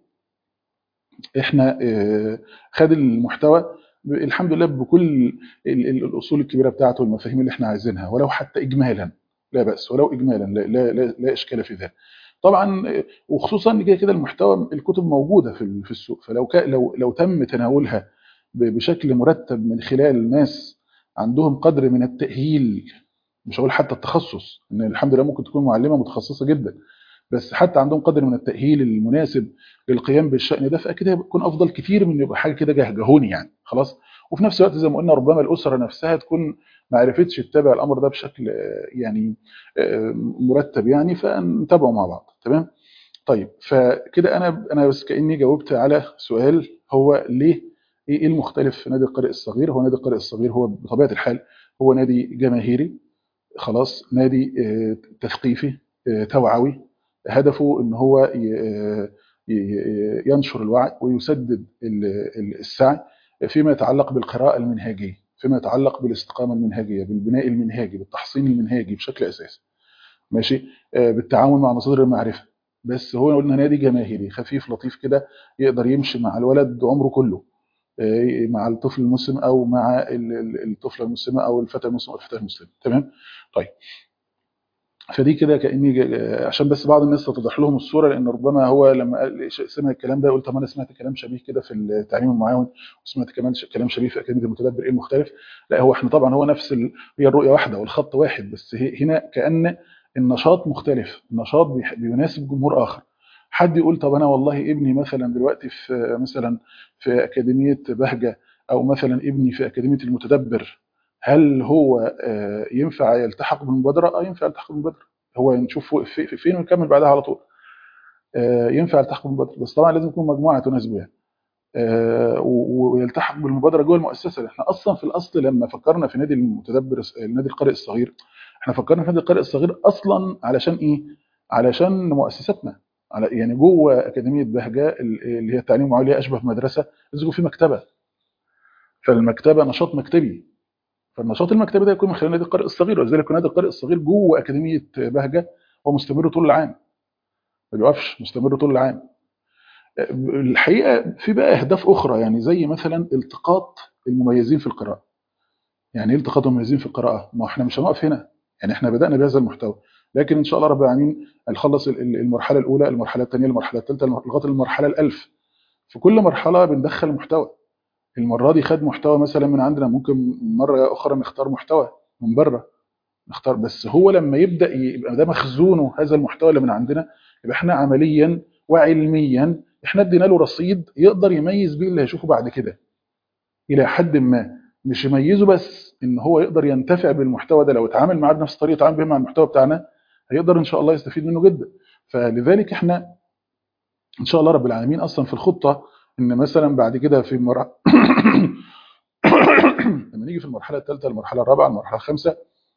احنا آه، خد المحتوى ب- الحمد لله بكل ال- ال- الاصول الكبيره بتاعته والمفاهيم اللي احنا عايزينها ولو حتى اجمالا لا باس ولو اجمالا لا لا لا, لا اشكال في ذلك طبعا آه، وخصوصا ان كده كده المحتوى الكتب موجوده في ال- في السوق فلو كا لو لو تم تناولها ب- بشكل مرتب من خلال ناس عندهم قدر من التاهيل مش هقول حتى التخصص ان الحمد لله ممكن تكون معلمه متخصصه جدا بس حتى عندهم قدر من التأهيل المناسب للقيام بالشأن ده فأكيد هيكون أفضل كتير من يبقى حاجة كده جهجهوني يعني خلاص وفي نفس الوقت زي ما قلنا ربما الأسرة نفسها تكون ما عرفتش تتابع الأمر ده بشكل آه، يعني آه، مرتب يعني فنتابعه مع بعض تمام طيب فكده أنا أنا بس كأني جاوبت على سؤال هو ليه إيه إيه المختلف في نادي القارئ الصغير هو نادي القارئ الصغير هو بطبيعة الحال هو نادي جماهيري خلاص نادي آه، تثقيفي آه، توعوي هدفه ان هو ي- ي- ينشر الوعي ويسدد ال- ال- السعي فيما يتعلق بالقراءة المنهجية فيما يتعلق بالاستقامة المنهجية بالبناء المنهجي بالتحصين المنهجي بشكل أساسي ماشي آه، بالتعاون مع مصادر المعرفة بس هو قلنا نادي جماهيري خفيف لطيف كده يقدر يمشي مع الولد عمره كله آه، مع الطفل المسلم او مع ال- ال- الطفله المسلمه او الفتى المسلم او الفتاه المسلمه تمام طيب فدي كده كاني ج- عشان بس بعض الناس تتضح لهم الصوره لان ربما هو لما قال سمع الكلام ده يقول طب انا سمعت كلام شبيه كده في التعليم المعاون وسمعت كمان ش- كلام شبيه في اكاديميه المتدبر ايه المختلف؟ لا هو احنا طبعا هو نفس ال... هي الرؤيه واحده والخط واحد بس هي هنا كان النشاط مختلف النشاط بيح- بيناسب جمهور اخر حد يقول طب انا والله ابني مثلا دلوقتي في مثلا في اكاديميه بهجه او مثلا ابني في اكاديميه المتدبر هل هو آه، ينفع يلتحق بالمبادره؟ اه ينفع يلتحق بالمبادره هو نشوف وقف في- في- فين ونكمل بعدها على طول آه، ينفع يلتحق بالمبادره بس طبعا لازم يكون مجموعه تناسبه يعني آه، و- ويلتحق بالمبادره جوه المؤسسه احنا اصلا في الاصل لما فكرنا في نادي المتدبر نادي القارئ الصغير احنا فكرنا في نادي القارئ الصغير اصلا علشان ايه؟ علشان مؤسستنا على يعني جوه اكاديميه بهجه اللي هي التعليم العليا اشبه بمدرسه لازم يكون في مكتبه فالمكتبه نشاط مكتبي فالنشاط المكتبي ده يكون من خلال نادي القارئ الصغير ولذلك نادي القارئ الصغير جوه اكاديميه بهجه هو مستمر طول العام ما بيوقفش مستمر طول العام الحقيقه في بقى اهداف اخرى يعني زي مثلا التقاط المميزين في القراءه يعني ايه التقاط المميزين في القراءه ما احنا مش هنقف هنا يعني احنا بدانا بهذا المحتوى لكن ان شاء الله رب العالمين هنخلص ال- ال- المرحله الاولى المرحله الثانيه المرحله الثالثه لغايه المرحله الألف في كل مرحله بندخل محتوى المره دي خد محتوى مثلا من عندنا ممكن مره اخرى نختار محتوى من بره نختار بس هو لما يبدا يبقى ده مخزونه هذا المحتوى اللي من عندنا يبقى احنا عمليا وعلميا احنا ادينا له رصيد يقدر يميز بيه اللي هيشوفه بعد كده الى حد ما مش يميزه بس ان هو يقدر ينتفع بالمحتوى ده لو اتعامل معاه بنفس الطريقه اتعامل بيها مع المحتوى بتاعنا هيقدر ان شاء الله يستفيد منه جدا فلذلك احنا ان شاء الله رب العالمين اصلا في الخطه ان مثلا بعد كده في مرحله لما نيجي في المرحله الثالثه المرحله الرابعه المرحله الخامسه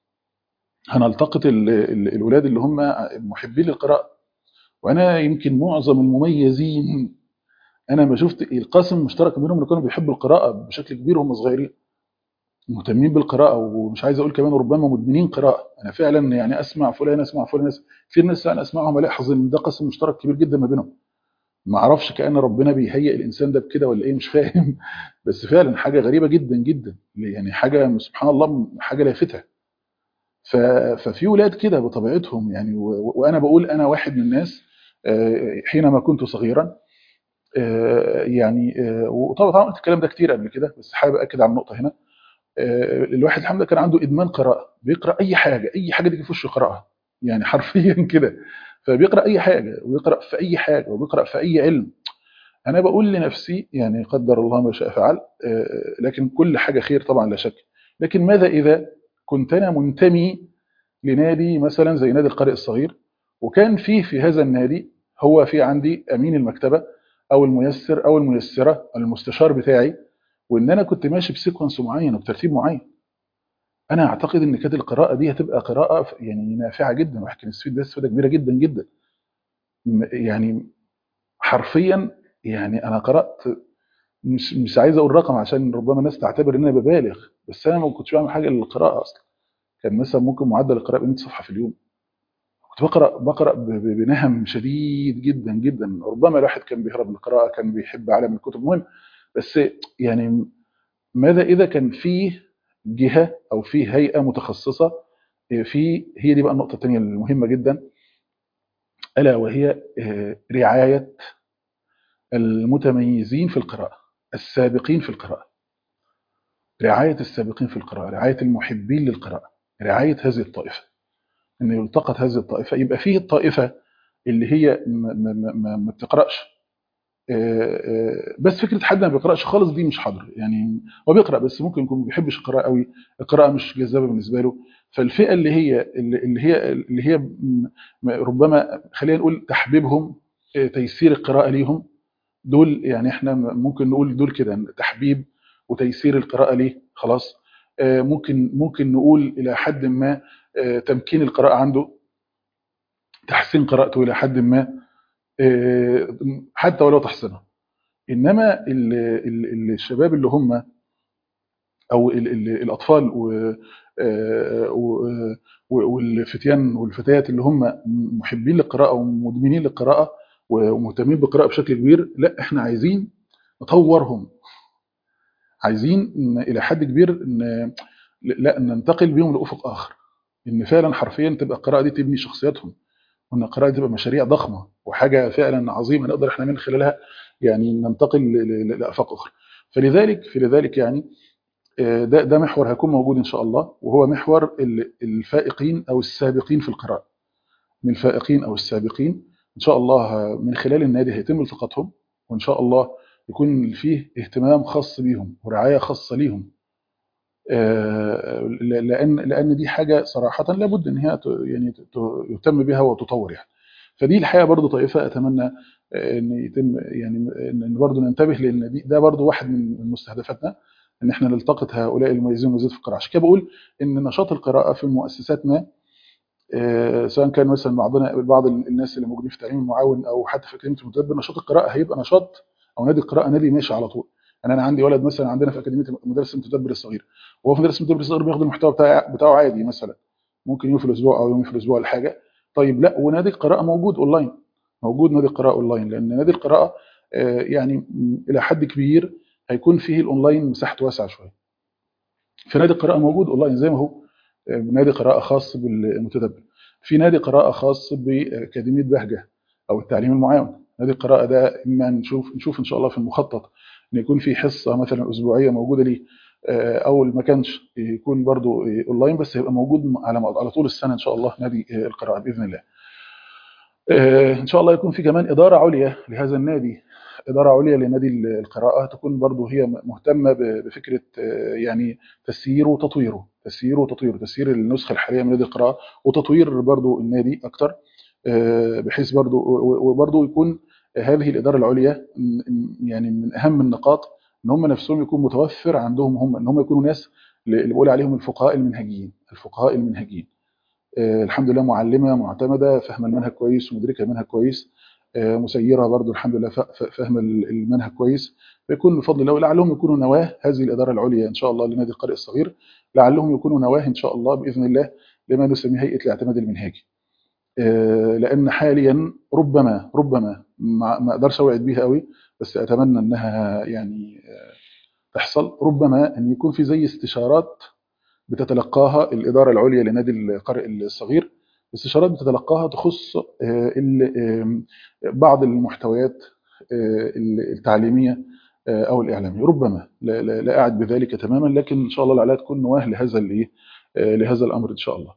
هنلتقط ال- ال- الولاد اللي هم محبين للقراءه وانا يمكن معظم المميزين انا ما شفت القاسم المشترك بينهم اللي كانوا بيحبوا القراءه بشكل كبير وهم صغيرين مهتمين بالقراءه ومش عايز اقول كمان ربما مدمنين قراءه انا فعلا يعني اسمع فلان اسمع فلان أسمع. في ناس انا اسمعهم الاحظ ان ده قاسم مشترك كبير جدا ما بينهم ما اعرفش كان ربنا بيهيئ الانسان ده بكده ولا ايه مش فاهم بس فعلا حاجه غريبه جدا جدا يعني حاجه سبحان الله حاجه لافته ف- ففي ولاد كده بطبيعتهم يعني و- و- وانا بقول انا واحد من الناس آه، حينما كنت صغيرا آه، يعني آه، وطبعا طبعاً قلت الكلام ده كتير قبل كده بس حابب اكد على النقطه هنا آه، الواحد الحمد لله كان عنده ادمان قراءه بيقرا اي حاجه اي حاجه تيجي في وشه يقراها يعني حرفيا كده فبيقرا اي حاجه ويقرا في اي حاجه وبيقرا في اي علم انا بقول لنفسي يعني قدر الله ما شاء فعل آه، لكن كل حاجه خير طبعا لا شك لكن ماذا اذا كنت انا منتمي لنادي مثلا زي نادي القارئ الصغير وكان فيه في هذا النادي هو في عندي امين المكتبه او الميسر او الميسره المستشار بتاعي وان انا كنت ماشي بسيكونس معين وبترتيب معين انا اعتقد ان كانت القراءه دي هتبقى قراءه يعني نافعه جدا واحد كان يستفيد بيها استفاده كبيره جدا جدا م- يعني حرفيا يعني انا قرات مش مش عايز اقول رقم عشان ربما الناس تعتبر ان انا ببالغ بس انا ما كنتش بعمل حاجه للقراءه اصلا كان مثلا ممكن معدل القراءه ب 100 صفحه في اليوم كنت بقرا بقرا ب- ب- بنهم شديد جدا جدا ربما الواحد كان بيهرب من القراءه كان بيحب عالم الكتب المهم بس يعني ماذا اذا كان فيه جهه او فيه هيئه متخصصه في هي دي بقى النقطه الثانيه المهمه جدا الا وهي آه، رعايه المتميزين في القراءه السابقين في القراءه رعايه السابقين في القراءه رعايه المحبين للقراءه رعايه هذه الطائفه ان يلتقط هذه الطائفه يبقى فيه الطائفه اللي هي ما, ما, ما, ما ما بتقراش آه، آه، بس فكره حد ما بيقراش خالص دي مش حاضر يعني هو بيقرا بس ممكن يكون ما بيحبش القراءه قوي القراءه مش جذابه بالنسبه له فالفئه اللي هي اللي اللي هي اللي هي م- م- ربما خلينا نقول تحبيبهم آه، تيسير القراءه ليهم دول يعني احنا ممكن نقول دول كده تحبيب وتيسير القراءه ليه خلاص آه، ممكن ممكن نقول الى حد ما آه، تمكين القراءه عنده تحسين قراءته الى حد ما آه، حتى ولو تحسنها انما ال- ال- ال- الشباب اللي هم او ال- ال- الاطفال و- آه، و- و- والفتيان والفتيات اللي هم محبين للقراءه ومدمنين للقراءه ومهتمين بالقراءه بشكل كبير لا احنا عايزين نطورهم عايزين إن الى حد كبير ان لا ننتقل بيهم لافق اخر ان فعلا حرفيا تبقى القراءه دي تبني شخصياتهم وان القراءه دي تبقى مشاريع ضخمه وحاجه فعلا عظيمه نقدر احنا من خلالها يعني ننتقل ل- ل- لافاق اخرى فلذلك فلذلك يعني آه، ده ده محور هيكون موجود ان شاء الله وهو محور ال- الفائقين او السابقين في القراءه من الفائقين او السابقين ان شاء الله من خلال النادي هيتم التقاطهم وان شاء الله يكون فيه اهتمام خاص بيهم ورعايه خاصه ليهم آه، لان لان دي حاجه صراحه لابد ان هي ت- يعني ت- يهتم بها وتطور يعني فدي الحقيقه برضو طائفه اتمنى آه، ان يتم يعني ان برضو ننتبه لان دي ده برضو واحد من مستهدفاتنا ان احنا نلتقط هؤلاء المميزين والمميزات في القراءه عشان كده بقول ان نشاط القراءه في مؤسساتنا آه، سواء كان مثلا بعضنا بعض الناس اللي موجودين في التعليم المعاون او حتى في اكاديميه المتدبر نشاط القراءه هيبقى نشاط او نادي القراءه نادي ماشي على طول يعني انا عندي ولد مثلا عندنا في اكاديميه مدرسه المتدبر الصغير وهو في مدرسه المتدبر الصغير بياخد المحتوى بتاعه بتاعه عادي مثلا ممكن يوم في الاسبوع او يوم في الاسبوع ولا حاجه طيب لا ونادي القراءه موجود اونلاين موجود نادي القراءه اونلاين لان نادي القراءه آه، يعني م- الى حد كبير هيكون فيه الاونلاين مساحته واسعه شويه فنادي القراءه موجود اونلاين زي ما هو آه، نادي قراءه خاص بالمتدبر في نادي قراءه خاص باكاديميه بهجه او التعليم المعاون نادي القراءه ده اما نشوف نشوف ان شاء الله في المخطط ان يكون في حصه مثلا اسبوعيه موجوده ليه آه، او ما كانش يكون برضو آه، اونلاين بس هيبقى موجود على على طول السنه ان شاء الله نادي آه، القراءه باذن الله آه، ان شاء الله يكون في كمان اداره عليا لهذا النادي اداره عليا لنادي القراءه تكون برضو هي مهتمه بفكره يعني تسييره وتطويره تسييره وتطويره تسيير النسخه الحاليه من نادي القراءه وتطوير برضو النادي اكتر بحيث برضو وبرضو يكون هذه الاداره العليا يعني من اهم النقاط ان هم نفسهم يكون متوفر عندهم هم ان هم يكونوا ناس اللي بقول عليهم الفقهاء المنهجيين الفقهاء المنهجيين الحمد لله معلمه معتمده فاهمه المنهج كويس ومدركه المنهج كويس مسيره برضو الحمد لله فاهمه المنهج كويس فيكون بفضل الله لعلهم يكونوا نواه هذه الاداره العليا ان شاء الله لنادي القارئ الصغير لعلهم يكونوا نواه ان شاء الله باذن الله لما نسميه هيئه الاعتماد المنهجي لان حاليا ربما ربما ما اقدرش اوعد بيها قوي بس اتمنى انها يعني تحصل ربما ان يكون في زي استشارات بتتلقاها الاداره العليا لنادي القارئ الصغير استشارات بتتلقاها تخص بعض المحتويات التعليميه او الاعلاميه ربما لا, لا, لا اعد بذلك تماما لكن ان شاء الله لعلها تكون نواه لهذا الايه لهذا الامر ان شاء الله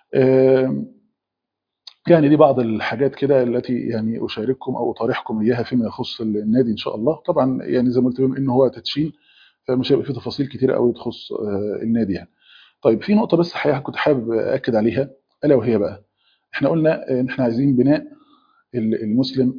يعني دي بعض الحاجات كده التي يعني اشارككم او اطارحكم اياها فيما يخص النادي ان شاء الله طبعا يعني زي ما قلت بما انه هو تدشين فمش هيبقى فيه تفاصيل كتيره قوي تخص النادي يعني طيب في نقطه بس حقيقه كنت حابب اكد عليها الا وهي بقى احنا قلنا ان احنا عايزين بناء المسلم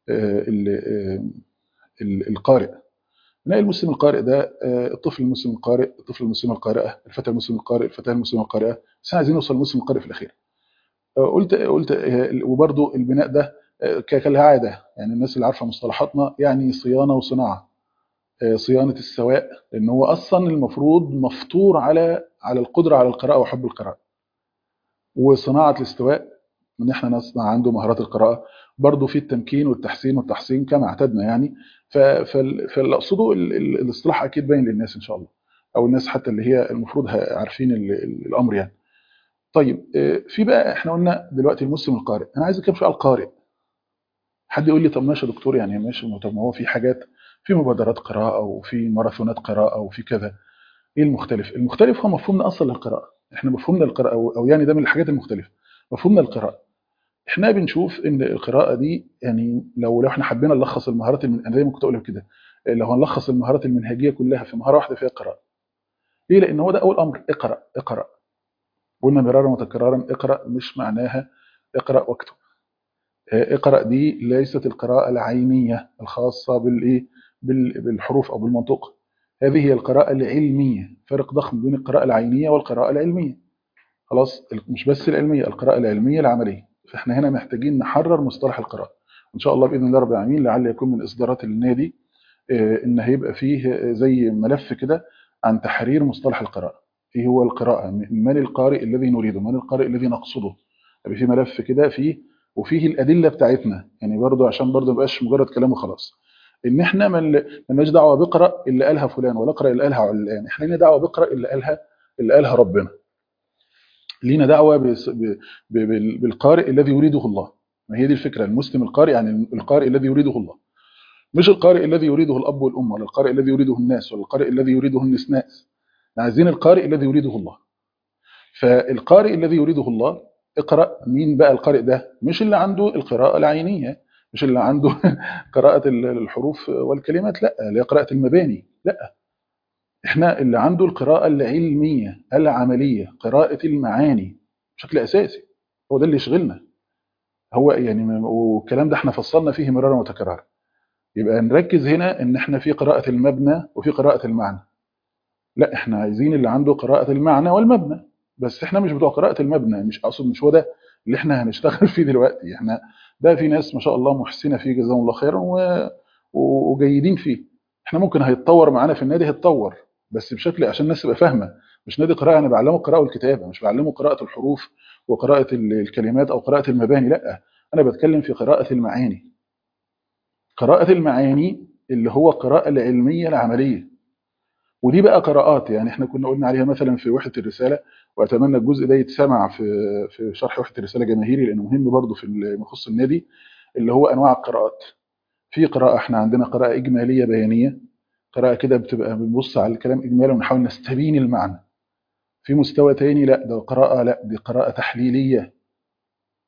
القارئ بناء المسلم القارئ ده الطفل المسلم القارئ الطفل المسلم القارئه الفتى المسلم القارئ الفتاه المسلمه القارئه بس احنا عايزين نوصل للمسلم القارئ في الاخير قلت قلت وبرضه البناء ده كالعاده يعني الناس اللي عارفه مصطلحاتنا يعني صيانه وصناعه صيانه السواء لان هو اصلا المفروض مفطور على على القدره على القراءه وحب القراءه وصناعه الاستواء ان احنا نصنع عنده مهارات القراءه برضه في التمكين والتحسين والتحصين كما اعتدنا يعني فاللي اقصده الاصطلاح اكيد باين للناس ان شاء الله او الناس حتى اللي هي المفروض عارفين الامر يعني طيب في بقى احنا قلنا دلوقتي المسلم القارئ انا عايز اتكلم شويه على القارئ حد يقول لي طب ماشي يا دكتور يعني ماشي طب ما هو في حاجات في مبادرات قراءه وفي ماراثونات قراءه وفي كذا ايه المختلف المختلف هو مفهومنا اصلا للقراءه احنا مفهومنا للقراءه او يعني ده من الحاجات المختلفه مفهومنا للقراءه احنا بنشوف ان القراءه دي يعني لو لو احنا حبينا نلخص المهارات المن... انا دايما كنت اقول كده لو هنلخص المهارات المنهجيه كلها في مهاره واحده فيها القراءه ليه لان هو ده اول امر اقرا اقرا قلنا مرارا وتكرارا اقرا مش معناها اقرا واكتب اقرا دي ليست القراءه العينيه الخاصه بالايه بالحروف او بالمنطق هذه هي القراءه العلميه فرق ضخم بين القراءه العينيه والقراءه العلميه خلاص مش بس العلميه القراءه العلميه العمليه فاحنا هنا محتاجين نحرر مصطلح القراءه ان شاء الله باذن الله رب العالمين لعل يكون من اصدارات النادي ان هيبقى فيه زي ملف كده عن تحرير مصطلح القراءه ايه هو القراءه من القارئ الذي نريده من القارئ الذي نقصده يبقى في ملف كده فيه وفيه الادله بتاعتنا يعني برضو عشان برضو ما يبقاش مجرد كلام وخلاص ان احنا مالناش دعوه بقرا اللي قالها فلان ولا اقرا اللي قالها علان احنا لنا دعوه بقرا اللي قالها اللي قالها ربنا لينا دعوه بالقارئ الذي يريده الله ما هي دي الفكره المسلم القارئ يعني القارئ الذي يريده الله مش القارئ الذي يريده الاب والام ولا القارئ الذي يريده الناس ولا القارئ الذي يريده الناس عايزين القارئ الذي يريده الله فالقارئ الذي يريده الله اقرا مين بقى القارئ ده مش اللي عنده القراءه العينيه مش اللي عنده قراءه الحروف والكلمات لا اللي قراءه المباني لا احنا اللي عنده القراءه العلميه العمليه قراءه المعاني بشكل اساسي هو ده اللي يشغلنا هو يعني والكلام ده احنا فصلنا فيه مرارا وتكرارا يبقى نركز هنا ان احنا في قراءه المبنى وفي قراءه المعنى لا احنا عايزين اللي عنده قراءة المعنى والمبنى بس احنا مش بتوع قراءة المبنى مش اقصد مش هو ده اللي احنا هنشتغل فيه دلوقتي احنا ده في ناس ما شاء الله محسنة فيه جزاهم الله خيرا و... وجيدين فيه احنا ممكن هيتطور معانا في النادي هيتطور بس بشكل عشان الناس تبقى فاهمه مش نادي قراءه انا بعلمه القراءه والكتابه مش بعلمه قراءه الحروف وقراءه الكلمات او قراءه المباني لا انا بتكلم في قراءه المعاني قراءه المعاني اللي هو القراءه العلميه العمليه ودي بقى قراءات يعني احنا كنا قلنا عليها مثلا في وحده الرساله واتمنى الجزء ده يتسمع في في شرح وحده الرساله جماهيري لانه مهم برضه في يخص النادي اللي هو انواع القراءات في قراءه احنا عندنا قراءه اجماليه بيانيه قراءه كده بتبقى بنبص على الكلام اجمالا ونحاول نستبين المعنى في مستوى تاني لا ده قراءه لا دي قراءه تحليليه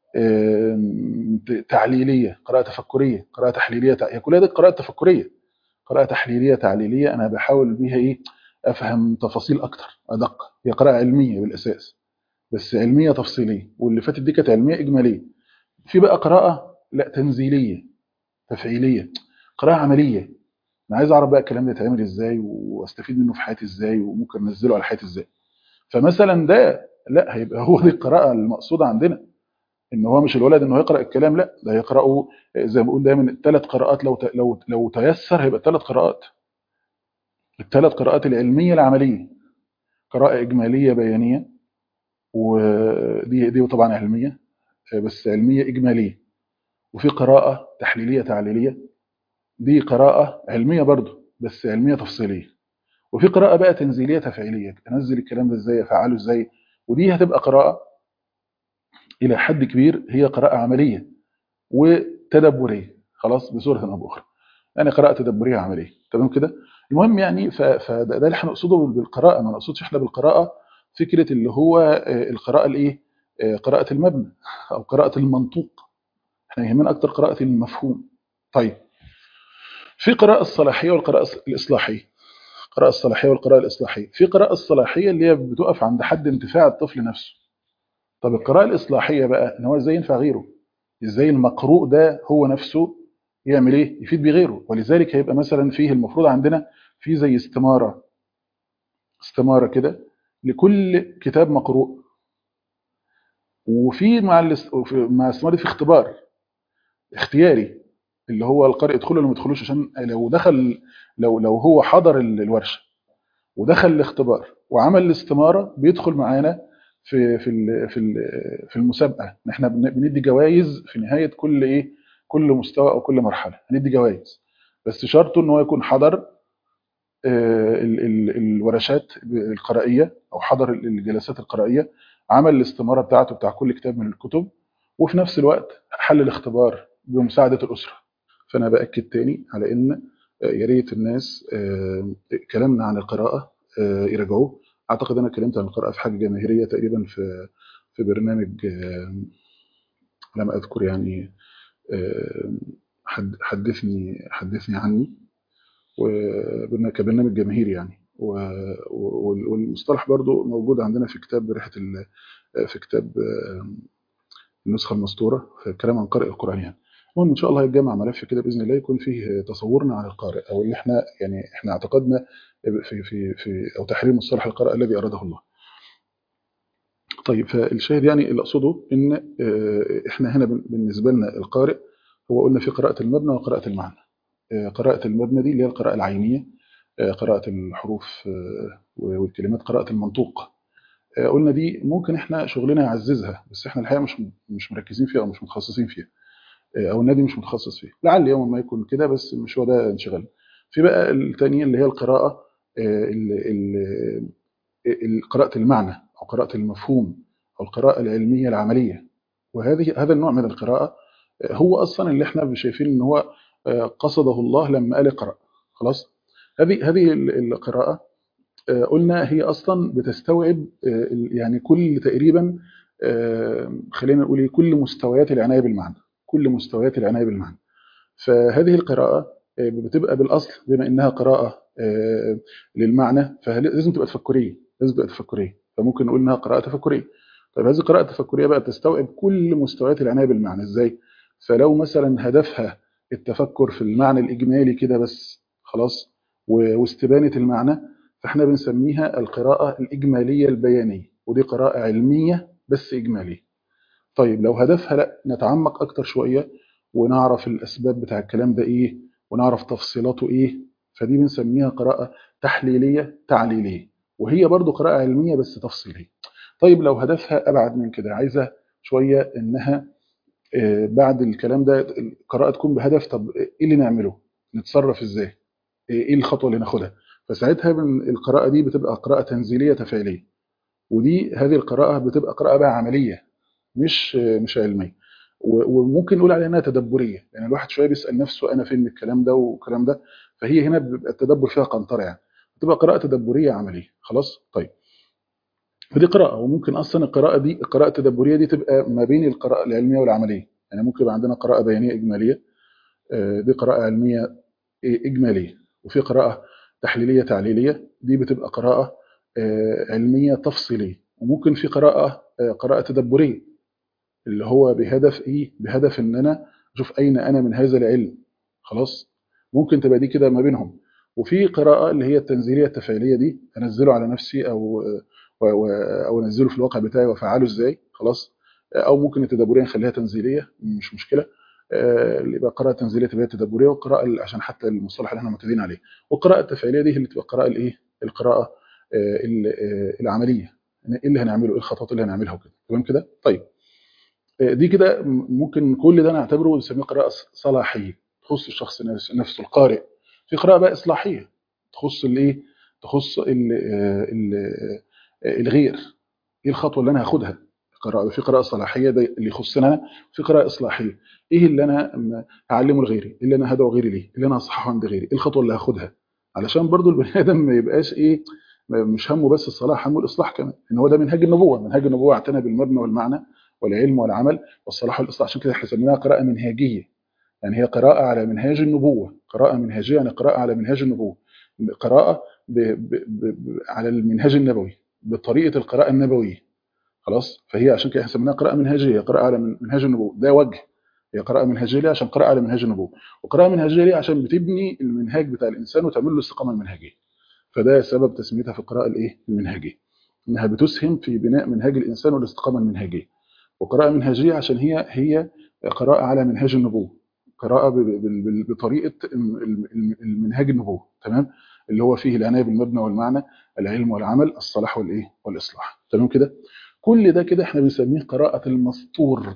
آم، ت- تعليليه قراءه تفكريه قراءه تحليليه تع- هي كلها دي قراءه تفكريه قراءه تحليليه تعليليه انا بحاول بيها ايه افهم تفاصيل اكتر ادق هي قراءه علميه بالاساس بس علميه تفصيليه واللي فاتت دي كانت علميه اجماليه في بقى قراءه لا تنزيليه تفعيليه قراءه عمليه انا عايز اعرف بقى الكلام ده يتعمل ازاي واستفيد منه في حياتي ازاي وممكن انزله على حياتي ازاي فمثلا ده لا هيبقى هو دي القراءه المقصوده عندنا ان هو مش الولد انه يقرا الكلام لا ده يقراه زي ما بقول دايما الثلاث قراءات لو ت- لو لو تيسر هيبقى ثلاث قراءات الثلاث قراءات العلميه العمليه قراءه اجماليه بيانيه ودي دي طبعا علميه بس علميه اجماليه وفي قراءه تحليليه تعليليه دي قراءه علميه برضه بس علميه تفصيليه وفي قراءه بقى تنزيليه تفعيليه انزل الكلام ده ازاي افعله ازاي ودي هتبقى قراءه الى حد كبير هي قراءه عمليه وتدبريه خلاص بصوره او باخرى يعني قراءه تدبريه عمليه تمام كده المهم يعني ف- فده ده اللي احنا نقصده بالقراءه ما نقصدش احنا بالقراءه فكره اللي هو آه، القراءه الايه آه، قراءه المبنى او قراءه المنطوق احنا يهمنا اكتر قراءه المفهوم طيب في قراءه الصلاحيه والقراءه الاصلاحيه القراءه الصلاحيه والقراءه الاصلاحيه في قراءه الصلاحيه اللي هي بتقف عند حد انتفاع الطفل نفسه طب القراءه الاصلاحيه بقى ان هو ازاي ينفع غيره ازاي المقروء ده هو نفسه يعمل ايه يفيد بغيره ولذلك هيبقى مثلا فيه المفروض عندنا في زي استماره استماره كده لكل كتاب مقروء وفي مع الاست... وفي- مع الاستماره دي في اختبار اختياري اللي هو القارئ يدخله ولا ما يدخلوش عشان لو دخل لو لو هو حضر ال- الورشه ودخل الاختبار وعمل الاستماره بيدخل معانا في في ال- في ال- في المسابقه إن احنا بن- بندي جوائز في نهايه كل ايه كل مستوى او كل مرحله هندي جوائز بس شرطه ان هو يكون حضر آه، ال- ال- الورشات القرائيه او حضر الجلسات القرائيه عمل الاستماره بتاعته بتاع كل كتاب من الكتب وفي نفس الوقت حل الاختبار بمساعده الاسره فانا باكد تاني على ان آه، يا ريت الناس آه، كلامنا عن القراءه آه، يراجعوه اعتقد انا اتكلمت عن القراءه في حاجه جماهيريه تقريبا في في برنامج آه، لم اذكر يعني آه، حد حدثني حدثني عني وبرنا- كبرنامج جماهيري يعني و- و- والمصطلح برضو موجود عندنا في كتاب ريحه ال- في كتاب آه، النسخه المسطوره في الكلام عن قارئ القران يعني المهم ان شاء الله هيتجمع ملف كده باذن الله يكون فيه تصورنا عن القارئ او اللي احنا يعني احنا اعتقدنا في في في او تحرير مصطلح القارئ الذي اراده الله. طيب فالشاهد يعني اللي اقصده ان آه، احنا هنا بن- بالنسبه لنا القارئ هو قلنا في قراءه المبنى وقراءه المعنى. آه، قراءه المبنى دي اللي هي القراءه العينيه آه، قراءه الحروف آه، والكلمات قراءه المنطوق. آه، قلنا دي ممكن احنا شغلنا يعززها بس احنا الحقيقه مش مش مركزين فيها او مش متخصصين فيها. او النادي مش متخصص فيه لعل يوما ما يكون كده بس مش هو ده انشغال في بقى الثانيه اللي هي القراءه آه، ال- ال- ال- قراءه المعنى او قراءه المفهوم او القراءه العلميه العمليه وهذه هذا النوع من القراءه آه، هو اصلا اللي احنا شايفين ان هو آه، قصده الله لما قال اقرا خلاص هذه هذه ال- القراءه آه، قلنا هي اصلا بتستوعب آه، ال- يعني كل تقريبا آه، خلينا نقول إيه، كل مستويات العنايه بالمعنى كل مستويات العنايه بالمعنى فهذه القراءه آه، بتبقى بالاصل بما انها قراءه آه، للمعنى فلازم تبقى تفكريه لازم تبقى تفكريه فممكن نقول انها قراءه تفكريه طيب هذه القراءه التفكريه بقى تستوعب كل مستويات العنايه بالمعنى ازاي فلو مثلا هدفها التفكر في المعنى الاجمالي كده بس خلاص و- واستبانه المعنى فاحنا بنسميها القراءه الاجماليه البيانيه ودي قراءه علميه بس اجماليه طيب لو هدفها لا نتعمق اكتر شويه ونعرف الاسباب بتاع الكلام ده ايه ونعرف تفصيلاته ايه فدي بنسميها قراءه تحليليه تعليليه وهي برضو قراءه علميه بس تفصيليه طيب لو هدفها ابعد من كده عايزه شويه انها آه، بعد الكلام ده القراءه تكون بهدف طب ايه اللي نعمله نتصرف ازاي ايه الخطوه اللي ناخدها فساعتها من القراءه دي بتبقى قراءه تنزيليه تفعيليه ودي هذه القراءه بتبقى قراءه بقى عمليه مش مش علميه و- وممكن نقول عليها انها تدبريه يعني الواحد شويه بيسال نفسه انا فين من الكلام ده والكلام ده فهي هنا بيبقى التدبر فيها قنطره يعني بتبقى قراءه تدبريه عمليه خلاص طيب فدي قراءة وممكن أصلا القراءة دي القراءة التدبرية دي تبقى ما بين القراءة العلمية والعملية يعني ممكن يبقى عندنا قراءة بيانية إجمالية آه، دي قراءة علمية إجمالية وفي قراءة تحليلية تعليلية دي بتبقى قراءة آه، علمية تفصيلية وممكن في قراءة آه، قراءة تدبرية اللي هو بهدف إيه؟ بهدف إن أنا أشوف أين أنا من هذا العلم خلاص ممكن تبقى دي كده ما بينهم وفي قراءة اللي هي التنزيلية التفعيلية دي أنزله على نفسي أو و- و- أو أنزله في الواقع بتاعي وأفعله إزاي خلاص أو ممكن التدبرية نخليها تنزيلية مش مشكلة آه، اللي يبقى قراءة تنزيلية تبقى تدبرية والقراءة اللي- عشان حتى المصطلح اللي احنا معتادين عليه والقراءة التفعيلية دي اللي تبقى القراءة الإيه القراءة آه، ال- آه، العملية يعني ايه اللي هنعمله ايه الخطوات اللي هنعملها وكده تمام كده طيب آه، دي كده م- ممكن كل ده نعتبره نسميه قراءة صلاحية تخص الشخص نفس- نفسه القارئ في قراءة بقى إصلاحية تخص الايه تخص ال ال الغير ايه الخطوه اللي انا هاخدها قراءة في قراءة صلاحية ده اللي يخصنا أنا في قراءة إصلاحية إيه اللي أنا م- هعلمه لغيري إيه اللي أنا هدعو غيري ليه اللي أنا هصححه عند غيري إيه الخطوة اللي هاخدها علشان برضو البني آدم ما يبقاش إيه ما- مش همه بس الصلاح همه الإصلاح كمان إن هو ده منهج النبوة منهج النبوة اعتنى بالمبنى والمعنى والعلم والعمل والصلاح والإصلاح عشان كده احنا سميناها قراءة منهجية يعني هي قراءة على منهاج النبوة قراءة منهجية يعني قراءة على منهاج النبوة قراءة ب ب ب ب على المنهاج النبوي بطريقة القراءة النبوية خلاص فهي عشان كده احنا سميناها قراءة منهجية قراءة على من- منهاج النبوة ده وجه هي قراءة منهجية ليه عشان قراءة على منهاج النبوة وقراءة منهجية ليه عشان بتبني المنهاج بتاع الإنسان وتعمل له الاستقامة المنهجية فده سبب تسميتها في القراءة الايه المنهجية انها بتسهم في بناء منهاج الإنسان والاستقامة المنهجية وقراءة منهجية عشان هي هي قراءة على منهاج النبوة قراءة ب- ب- ب- بطريقة الم- الم- المنهاج النبوة تمام اللي هو فيه العناية بالمبنى والمعنى العلم والعمل الصلاح والايه والاصلاح تمام كده كل ده كده احنا بنسميه قراءة المسطور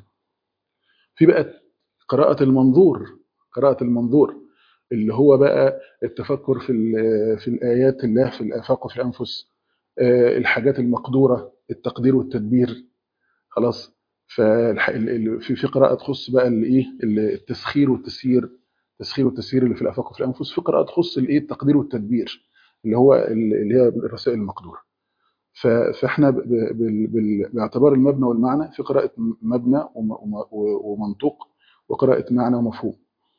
في بقى قراءة المنظور قراءة المنظور اللي هو بقى التفكر في ال- في الآيات الله في الآفاق وفي الأنفس آه، الحاجات المقدورة التقدير والتدبير خلاص فالح- ال- ال- في في قراءة تخص بقى الايه التسخير والتسيير التسخير والتسيير اللي في الآفاق وفي الأنفس في قراءة تخص الايه التقدير والتدبير اللي هو ال- اللي هي الرسائل المقدورة ف- فاحنا ب- ب- بال- بال- باعتبار المبنى والمعنى في قراءة مبنى وم- وم- ومنطوق وقراءة معنى ومفهوم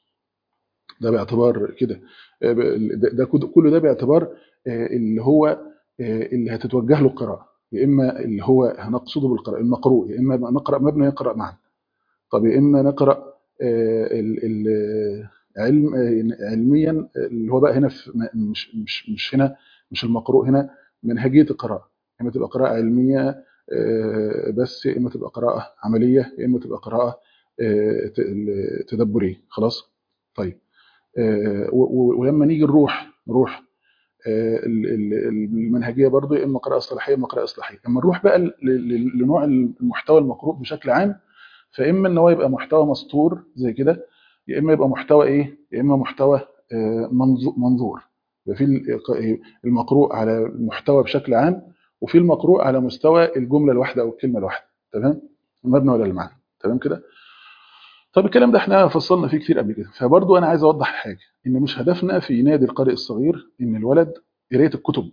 ده باعتبار كده آه، ب- ده ده كد- كل ده باعتبار آه، اللي هو آه، اللي هتتوجه له القراءة يا إما اللي هو هنقصده بالقراءة المقروء يا إما نقرأ مبنى يقرأ معنى طب يا إما نقرأ آه، ال- ال- علم آه، علميا اللي هو بقى هنا في م- مش مش مش هنا مش المقروء هنا منهجية القراءة يا إما تبقى قراءة علمية آه، بس يا إما تبقى قراءة عملية يا إما تبقى قراءة آه، ت- تدبرية خلاص طيب آه، و- و- ولما نيجي نروح نروح آه، ال- ال- المنهجيه برضو يا اما قراءه اصطلاحيه يا اما قراءه اصلاحيه لما نروح بقى ل- ل- لنوع المحتوى المقروء بشكل عام فاما ان هو يبقى محتوى مسطور زي كده يا اما يبقى محتوى ايه يا اما محتوى آه، منظو- منظور يبقى في ال- المقروء على المحتوى بشكل عام وفي المقروء على مستوى الجمله الواحده او الكلمه الواحده تمام المبنى ولا المعنى تمام كده طب الكلام ده احنا فصلنا فيه كتير قبل كده فبرضو انا عايز اوضح حاجه ان مش هدفنا في نادي القارئ الصغير ان الولد قرايه الكتب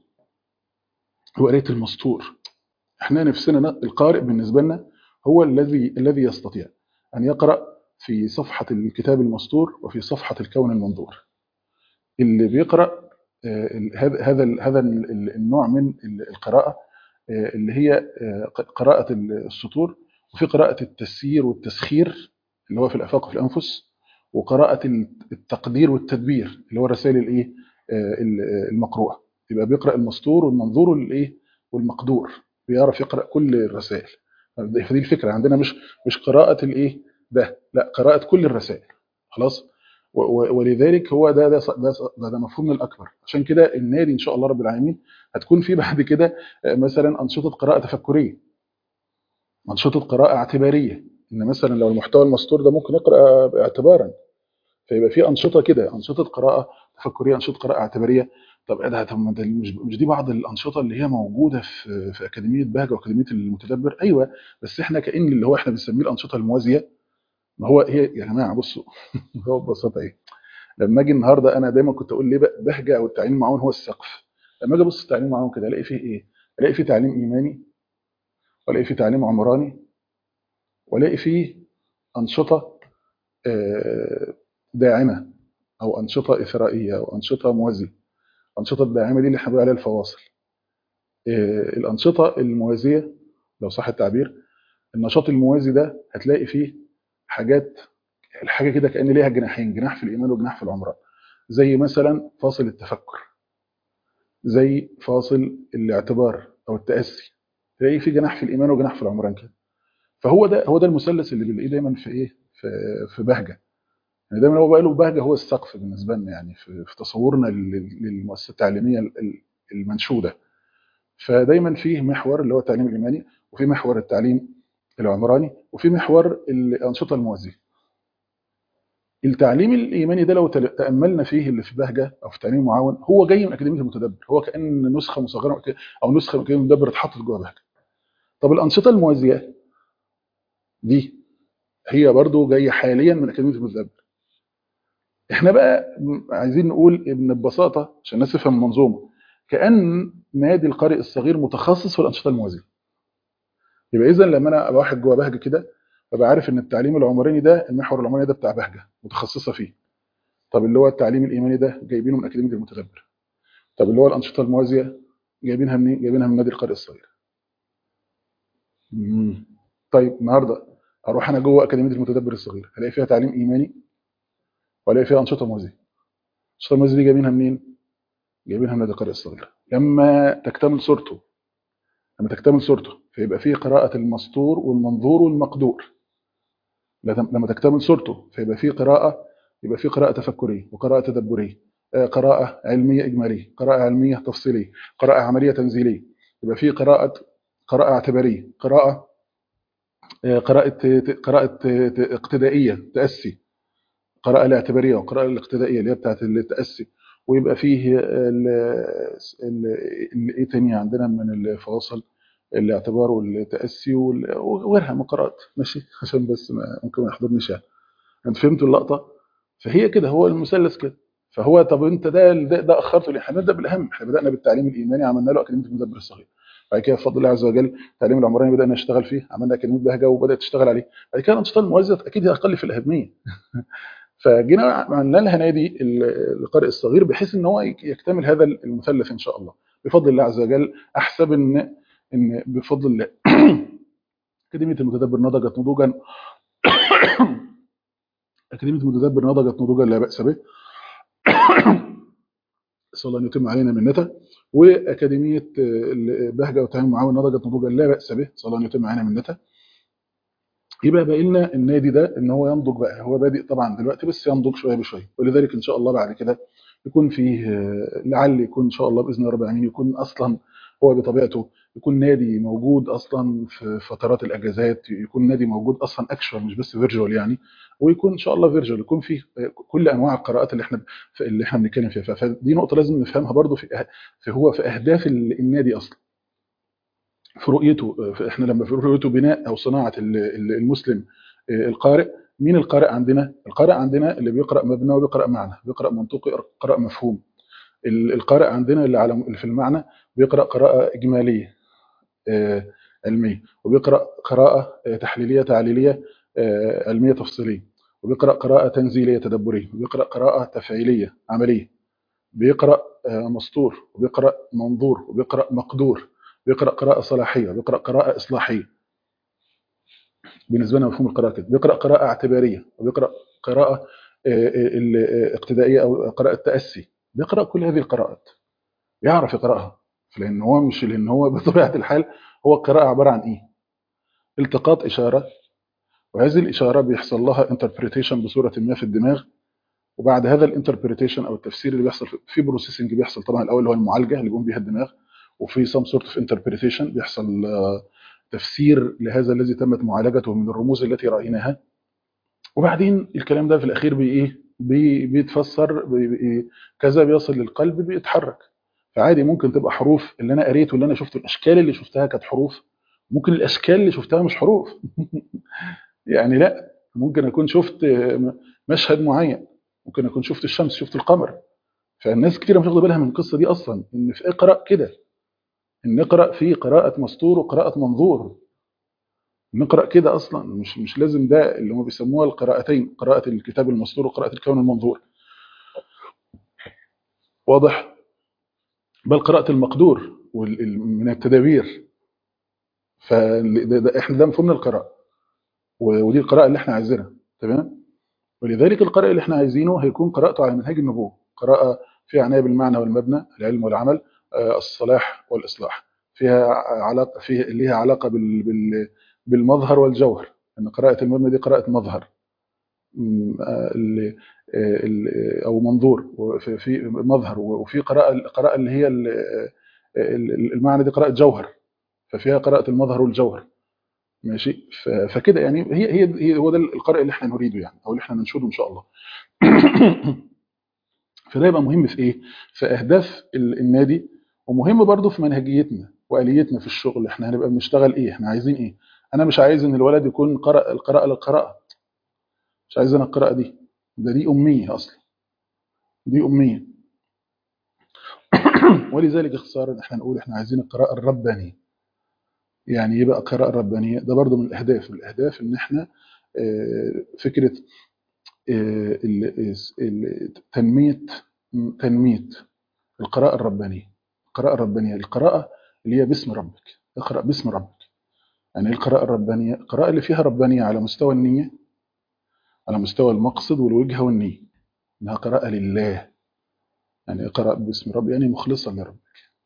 هو قرايه المسطور احنا نفسنا ن- القارئ بالنسبه لنا هو الذي الذي يستطيع ان يقرا في صفحه الكتاب المسطور وفي صفحه الكون المنظور اللي بيقرا آه، ال- هذا هذا ال- هذا ال- ال- النوع من ال- القراءه آه، اللي هي آه، ق- قراءه السطور وفي قراءه التسيير والتسخير اللي هو في الافاق وفي الانفس وقراءه التقدير والتدبير اللي هو الرسائل الايه آه، ال- المقروءه يبقى بيقرا المسطور والمنظور والايه والمقدور بيعرف يقرا كل الرسائل فدي الفكره عندنا مش مش قراءه الايه ده لا قراءه كل الرسائل خلاص و- و- ولذلك هو ده ده ده, ده, ده مفهومنا الاكبر عشان كده النادي ان شاء الله رب العالمين هتكون في بعد كده آه، مثلا انشطه قراءه تفكريه انشطه قراءه اعتباريه ان مثلا لو المحتوى المسطور ده ممكن يقرا اعتبارا فيبقى في انشطه كده انشطه قراءه تفكريه انشطه قراءه اعتباريه طب ايه ده طب ما ده مش مش دي بعض الانشطه اللي هي موجوده في في اكاديميه بهجه واكاديميه المتدبر ايوه بس احنا كان اللي هو احنا بنسميه الانشطه الموازيه ما هو هي يا جماعه بصوا هو ببساطه ايه لما اجي النهارده انا دايما كنت اقول ليه بقى بهجه او التعليم المعون هو السقف لما اجي ابص التعليم المعون كده الاقي فيه ايه؟ الاقي فيه تعليم ايماني والاقي فيه تعليم عمراني والاقي فيه انشطه آه، داعمه او انشطه اثرائيه او انشطه موازيه الانشطه الداعمه دي اللي احنا بنقول عليها الفواصل آه، الانشطه الموازيه لو صح التعبير النشاط الموازي ده هتلاقي فيه حاجات الحاجه كده كان ليها جناحين جناح في الايمان وجناح في العمران زي مثلا فاصل التفكر زي فاصل الاعتبار او التاسي تلاقي في جناح في الايمان وجناح في العمران كده فهو ده هو ده المثلث اللي بنلاقيه دايما في ايه في في بهجه يعني دايما هو بقى له بهجه هو السقف بالنسبه لنا يعني في, في تصورنا لل- للمؤسسه التعليميه ال- ال- المنشوده فدايما فيه محور اللي هو التعليم الايماني وفي محور التعليم العمراني وفي محور الانشطه الموازيه التعليم الايماني ده لو تل- تاملنا فيه اللي في بهجه او في تعليم المعاون هو جاي من اكاديميه المتدبر هو كان نسخه مصغره او نسخه من اكاديميه المتدبر اتحطت جوه بهجه طب الانشطه الموازيه دي هي برضو جايه حاليا من اكاديميه المتدبر احنا بقى م- عايزين نقول ان ببساطه عشان الناس تفهم المنظومه كان نادي القارئ الصغير متخصص في الانشطه الموازيه يبقى اذا لما انا ابقى واحد جوه بهجه كده ببقى عارف ان التعليم العمراني ده المحور العمراني ده بتاع بهجه متخصصه فيه طب اللي هو التعليم الايماني ده جايبينه من اكاديميه المتدبر طب اللي هو الانشطه الموازيه جايبينها منين جايبينها من نادي القارئ الصغير مم. طيب النهارده اروح انا جوه اكاديميه المتدبر الصغير هلاقي فيها تعليم ايماني ولا فيها انشطه موازيه الانشطه الموازيه دي جايبينها منين جايبينها من نادي القارئ الصغير لما تكتمل صورته لما تكتمل صورته فيبقى فيه قراءه المسطور والمنظور والمقدور لما تكتمل صورته فيبقى فيه قراءه يبقى فيه قراءه تفكريه وقراءه تدبريه آه، قراءه علميه اجماليه قراءه علميه تفصيليه قراءه عمليه تنزيليه يبقى فيه قراءه قراءه اعتباريه قراءه آه، قراءه قراءه اقتدائيه تاسي القراءة الاعتبارية والقراءة الاقتدائية اللي هي بتاعت التأسي ويبقى فيه ال ال ال- ايه تاني عندنا من الفواصل الاعتبار والتأسي وال- وغيرها من قراءات ماشي عشان بس ما ممكن ما يحضرنيش يعني انت فهمتوا اللقطة فهي كده هو المثلث كده فهو طب انت ده ده, ده اخرته ليه؟ احنا بنبدا بالاهم احنا بدانا بالتعليم الايماني عملنا له اكاديميه المدبر الصغير بعد كده بفضل الله عز وجل التعليم العمراني بدانا نشتغل فيه عملنا اكاديميه بهجه وبدات تشتغل عليه بعد كده الانشطه الموازيه اكيد هي اقل في الاهميه فجينا عملنا لها نادي ال- القارئ الصغير بحيث ان هو يك- يكتمل هذا المثلث ان شاء الله بفضل الله عز وجل احسب ان ان بفضل الله اكاديميه المتدبر نضجت نضوجا اكاديميه المتدبر نضجت نضوجا لا باس به نسال الله ان يتم علينا منته واكاديميه آه، بهجه وتعاون معاون نضجت نضوجا لا باس به نسال الله ان يتم علينا منته يبقى باقي لنا النادي ده ان هو ينضج بقى هو بادئ طبعا دلوقتي بس ينضج شويه بشويه ولذلك ان شاء الله بعد كده يكون فيه آه، لعل يكون ان شاء الله باذن الله رب العالمين يكون اصلا هو بطبيعته يكون نادي موجود اصلا في فترات الاجازات يكون نادي موجود اصلا اكشوال مش بس فيرجوال يعني ويكون ان شاء الله فيرجوال يكون فيه آه، كل انواع القراءات اللي احنا اللي احنا بنتكلم فيها فدي نقطه لازم نفهمها برضو في أه- في هو في اهداف ال- النادي اصلا في رؤيته في- احنا لما في رؤيته بناء او صناعه ال- ال- المسلم آه، القارئ مين القارئ عندنا؟ القارئ عندنا اللي بيقرا مبنى وبيقرا معنى بيقرا منطوق يقرا مفهوم ال- القارئ عندنا اللي على اللي في المعنى بيقرا قراءه اجماليه آه، علميه وبيقرا قراءه آه، تحليليه تعليليه آه، علميه تفصيليه وبيقرا قراءه تنزيليه تدبريه وبيقرا قراءه تفعيليه عمليه بيقرا آه، مسطور وبيقرا منظور وبيقرا مقدور بيقرا قراءه صلاحيه وبيقرا قراءه اصلاحيه بالنسبه لنا مفهوم القراءه كده بيقرا قراءه اعتباريه وبيقرا قراءه آه، آه، ال- آه، اقتدائيه او قراءه تاسي بيقرا كل هذه القراءات يعرف يقراها لان هو مش لان هو بطبيعه الحال هو القراءه عباره عن ايه التقاط اشاره وهذه الاشاره بيحصل لها انتربريتيشن بصوره ما في الدماغ وبعد هذا الانتربريتيشن او التفسير اللي بيحصل في- في بروسيسنج بيحصل طبعا الاول اللي هو المعالجه اللي بيقوم بيها الدماغ وفي سم سورت اوف انتربريتيشن بيحصل آه، تفسير لهذا الذي تمت معالجته من الرموز التي رايناها وبعدين الكلام ده في الاخير بي ايه بي بيتفسر بي بي كذا بيصل للقلب بيتحرك فعادي ممكن تبقى حروف اللي انا قريته اللي انا شفته الاشكال اللي شفتها كانت حروف ممكن الاشكال اللي شفتها مش حروف يعني لا ممكن اكون شفت آه، مشهد معين ممكن اكون شفت الشمس شفت القمر فالناس كتير مش واخده بالها من القصه دي اصلا ان في اقرا كده ان نقرا في قراءه مسطور وقراءه منظور نقرا كده اصلا مش مش لازم ده اللي هم بيسموها القراءتين قراءه الكتاب المسطور وقراءه الكون المنظور واضح بل قراءه المقدور وال- من التدابير فاحنا ده مفهومنا القراءه و- ودي القراءه اللي احنا عايزينها تمام ولذلك القراءه اللي احنا عايزينه هيكون قراءته على منهج النبوه قراءه فيها عنايه بالمعنى والمبنى العلم والعمل آه، الصلاح والاصلاح فيها علاقه فيها ليها علاقه بال بال بالمظهر والجوهر ان قراءه المبنى دي قراءه مظهر م، آه، ال- آه، ال- او منظور وفي في مظهر وفي قراءه القراءه اللي هي ال- ال- المعنى دي قراءه جوهر ففيها قراءه المظهر والجوهر ماشي ف- فكده يعني هي هي هي هو ده القارئ اللي احنا نريده يعني او اللي احنا ننشده ان شاء الله فده يبقى مهم في ايه في اهداف ال- النادي ومهم برضو في منهجيتنا واليتنا في الشغل احنا هنبقى بنشتغل ايه احنا عايزين ايه انا مش عايز ان الولد يكون قرأ القراءه للقراءه مش عايز انا القراءه دي ده دي اميه اصلا دي اميه ولذلك اختصارا احنا نقول احنا عايزين القراءه الربانيه يعني ايه بقى القراءه الربانيه ده برضو من الاهداف الاهداف ان احنا آه، فكره آه، ال- ال- تنميه تنميه القراءه الربانيه القراءه الربانيه القراءه اللي هي باسم ربك اقرا باسم ربك يعني ايه القراءه الربانيه القراءه اللي فيها ربانيه على مستوى النيه على مستوى المقصد والوجهه والنيه انها قراءه لله يعني اقرا باسم رب يعني مخلصا لربك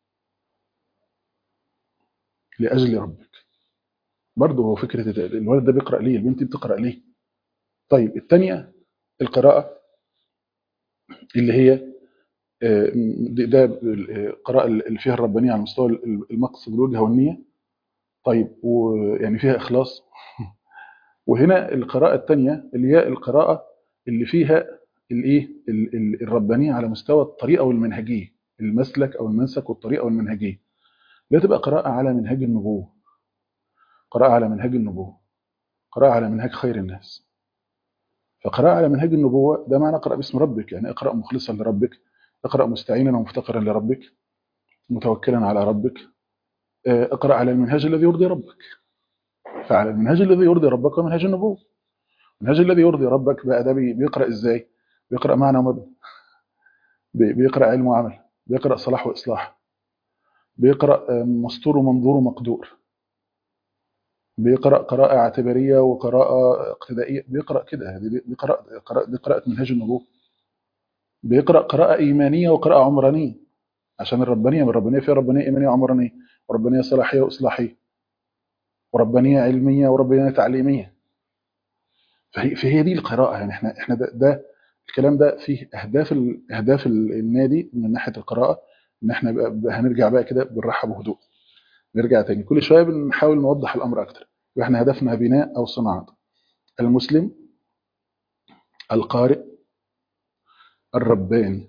لاجل ربك برضه هو فكره الولد ده بيقرا ليه البنت دي بتقرا ليه طيب الثانيه القراءه اللي هي آه، ده ده القراءه اللي فيها الربانيه على مستوى المقصد والوجهه والنيه طيب ويعني فيها اخلاص وهنا القراءه الثانيه اللي هي القراءه اللي فيها الايه ال- ال- الربانيه على مستوى الطريقه والمنهجيه المسلك او المنسك والطريقه والمنهجيه لا تبقى قراءه على منهج النبوه قراءه على منهج النبوه قراءه على منهج خير الناس فقراءه على منهج النبوه ده معنى اقرا باسم ربك يعني اقرا مخلصا لربك اقرا مستعينا ومفتقرا لربك متوكلا على ربك آه، اقرا على المنهج الذي يرضي ربك فعلى المنهج الذي يرضي ربك هو منهج النبوه المنهج الذي يرضي ربك بقى ده بي- بيقرا ازاي بيقرا معنى ومبنى بي- بيقرا علم وعمل بيقرا صلاح واصلاح بيقرا آه، مستور ومنظور ومقدور بيقرا قراءه اعتباريه وقراءه اقتدائيه بيقرا كده هذه دي دي قراءه قراءة- دي قراءه منهج النبوه بيقرا قراءه ايمانيه وقراءه عمرانيه عشان الربانيه من الربانيه فيها ربانيه ايمانيه وعمرانيه وربانيه صلاحيه واصلاحيه وربانيه علميه وربانيه تعليميه فهي, فهي دي القراءه يعني احنا احنا ده, ده الكلام ده فيه اهداف ال- اهداف ال- النادي من ناحيه القراءه ان احنا بقى بقى هنرجع بقى كده بالراحه بهدوء نرجع تاني كل شويه بنحاول نوضح الامر اكتر واحنا هدفنا بناء او صناعه المسلم القارئ الرباني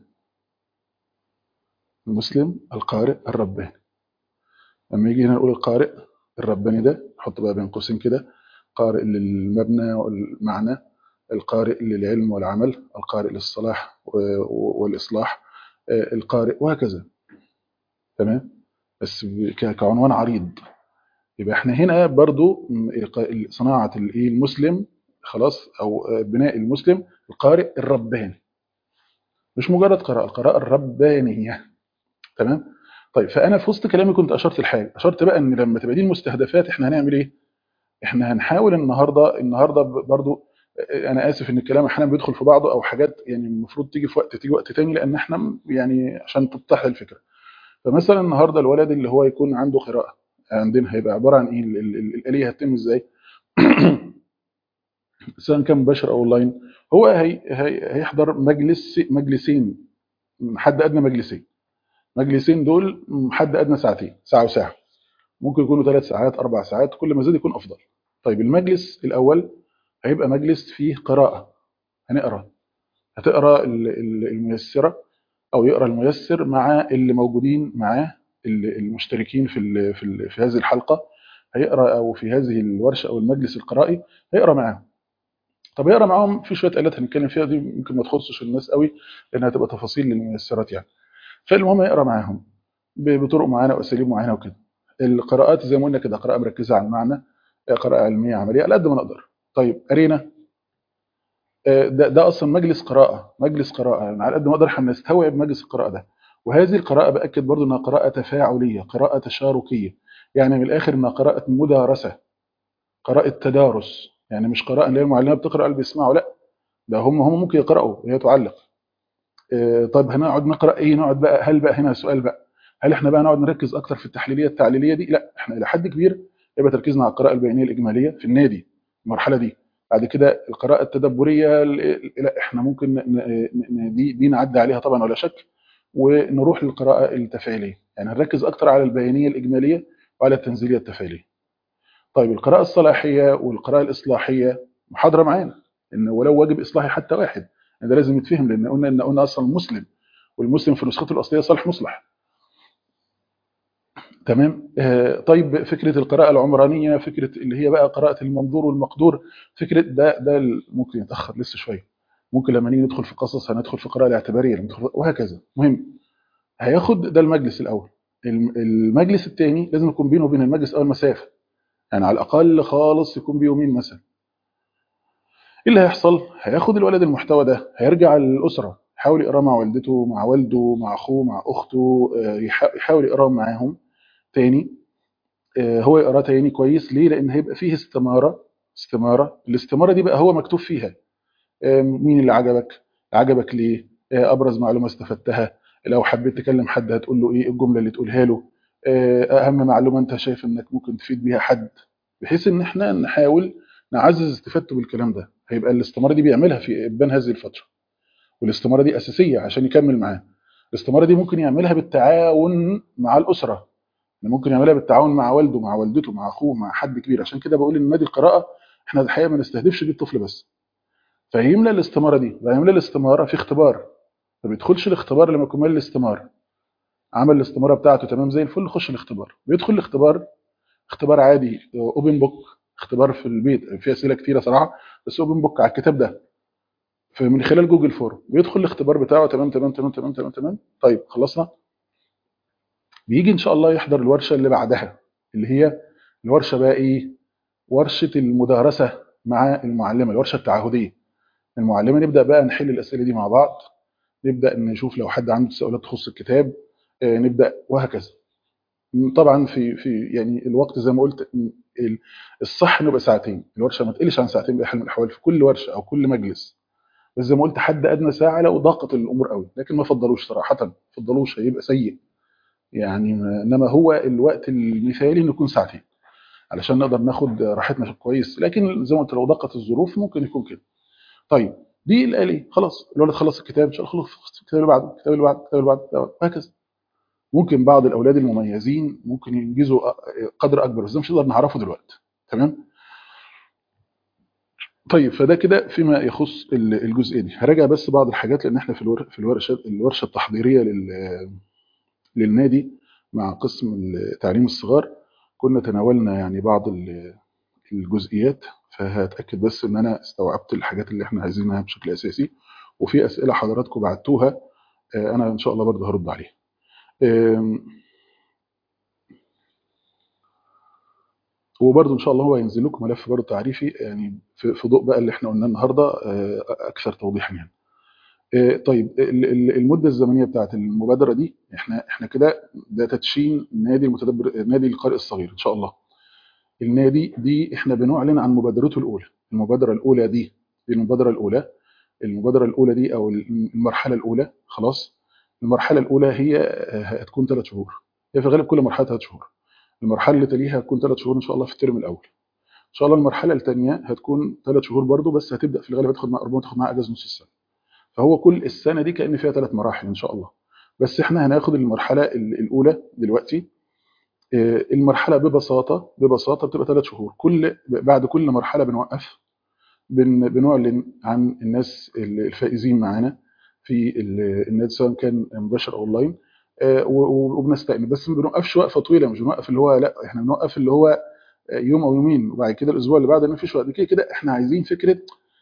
المسلم القارئ الرباني لما يجي هنا نقول القارئ الرباني ده نحط بقى بين قوسين كده قارئ للمبنى والمعنى القارئ للعلم والعمل القارئ للصلاح و- و- والإصلاح آه، القارئ وهكذا تمام بس ب- ك- كعنوان عريض يبقى احنا هنا برضو م- الق- صناعة الايه المسلم خلاص او آه، بناء المسلم القارئ الرباني مش مجرد قراءة القراءة الربانية تمام طيب فانا في وسط كلامي كنت اشرت لحاجه اشرت بقى ان لما تبقى دي المستهدفات احنا هنعمل ايه احنا هنحاول النهارده النهارده ب- برضو آه، انا اسف ان الكلام احيانا بيدخل في بعضه او حاجات يعني المفروض تيجي في وقت تيجي وقت تاني لان احنا م- يعني عشان تتضح الفكره فمثلا النهارده الولد اللي هو يكون عنده قراءه عندنا هيبقى عباره عن ايه ال- ال- ال- الاليه هتتم ازاي سواء كان مباشر او اونلاين هو هي هي هيحضر مجلس مجلسين حد ادنى مجلسين مجلسين دول حد ادنى ساعتين ساعه وساعه ممكن يكونوا ثلاث ساعات اربع ساعات كل ما زاد يكون افضل طيب المجلس الاول هيبقى مجلس فيه قراءه هنقرا هتقرا ال- ال- الميسره او يقرا الميسر مع اللي موجودين معاه ال- المشتركين في ال- في ال- في هذه الحلقه هيقرا او في هذه الورشه او المجلس القرائي هيقرا معاهم طب يقرا معاهم في شويه ايات هنتكلم فيها دي ممكن ما تخصش الناس قوي لانها تبقى تفاصيل للميسرات يعني فالمهم يقرا معاهم ب- بطرق معينه واساليب معينه وكده القراءات زي ما قلنا كده قراءه مركزه على المعنى قراءه علميه عمليه على قد ما نقدر طيب قرينا آه، ده ده اصلا مجلس قراءه مجلس قراءه يعني على قد ما نقدر احنا نستوعب مجلس القراءه ده وهذه القراءه باكد برضو انها قراءه تفاعليه قراءه تشاركيه يعني من الاخر انها قراءه مدارسه قراءه تدارس يعني مش قراءه اللي هي المعلمه بتقرا اللي بيسمعوا لا ده هم هم ممكن يقراوا وهي تعلق آه، طيب هنقعد نقرا ايه نقعد بقى هل بقى هنا سؤال بقى هل احنا بقى نقعد نركز اكتر في التحليليه التعليليه دي لا احنا الى حد كبير يبقى تركيزنا على القراءه البيانيه الاجماليه في النادي المرحله دي بعد كده القراءه التدبريه ال- لا احنا ممكن ن- ن- ن- دي دي نعدي عليها طبعا ولا شك ونروح للقراءه التفعيليه يعني نركز اكتر على البيانيه الاجماليه وعلى التنزيليه التفعيليه طيب القراءه الصلاحيه والقراءه الاصلاحيه محاضره معانا ان ولو واجب اصلاحي حتى واحد ده لازم يتفهم لان قلنا ان قلنا اصلا مسلم والمسلم في نسخته الاصليه صالح مصلح تمام آه، طيب فكره القراءه العمرانيه فكره اللي هي بقى قراءه المنظور والمقدور فكره ده ده ال- ممكن يتاخر لسه شويه ممكن لما نيجي ندخل في قصص هندخل في القراءه الاعتباريه ندخل- وهكذا مهم هياخد ده المجلس الاول الم- المجلس الثاني لازم يكون بينه وبين المجلس الاول مسافه يعني على الاقل خالص يكون بيومين مثلا ايه اللي هيحصل هياخد الولد المحتوى ده هيرجع للاسره يحاول يقراه مع والدته مع والده مع اخوه مع اخته آه، يحا- يحاول يقراه معاهم تاني آه، هو يقراه تاني كويس ليه لان هيبقى فيه استماره استماره الاستماره دي بقى هو مكتوب فيها آه، مين اللي عجبك عجبك ليه آه، ابرز معلومه استفدتها لو حبيت تكلم حد هتقول له ايه الجمله اللي تقولها له آه، اهم معلومه انت شايف انك ممكن تفيد بيها حد بحيث ان احنا نحاول نعزز استفادته بالكلام ده هيبقى الاستماره دي بيعملها في ابان هذه الفتره والاستماره دي اساسيه عشان يكمل معاه الاستماره دي ممكن يعملها بالتعاون مع الاسره ممكن يعملها بالتعاون مع والده مع والدته مع اخوه مع حد كبير عشان كده بقول ان نادي القراءه احنا الحقيقه ما نستهدفش بيه الطفل بس فيملى الاستماره دي ويملى الاستماره في اختبار ما بيدخلش الاختبار لما يكون مالي الاستماره عمل الاستماره بتاعته تمام زي الفل يخش الاختبار بيدخل الاختبار اختبار عادي اوبن بوك اختبار في البيت في اسئله كتيره صراحه بس اوبن بوك على الكتاب ده من خلال جوجل فورم بيدخل الاختبار بتاعه تمام تمام تمام تمام تمام تمام طيب خلصنا بيجي ان شاء الله يحضر الورشه اللي بعدها اللي هي الورشه بقى ايه ورشه المدارسه مع المعلمه الورشه التعهديه المعلمه نبدا بقى نحل الاسئله دي مع بعض نبدا نشوف لو حد عنده تساؤلات تخص الكتاب آه، نبدا وهكذا طبعا في في يعني الوقت زي ما قلت ال- الصح انه يبقى ساعتين الورشه ما تقلش عن ساعتين باي حال من الاحوال في كل ورشه او كل مجلس بس زي ما قلت حد ادنى ساعه لو ضاقت الامور قوي لكن ما فضلوش صراحه ما فضلوش هيبقى سيء يعني ما- انما هو الوقت المثالي انه يكون ساعتين علشان نقدر ناخد راحتنا كويس لكن زي ما قلت لو ضاقت الظروف ممكن يكون كده طيب دي اللي قال ايه خلاص الولد خلص الكتاب ان شاء الله خلص الكتاب اللي بعده الكتاب اللي بعده الكتاب اللي بعده الكتاب اللي بعده، وهكذا ممكن بعض الاولاد المميزين ممكن ينجزوا قدر اكبر بس ده مش نقدر نعرفه دلوقتي تمام طيب فده كده فيما يخص ال- الجزئيه دي هراجع بس بعض الحاجات لان احنا في الور- في الورشه الورشه التحضيريه لل- للنادي مع قسم تعليم الصغار كنا تناولنا يعني بعض ال- الجزئيات فهتاكد بس ان انا استوعبت الحاجات اللي احنا عايزينها بشكل اساسي وفي اسئله حضراتكم بعتوها آه، انا ان شاء الله برضه هرد عليها آم، وبرضه ان شاء الله هو هينزل لكم ملف برضه تعريفي يعني في في ضوء بقى اللي احنا قلناه النهارده آه، اكثر توضيحا يعني آه، طيب ال- ال- المده الزمنيه بتاعت المبادره دي احنا احنا كده ده تدشين نادي المتدبر نادي القارئ الصغير ان شاء الله النادي دي احنا بنعلن عن مبادرته الاولى المبادره الاولى دي دي المبادره الاولى المبادره الاولى دي او المرحله الاولى خلاص المرحله الاولى هي آه، هتكون ثلاث شهور هي في الغالب كل مرحله ثلاث شهور المرحله اللي تليها هتكون ثلاث شهور ان شاء الله في الترم الاول ان شاء الله المرحله الثانيه هتكون ثلاث شهور برضو بس هتبدا في الغالب تاخد مع ربما تاخد معاها اجازه نص السنه فهو كل السنه دي كان فيها ثلاث مراحل ان شاء الله بس احنا هناخد المرحله ال- الاولى دلوقتي آه، المرحله ببساطه ببساطه بتبقى ثلاث شهور كل بعد كل مرحله بنوقف بن بنعلن عن الناس الفائزين معانا في ال- النادي سواء كان مباشر او اونلاين آه، و- و- وبنستأنف بس ما بنوقفش وقفه طويله مش بنوقف اللي هو لا احنا بنوقف اللي هو آه، يوم او يومين وبعد كده الاسبوع اللي بعده مفيش وقت كده كده احنا عايزين فكره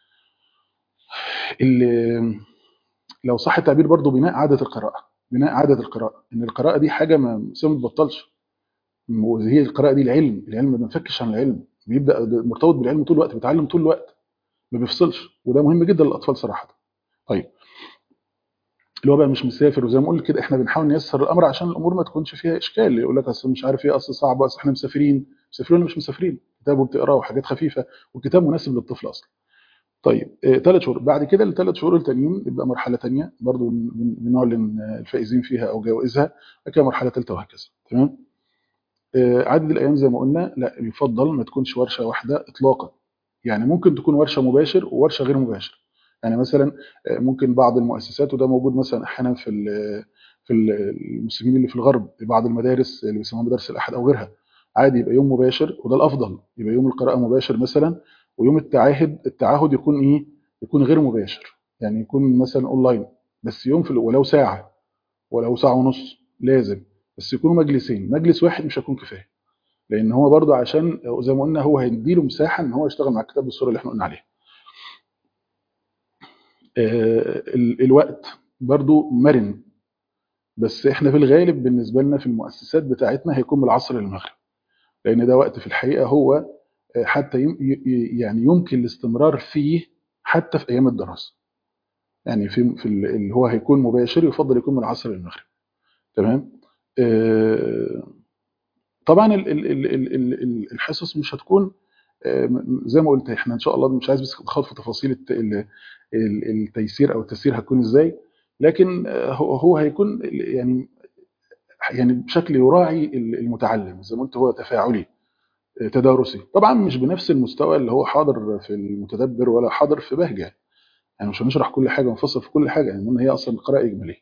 ال- لو صح التعبير برضو بناء عاده القراءه بناء عاده القراءه ان القراءه دي حاجه ما ما بتبطلش وهي القراءه دي العلم العلم ما بنفكش عن العلم بيبدا مرتبط بالعلم طول الوقت بيتعلم طول الوقت ما بيفصلش وده مهم جدا للاطفال صراحه طيب اللي هو بقى مش مسافر وزي ما قلت كده احنا بنحاول نيسر الامر عشان الامور ما تكونش فيها اشكال يقول لك اصل مش عارف ايه اصل صعب اصل احنا مسافرين مسافرين ولا مش مسافرين كتاب وبتقراه وحاجات خفيفه والكتاب مناسب للطفل اصلا طيب ثلاث شهور بعد كده الثلاث شهور التانيين يبقى مرحله ثانيه برضو بن- بنعلن آه، الفائزين فيها او جوائزها بعد كده مرحله ثالثه وهكذا تمام آه، عدد الايام زي ما قلنا لا يفضل ما تكونش ورشه واحده اطلاقا يعني ممكن تكون ورشه مباشر وورشه غير مباشر يعني مثلا آه، ممكن بعض المؤسسات وده موجود مثلا احيانا في ال- في ال- المسلمين اللي في الغرب في بعض المدارس اللي بيسموها مدارس الاحد او غيرها عادي يبقى يوم مباشر وده الافضل يبقى يوم القراءه مباشر مثلا ويوم التعاهد التعاهد يكون ايه يكون غير مباشر يعني يكون مثلا اونلاين بس يوم في ال- ولو ساعه ولو ساعه ونص لازم بس يكونوا مجلسين مجلس واحد مش هيكون كفايه لان هو برضه عشان زي ما قلنا هو هيديله مساحه ان هو يشتغل مع الكتاب بالصوره اللي احنا قلنا عليها آه، ال- الوقت برضه مرن بس احنا في الغالب بالنسبه لنا في المؤسسات بتاعتنا هيكون من العصر للمغرب لان ده وقت في الحقيقه هو آه، حتى يم ي- يعني يمكن الاستمرار فيه حتى في ايام الدراسه يعني في في ال- اللي هو هيكون مباشر يفضل يكون من العصر للمغرب تمام آه، طبعا ال- ال- ال- ال- ال- ال- الحصص مش هتكون آه، م- زي ما قلت احنا ان شاء الله مش عايز بس ادخل في تفاصيل الت- ال- ال- التيسير او التسيير هتكون ازاي لكن آه، هو هو هيكون ال- يعني يعني بشكل يراعي ال- المتعلم زي ما قلت هو تفاعلي آه، تدارسي طبعا مش بنفس المستوى اللي هو حاضر في المتدبر ولا حاضر في بهجه يعني مش هنشرح كل حاجه ونفصل في كل حاجه يعني هي اصلا قراءه اجماليه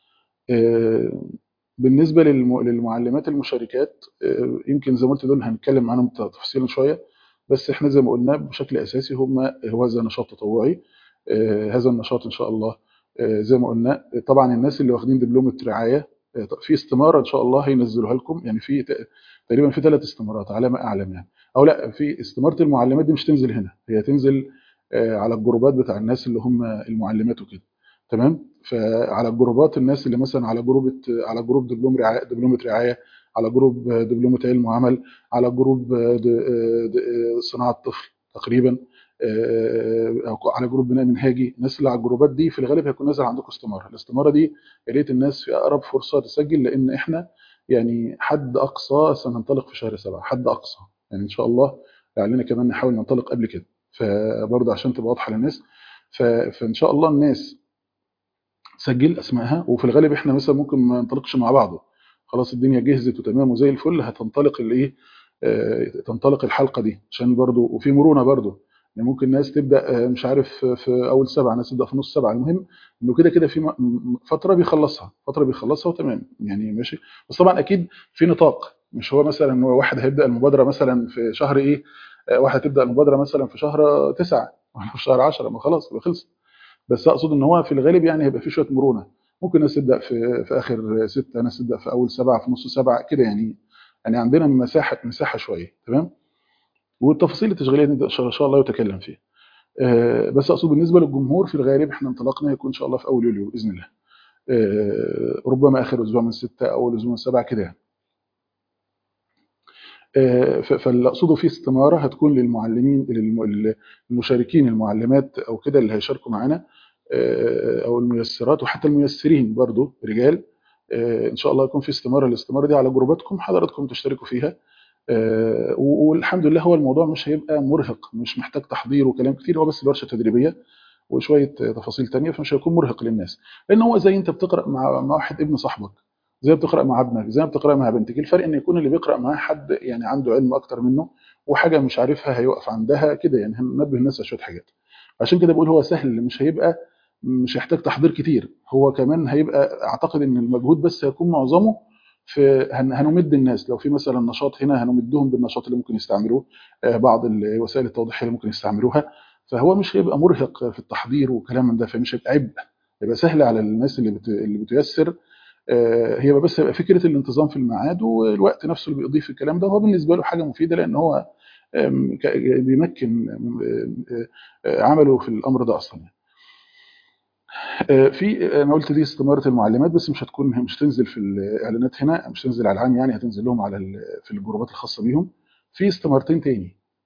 آه، بالنسبه للم- للمعلمات المشاركات آه، يمكن زي ما قلت دول هنتكلم عنهم تفصيلا شويه بس احنا زي ما قلنا بشكل اساسي هم هو هذا نشاط تطوعي آه، هذا النشاط ان شاء الله آه، زي ما قلنا آه، طبعا الناس اللي واخدين دبلومه رعايه آه، في استماره ان شاء الله هينزلوها لكم يعني في ت- تقريبا في ثلاث استمارات على ما اعلم يعني او لا في استماره المعلمات دي مش تنزل هنا هي تنزل آه، على الجروبات بتاع الناس اللي هم المعلمات وكده تمام فعلى الجروبات الناس اللي مثلا على جروب على جروب دبلوم رعايه دبلومه رعايه على جروب دبلومه علم وعمل على جروب د- د- صناعه طفل تقريبا آه، أو على جروب بناء منهاجي الناس اللي على الجروبات دي في الغالب هيكون نازل عندكم استماره الاستماره دي يا ريت الناس في اقرب فرصه تسجل لان احنا يعني حد اقصى سننطلق في شهر سبعه حد اقصى يعني ان شاء الله لعلنا كمان نحاول ننطلق قبل كده فبرضه عشان تبقى واضحه للناس ف- فان شاء الله الناس تسجل اسمائها وفي الغالب احنا مثلا ممكن ما ننطلقش مع بعض خلاص الدنيا جهزت وتمام وزي الفل هتنطلق الايه آه، تنطلق الحلقه دي عشان برضو وفي مرونه برضو يعني ممكن ناس تبدا آه، مش عارف في اول سبعه ناس تبدا في نص سبعه المهم انه كده كده في م- م- فتره بيخلصها فتره بيخلصها وتمام يعني ماشي بس طبعا اكيد في نطاق مش هو مثلا ان هو واحد هيبدا المبادره مثلا في شهر ايه آه، واحد هتبدا المبادره مثلا في شهر تسعه ولا في شهر 10 ما خلاص يبقى خلص بس اقصد ان هو في الغالب يعني هيبقى في شويه مرونه ممكن ناس تبدا في في اخر سته ناس تبدا في اول سبعه في نص سبعه كده يعني يعني عندنا مساحه مساحه شويه تمام والتفاصيل التشغيليه دي ان شاء إن شاء الله يتكلم فيها آه، بس اقصد بالنسبه للجمهور في الغالب احنا انطلاقنا يكون ان شاء الله في اول يوليو باذن الله آه، ربما اخر اسبوع من سته او اول اسبوع من سبعه كده يعني آه، ف- فاللي اقصده فيه استماره هتكون للمعلمين للم- للمشاركين المعلمات او كده اللي هيشاركوا معانا آه، او الميسرات وحتى الميسرين برضو رجال آه، ان شاء الله يكون في استماره الاستماره دي على جروباتكم حضراتكم تشتركوا فيها آه، و- والحمد لله هو الموضوع مش هيبقى مرهق مش محتاج تحضير وكلام كتير هو بس ورشه تدريبيه وشويه تفاصيل تانية فمش هيكون مرهق للناس لان هو زي انت بتقرا مع مع واحد ابن صاحبك زي ما بتقرا مع ابنك زي ما بتقرا مع بنتك الفرق ان يكون اللي بيقرا معاه حد يعني عنده علم اكتر منه وحاجه مش عارفها هيوقف عندها كده يعني هننبه الناس على شويه حاجات عشان كده بقول هو سهل مش هيبقى مش هيحتاج تحضير كتير هو كمان هيبقى اعتقد ان المجهود بس هيكون معظمه في هن- هنمد الناس لو في مثلا نشاط هنا هنمدهم بالنشاط اللي ممكن يستعملوه آه، بعض الوسائل التوضيحيه اللي ممكن يستعملوها فهو مش هيبقى مرهق في التحضير وكلام من ده فمش هيبقى عبء يبقى سهل على الناس اللي بت... اللي بتيسر آه، هي بس هيبقى فكره الانتظام في الميعاد والوقت نفسه اللي بيقضيه في الكلام ده هو بالنسبه له حاجه مفيده لان هو آم، ك- بيمكن آم، آه، آه، عمله في الامر ده اصلا آه، في انا قلت دي استماره المعلمات بس مش هتكون مش تنزل في الاعلانات هنا مش تنزل على العام يعني هتنزل لهم على ال- في الجروبات الخاصه بيهم في استمارتين تاني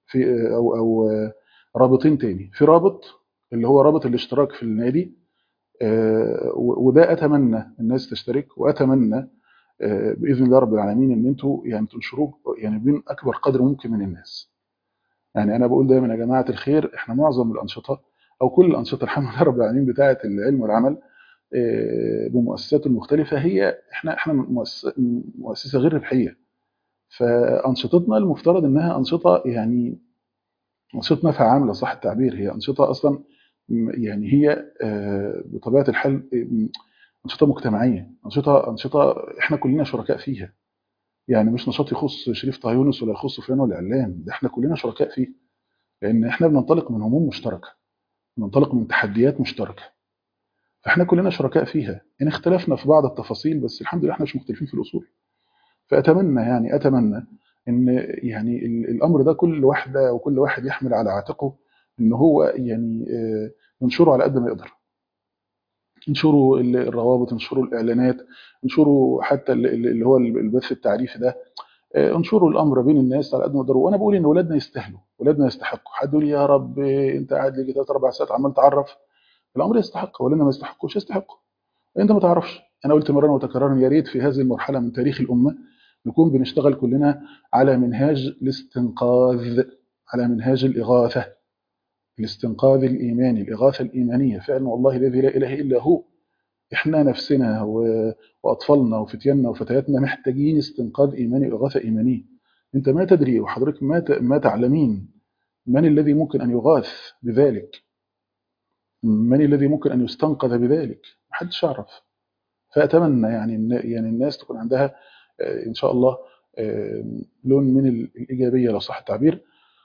في او او رابطين تاني في رابط اللي هو رابط الاشتراك في النادي آه، و- وده اتمنى الناس تشترك واتمنى آه، باذن الله رب العالمين ان انتوا يعني تنشروه يعني بين اكبر قدر ممكن من الناس يعني انا بقول دايما يا جماعه الخير احنا معظم الانشطه او كل الانشطه الحمد لله رب العالمين بتاعه العلم والعمل آه، بمؤسساته المختلفه هي احنا احنا مؤسسه مؤسسة غير ربحيه فانشطتنا المفترض انها انشطه يعني أنشطة نفع عام لو صح التعبير هي أنشطة أصلا م- يعني هي آه، بطبيعة الحال م- أنشطة مجتمعية أنشطة أنشطة إحنا كلنا شركاء فيها يعني مش نشاط يخص شريف طه يونس ولا يخص فلان ولا علان ده إحنا كلنا شركاء فيه لأن إحنا بننطلق من هموم مشتركة بننطلق من تحديات مشتركة فإحنا كلنا شركاء فيها إن اختلفنا في بعض التفاصيل بس الحمد لله إحنا مش مختلفين في الأصول فأتمنى يعني أتمنى إن يعني ال- الأمر ده كل واحدة وكل واحد يحمل على عاتقه إن هو يعني آه، ينشره على قد ما يقدر انشروا ال- الروابط انشروا الإعلانات انشروا حتى ال- ال- اللي هو البث التعريفي ده آه، انشروا الأمر بين الناس على قد ما تقدروا وأنا بقول إن ولادنا يستاهلوا ولادنا يستحقوا حد يقول يا رب آه، أنت قاعد لي ثلاث أربع ساعات عمال تعرف الأمر يستحق ولادنا ما يستحقوش يستحقوا انت ما تعرفش انا قلت مرارا وتكرارا يا ريت في هذه المرحله من تاريخ الامه نكون بنشتغل كلنا على منهاج الاستنقاذ على منهاج الاغاثه الاستنقاذ الايماني الاغاثه الايمانيه فعلا والله الذي لا اله الا هو احنا نفسنا و- واطفالنا وفتياننا وفتياتنا محتاجين استنقاذ ايماني واغاثه ايمانيه انت ما تدري وحضرتك ما ت- ما تعلمين من الذي ممكن ان يغاث بذلك من الذي ممكن ان يستنقذ بذلك محدش يعرف فأتمنى يعني إن يعني الناس تكون عندها آه، إن شاء الله آه، لون من ال- الإيجابية لو صح التعبير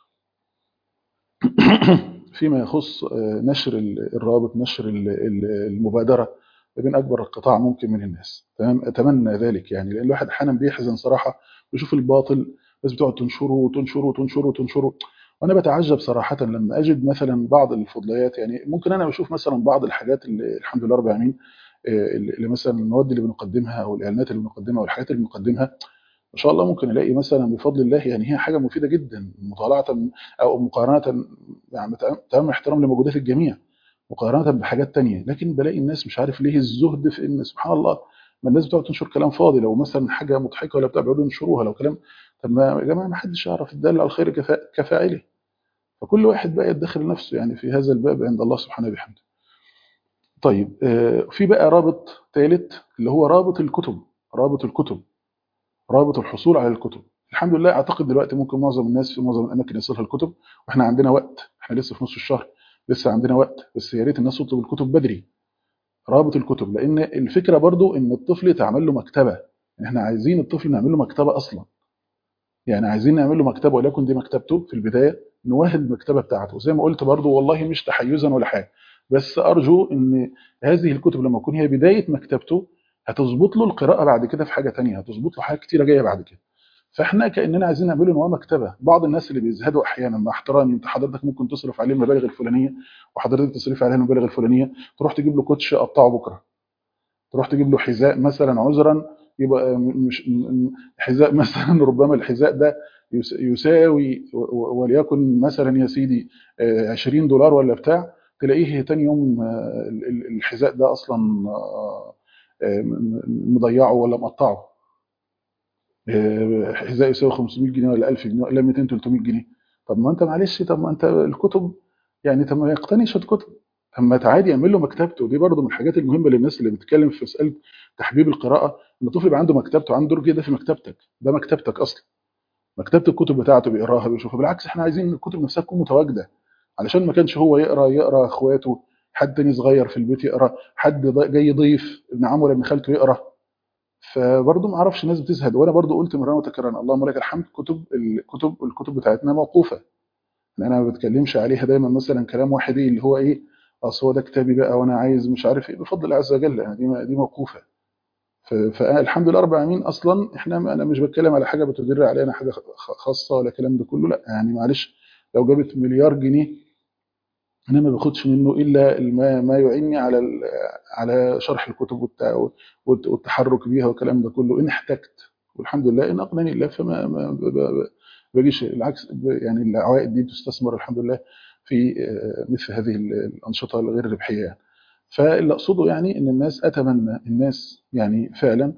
فيما يخص آه، نشر ال- الرابط نشر ال- ال- المبادرة بين أكبر قطاع ممكن من الناس تمام أتمنى ذلك يعني لأن الواحد أحيانا بيحزن صراحة ويشوف الباطل بس بتقعد تنشره وتنشره وتنشره وتنشره وأنا بتعجب صراحة لما أجد مثلا بعض الفضليات يعني ممكن أنا بشوف مثلا بعض الحاجات اللي الحمد لله رب العالمين آه، اللي مثلا المواد اللي بنقدمها او الاعلانات اللي بنقدمها او الحاجات اللي بنقدمها ما شاء الله ممكن الاقي مثلا بفضل الله يعني هي حاجه مفيده جدا مطالعه او مقارنه يعني تمام احترام لمجهودات الجميع مقارنه بحاجات تانية لكن بلاقي الناس مش عارف ليه الزهد في ان سبحان الله ما الناس بتقعد تنشر كلام فاضي لو مثلا حاجه مضحكه ولا بتاع بيقعدوا ينشروها لو كلام طب ما يا جماعه ما حدش يعرف الدال على الخير كفا- كفاعله فكل واحد بقى يدخر نفسه يعني في هذا الباب عند الله سبحانه وبحمده طيب آه، في بقى رابط ثالث اللي هو رابط الكتب رابط الكتب رابط الحصول على الكتب الحمد لله اعتقد دلوقتي ممكن معظم الناس في معظم الاماكن يصلها الكتب واحنا عندنا وقت احنا لسه في نص الشهر لسه عندنا وقت بس يا ريت الناس تطلب الكتب بدري رابط الكتب لان الفكره برضو ان الطفل يتعمل له مكتبه يعني احنا عايزين الطفل نعمل له مكتبه اصلا يعني عايزين نعمل له مكتبه وليكن دي مكتبته في البدايه نوهد المكتبه بتاعته زي ما قلت برضو والله مش تحيزا ولا حاجه بس ارجو ان هذه الكتب لما تكون هي بدايه مكتبته هتظبط له القراءه بعد كده في حاجه تانية هتظبط له حاجات كتيره جايه بعد كده فاحنا كاننا عايزين نعمله ان هو مكتبه بعض الناس اللي بيزهدوا احيانا مع احترامي انت حضرتك ممكن تصرف عليه المبالغ الفلانيه وحضرتك تصرف عليه المبالغ الفلانيه تروح تجيب له كوتش قطعه بكره تروح تجيب له حذاء مثلا عذرا يبقى م- مش م- م- حذاء مثلا ربما الحذاء ده يس- يساوي و- و- وليكن مثلا يا سيدي آه، 20 دولار ولا بتاع تلاقيه تاني يوم آه، ال- ال- الحذاء ده اصلا آه، آه، م- م- مضيعه ولا مقطعه آه، حذاء يساوي 500 جنيه ولا 1000 جنيه ولا 200 300 جنيه طب ما انت معلش طب ما انت الكتب يعني طب ما يقتنيش الكتب طب ما عادي يعمل له مكتبته دي برضه من الحاجات المهمه للناس اللي بتتكلم في مساله تحبيب القراءه ان الطفل يبقى عنده مكتبته عنده دور كده في مكتبتك ده مكتبتك اصلا مكتبه الكتب بتاعته بيقراها بيشوفها بالعكس احنا عايزين الكتب نفسها تكون متواجده علشان ما كانش هو يقرا يقرا اخواته حد تاني صغير في البيت يقرا حد ضي- جاي ضيف ابن عمه ولا ابن خالته يقرا فبرضه ما اعرفش الناس بتزهد وانا برضه قلت مرة وتكررا اللهم لك الحمد كتب الكتب الكتب بتاعتنا موقوفه يعني انا ما بتكلمش عليها دايما مثلا كلام واحد ايه اللي هو ايه اصل هو ده كتابي بقى وانا عايز مش عارف ايه بفضل الله عز وجل يعني دي دي موقوفه ف- فالحمد لله رب العالمين اصلا احنا انا مش بتكلم على حاجه بتدر علينا حاجه خ- خاصه ولا الكلام ده كله لا يعني معلش لو جابت مليار جنيه انا ما باخدش منه الا ما ما يعيني على ال- على شرح الكتب والت- والت- والتحرك بيها والكلام ده كله ان احتجت والحمد لله ان اقنعني الله فما ما ب- ب- ما بيجيش العكس يعني العوائد دي تستثمر الحمد لله في مثل هذه الانشطه الغير ربحيه يعني. فاللي اقصده يعني ان الناس اتمنى الناس يعني فعلا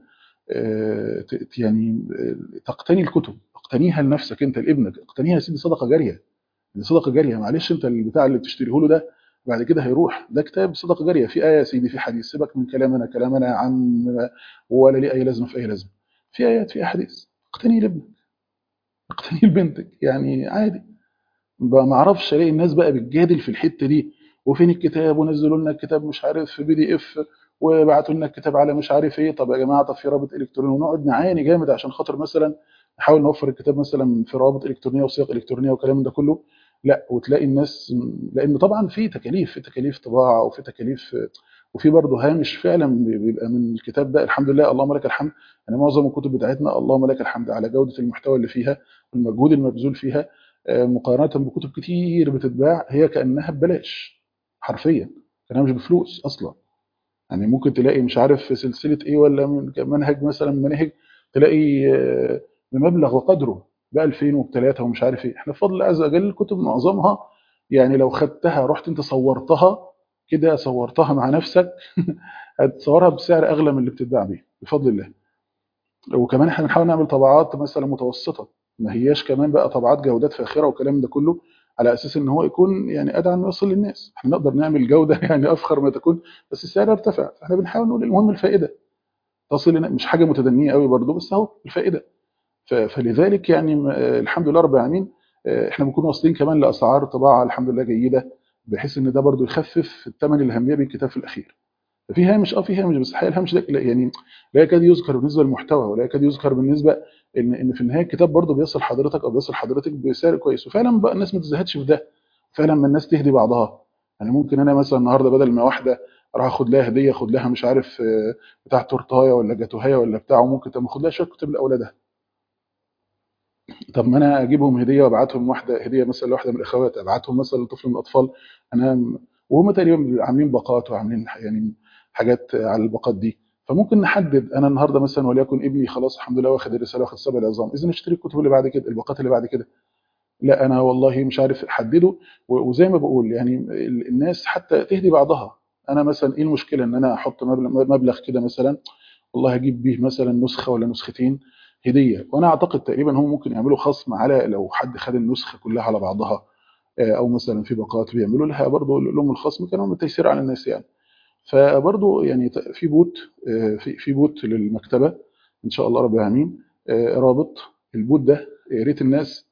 يعني تقتني الكتب اقتنيها لنفسك انت لابنك اقتنيها يا سيدي صدقه جاريه دي صدقه جاريه معلش انت البتاع اللي بتشتريه له ده بعد كده هيروح ده كتاب صدقه جاريه في ايه يا سيدي في حديث سيبك من كلامنا كلامنا عن ولا ليه اي لازمه في اي لازمه في ايات في احاديث اقتني لابنك اقتني لبنتك يعني عادي ما اعرفش الاقي الناس بقى بتجادل في الحته دي وفين الكتاب ونزلوا لنا الكتاب مش عارف في بي دي اف وبعتوا لنا الكتاب على مش عارف ايه طب يا جماعه طب في رابط الكتروني ونقعد نعاني جامد عشان خاطر مثلا نحاول نوفر الكتاب مثلا في روابط الكترونيه وصيغ الكترونيه والكلام ده كله لا وتلاقي الناس لان طبعا في تكاليف في تكاليف طباعه وفي تكاليف وفي برضه هامش فعلا بيبقى من الكتاب ده الحمد لله اللهم لك الحمد يعني معظم الكتب بتاعتنا اللهم لك الحمد على جوده المحتوى اللي فيها والمجهود المبذول فيها مقارنه بكتب كتير بتتباع هي كانها ببلاش حرفيا كانها مش بفلوس اصلا يعني ممكن تلاقي مش عارف في سلسله ايه ولا من منهج مثلا مناهج تلاقي بمبلغ وقدره ب 2000 وب 3 ومش عارف ايه احنا بفضل الله عز وجل الكتب معظمها يعني لو خدتها رحت انت صورتها كده صورتها مع نفسك هتصورها بسعر اغلى من اللي بتتباع بيه بفضل الله وكمان احنا بنحاول نعمل طبعات مثلا متوسطه ما هياش كمان بقى طبعات جودات فاخره والكلام ده كله على اساس ان هو يكون يعني ادعى انه يوصل للناس احنا نقدر نعمل جوده يعني افخر ما تكون بس السعر ارتفع احنا بنحاول نقول المهم الفائده تصل مش حاجه متدنيه قوي برضه بس اهو الفائده فلذلك يعني الحمد لله رب العالمين احنا بنكون واصلين كمان لاسعار طباعه الحمد لله جيده بحيث ان ده برضه يخفف الثمن اللي هنبيع بيه الكتاب في الاخير ففي هامش اه في هامش بس الحقيقه الهامش ده يعني لا يكاد يذكر بالنسبه للمحتوى ولا يكاد يذكر بالنسبه ان ان في النهايه الكتاب برضه بيصل حضرتك او بيصل حضرتك بسعر كويس وفعلا بقى الناس ما تزهدش في ده فعلا ما الناس تهدي بعضها يعني ممكن انا مثلا النهارده بدل ما واحده راح اخد لها هديه اخد لها مش عارف بتاع تورتايه ولا جاتوهيه ولا بتاع وممكن طب اخد لها شويه كتب لاولادها طب ما انا اجيبهم هديه وابعتهم واحده هديه مثلا لواحده من الاخوات ابعتهم مثلا لطفل من الاطفال انا وهم تقريبا عاملين باقات وعاملين يعني حاجات على الباقات دي فممكن نحدد انا النهارده مثلا وليكن ابني خلاص الحمد لله واخد الرساله واخد سبع العظام اذا نشتري الكتب اللي بعد كده الباقات اللي بعد كده لا انا والله مش عارف احدده وزي ما بقول يعني الناس حتى تهدي بعضها انا مثلا ايه المشكله ان انا احط مبلغ, مبلغ كده مثلا والله هجيب بيه مثلا نسخه ولا نسختين هديه وانا اعتقد تقريبا هم ممكن يعملوا خصم على لو حد خد النسخه كلها على بعضها او مثلا في باقات بيعملوا لها برضه لهم الخصم كانوا من تيسير على الناس يعني فبرضه يعني في بوت في في بوت للمكتبه ان شاء الله رب العالمين رابط البوت ده يا ريت الناس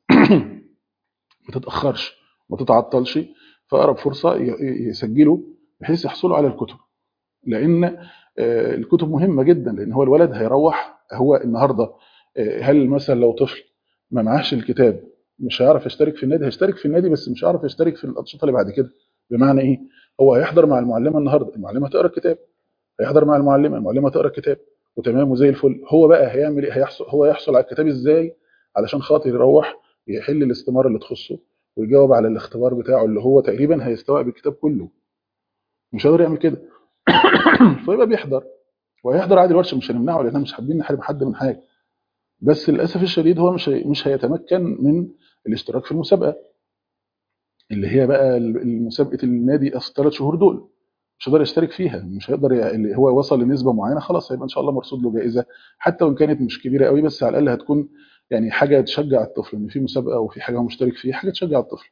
ما تتاخرش ما تتعطلش في اقرب فرصه يسجلوا بحيث يحصلوا على الكتب لان الكتب مهمه جدا لان هو الولد هيروح هو النهارده هل مثلا لو طفل ما معهش الكتاب مش هيعرف يشترك في النادي هيشترك في النادي بس مش هيعرف يشترك في الانشطه اللي بعد كده بمعنى ايه هو هيحضر مع المعلمه النهارده المعلمه تقرا الكتاب هيحضر مع المعلمه المعلمه تقرا الكتاب وتمام وزي الفل هو بقى هيعمل ايه هيحصل هو يحصل على الكتاب ازاي علشان خاطر يروح يحل الاستماره اللي تخصه ويجاوب على الاختبار بتاعه اللي هو تقريبا هيستوعب الكتاب كله مش قادر يعمل كده فيبقى بيحضر وهيحضر عادي الورشه مش هنمنعه لان مش حابين نحرم حد من حاجه بس للاسف الشديد هو مش مش هيتمكن من الاشتراك في المسابقه اللي هي بقى مسابقه النادي اصل ثلاث شهور دول مش هيقدر يشترك فيها مش هيقدر اللي هو وصل لنسبه معينه خلاص هيبقى ان شاء الله مرصود له جائزه حتى وان كانت مش كبيره قوي بس على الاقل هتكون يعني حاجه تشجع الطفل ان في مسابقه وفي حاجه هو مشترك فيها حاجه تشجع الطفل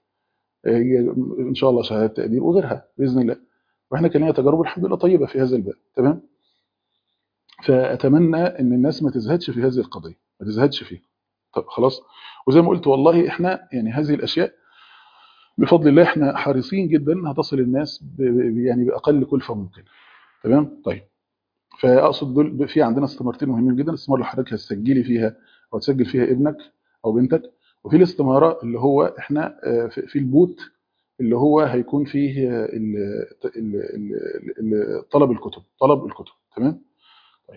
ان شاء الله شهاده تقدير وغيرها باذن الله واحنا كان لنا تجارب الحمد لله طيبه في هذا الباب تمام فاتمنى ان الناس ما تزهدش في هذه القضيه ما تزهدش فيها طب خلاص وزي ما قلت والله احنا يعني هذه الاشياء بفضل الله احنا حريصين جدا هتصل الناس يعني باقل كلفه ممكنه تمام طيب فاقصد دول في عندنا استمارتين مهمين جدا الاستماره اللي حضرتك هتسجلي فيها او تسجل فيها ابنك او بنتك وفي الاستماره اللي هو احنا في البوت اللي هو هيكون فيه ال ال ال طلب الكتب طلب الكتب تمام طيب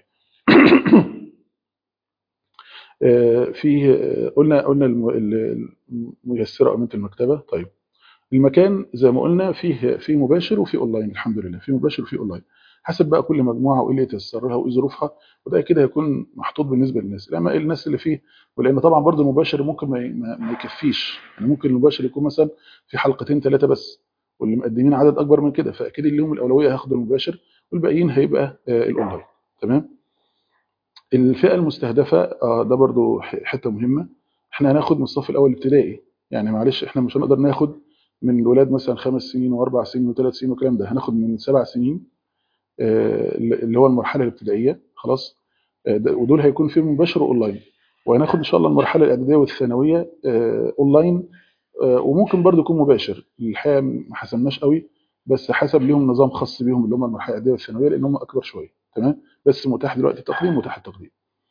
في قلنا قلنا الميسره امانه المكتبه طيب المكان زي ما قلنا فيه في مباشر وفي اونلاين الحمد لله في مباشر وفي اونلاين حسب بقى كل مجموعه وايه اللي يتيسر لها وايه ظروفها وده كده هيكون محطوط بالنسبه للناس لما الناس اللي فيه ولان طبعا برضه المباشر ممكن ما, ما, ما يكفيش يعني ممكن المباشر يكون مثلا في حلقتين ثلاثه بس واللي مقدمين عدد اكبر من كده فاكيد اللي لهم الاولويه هياخدوا المباشر والباقيين هيبقى آه الاونلاين تمام الفئه المستهدفه آه ده برضو حته مهمه احنا هناخد من الصف الاول ابتدائي يعني معلش احنا مش هنقدر ناخد من الولاد مثلا خمس سنين واربع سنين وثلاث سنين والكلام ده هناخد من سبع سنين آه اللي هو المرحله الابتدائيه خلاص آه ودول هيكون فيهم مباشر واونلاين وهناخد ان شاء الله المرحله الاعداديه والثانويه اونلاين وممكن برضو يكون مباشر الحقيقه ما حسبناش قوي بس حسب ليهم نظام خاص بيهم اللي هم المرحله الاعداديه والثانويه لان هم اكبر شويه تمام بس متاح دلوقتي التقديم متاح التقديم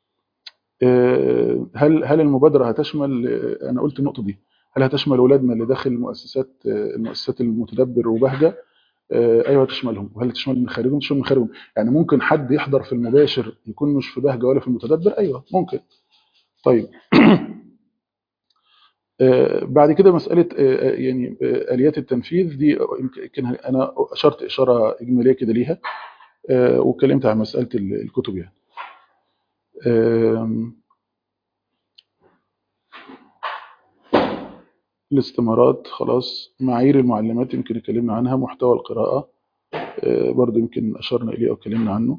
هل هل المبادره هتشمل انا قلت النقطه دي هل هتشمل اولادنا اللي داخل مؤسسات المؤسسات المتدبر وبهجه ايوه تشملهم وهل تشمل من خارجهم تشمل من خارجهم يعني ممكن حد يحضر في المباشر يكون مش في بهجه ولا في المتدبر ايوه ممكن طيب بعد كده مسألة يعني آليات التنفيذ دي يمكن أنا أشرت إشارة إجمالية كده ليها واتكلمت عن مسألة الكتب يعني الاستمارات خلاص معايير المعلمات يمكن اتكلمنا عنها محتوى القراءة برضو يمكن أشرنا إليه أو اتكلمنا عنه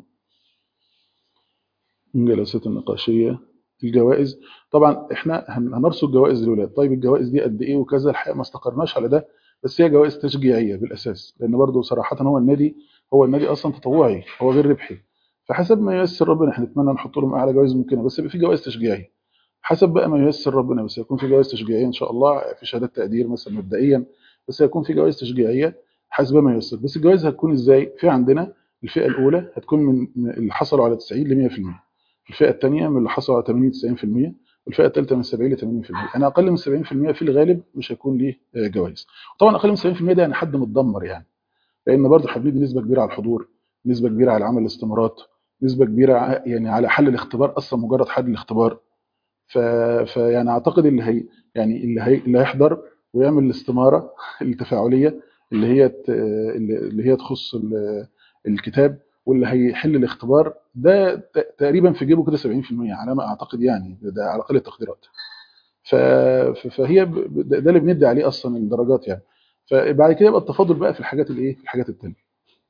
الجلسات النقاشية الجوائز طبعا احنا هنرصد جوائز للولاد طيب الجوائز دي قد ايه وكذا الحقيقه ما استقرناش على ده بس هي جوائز تشجيعيه بالاساس لان برضو صراحه هو النادي هو النادي اصلا تطوعي هو غير ربحي فحسب ما ييسر ربنا احنا نتمنى نحط لهم اعلى جوائز ممكنه بس يبقى في جوائز تشجيعيه حسب بقى ما ييسر ربنا بس يكون في جوائز تشجيعيه ان شاء الله في شهادات تقدير مثلا مبدئيا بس هيكون في جوائز تشجيعيه حسب ما ييسر بس الجوائز هتكون ازاي في عندنا الفئه الاولى هتكون من اللي حصلوا على 90 ل 100% الفئه الثانيه من اللي حصلوا على 80 90% والفئه الثالثه من 70 ل 80% انا اقل من 70% في الغالب مش هيكون ليه جوائز طبعا اقل من 70% ده يعني حد متدمر يعني لان برضه حبيبي نسبه كبيره على الحضور نسبه كبيره على عمل الاستمارات نسبه كبيره يعني على حل الاختبار اصلا مجرد حل الاختبار ف... فيعني اعتقد اللي هي يعني اللي هي اللي هيحضر ويعمل الاستماره التفاعليه اللي هي ت... اللي هي تخص الكتاب واللي هيحل الاختبار ده تقريبا في جيبه كده 70% على ما اعتقد يعني ده على اقل التقديرات فهي ده اللي بندي عليه اصلا الدرجات يعني فبعد كده يبقى التفاضل بقى في الحاجات الايه في الحاجات الثانيه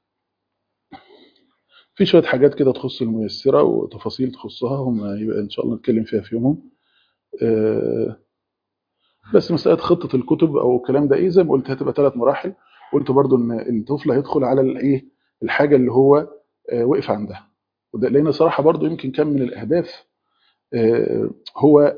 في شويه حاجات كده تخص الميسره وتفاصيل تخصها هم يبقى ان شاء الله نتكلم فيها في يومهم بس مساله خطه الكتب او الكلام ده ايه زي ما قلت هتبقى ثلاث مراحل قلت برضو ان الطفل هيدخل على الايه الحاجه اللي هو وقف عندها وده لان صراحه برضو يمكن كان من الاهداف هو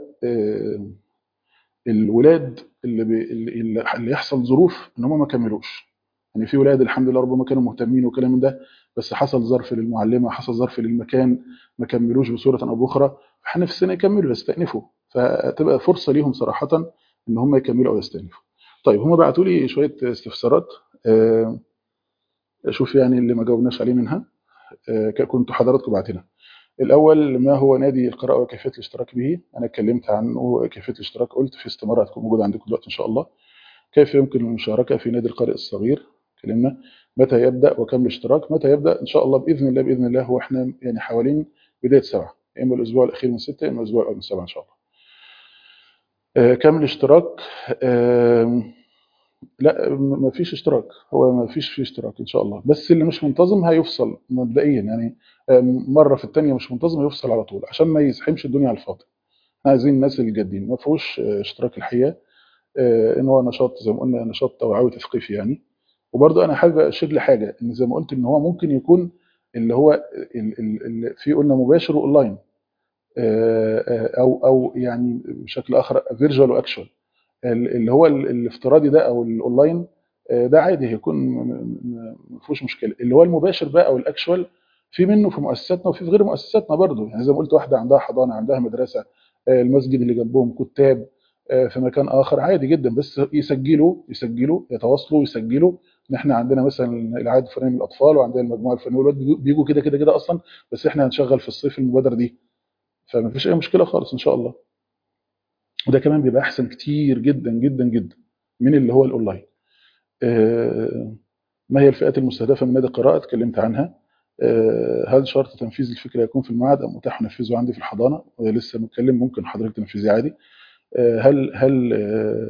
الولاد اللي بي اللي يحصل ظروف ان هم ما كملوش يعني في ولاد الحمد لله ربما كانوا مهتمين وكلام من ده بس حصل ظرف للمعلمه حصل ظرف للمكان ما كملوش بصوره او باخرى فاحنا في السنه يكملوا يستأنفوا فتبقى فرصه ليهم صراحه ان هم يكملوا او يستأنفوا طيب هم بعتوا لي شويه استفسارات اشوف يعني اللي ما جاوبناش عليه منها كنتوا حضراتكم بعتنا الاول ما هو نادي القراءه وكيفيه الاشتراك به انا اتكلمت عنه كيفيه الاشتراك قلت في استماره هتكون موجوده عندكم دلوقتي ان شاء الله كيف يمكن المشاركه في نادي القارئ الصغير اتكلمنا متى يبدا وكم الاشتراك متى يبدا ان شاء الله باذن الله باذن الله هو احنا يعني حوالين بدايه سبعه يا اما الاسبوع الاخير من سته يا اما الاسبوع الاول من سبعه ان شاء الله آه كم الاشتراك آه لا ما فيش اشتراك هو ما فيش فيه اشتراك ان شاء الله بس اللي مش منتظم هيفصل مبدئيا يعني مره في الثانيه مش منتظم يفصل على طول عشان ما يزحمش الدنيا على الفاضي احنا عايزين الناس الجادين ما فيهوش اشتراك الحقيقه ان هو نشاط زي ما قلنا نشاط توعوي تثقيفي يعني وبرضه انا حاجه اشير لحاجه ان زي ما قلت ان هو ممكن يكون اللي هو اللي في قلنا مباشر واونلاين او او يعني بشكل اخر فيرجوال واكشوال اللي هو الافتراضي ده او الاونلاين ده عادي هيكون ما فيهوش مشكله اللي هو المباشر بقى او الاكشوال في منه في مؤسساتنا وفي غير مؤسساتنا برضه يعني زي ما قلت واحده عندها حضانه عندها مدرسه المسجد اللي جنبهم كتاب في مكان اخر عادي جدا بس يسجلوا يسجلوا يتواصلوا يسجلوا ان احنا عندنا مثلا العدد الفلاني من الاطفال وعندنا المجموعه الفلانيه والولاد بيجوا كده كده كده اصلا بس احنا هنشغل في الصيف المبادره دي فما فيش اي مشكله خالص ان شاء الله وده كمان بيبقى احسن كتير جدا جدا جدا من اللي هو الاونلاين ما هي الفئات المستهدفه من نادي القراءه اتكلمت عنها آه، هل شرط تنفيذ الفكرة يكون في المعهد أم متاح نفذه عندي في الحضانة لسه متكلم ممكن حضرتك تنفذيه عادي آه، هل هل آه،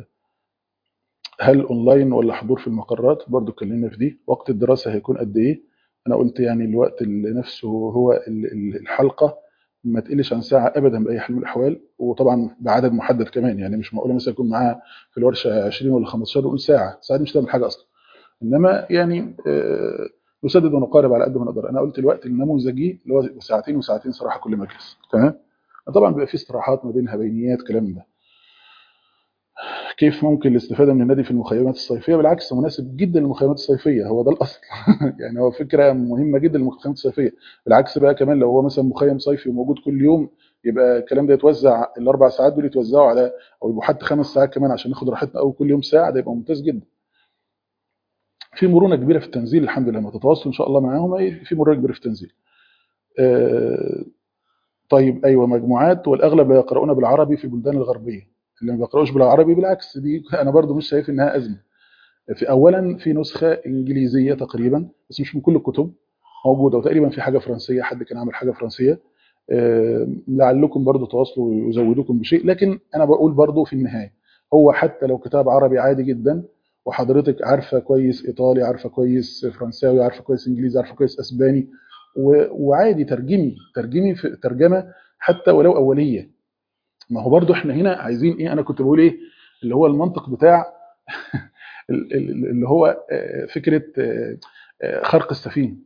هل اونلاين ولا حضور في المقرات برضو اتكلمنا في دي وقت الدراسه هيكون قد ايه انا قلت يعني الوقت اللي نفسه هو ال- ال- الحلقه ما تقلش عن ساعه ابدا باي حال من الاحوال وطبعا بعدد محدد كمان يعني مش معقوله مثلا يكون معاها في الورشه 20 ولا 15 نقول ساعه ساعه دي مش هتعمل حاجه اصلا انما يعني آه، نسدد ونقارب على قد ما نقدر انا قلت الوقت النموذجي اللي هو ساعتين وساعتين صراحه كل مجلس تمام طبعا بيبقى في استراحات ما بينها بينيات كلام من ده كيف ممكن الاستفاده من النادي في المخيمات الصيفيه بالعكس مناسب جدا للمخيمات الصيفيه هو ده الاصل يعني هو فكره مهمه جدا للمخيمات الصيفيه بالعكس بقى كمان لو هو مثلا مخيم صيفي وموجود كل يوم يبقى الكلام ده يتوزع الاربع ساعات دول يتوزعوا على او يبقوا حتى خمس ساعات كمان عشان ناخد راحتنا او كل يوم ساعه ده يبقى ممتاز جدا في مرونه كبيره في التنزيل الحمد لله لما تتواصلوا ان شاء الله معاهم هي- في مرونه كبيره في التنزيل آه، طيب ايوه مجموعات والاغلب لا يقرؤون بالعربي في البلدان الغربيه اللي ما بيقرأوش بالعربي بالعكس دي انا برضو مش شايف انها ازمه في اولا في نسخه انجليزيه تقريبا بس مش من كل الكتب موجوده وتقريبا في حاجه فرنسيه حد كان عامل حاجه فرنسيه آه، لعلكم برضو تواصلوا ويزودوكم بشيء لكن انا بقول برضو في النهايه هو حتى لو كتاب عربي عادي جدا وحضرتك عارفه كويس ايطالي عارفه كويس فرنساوي عارفه كويس انجليزي عارفه كويس اسباني و- وعادي ترجمي ترجمي في ترجمه حتى ولو اوليه ما هو برضو احنا هنا عايزين ايه انا كنت بقول ايه اللي هو المنطق بتاع ال- ال- اللي هو آه، فكره آه، آه، خرق السفينه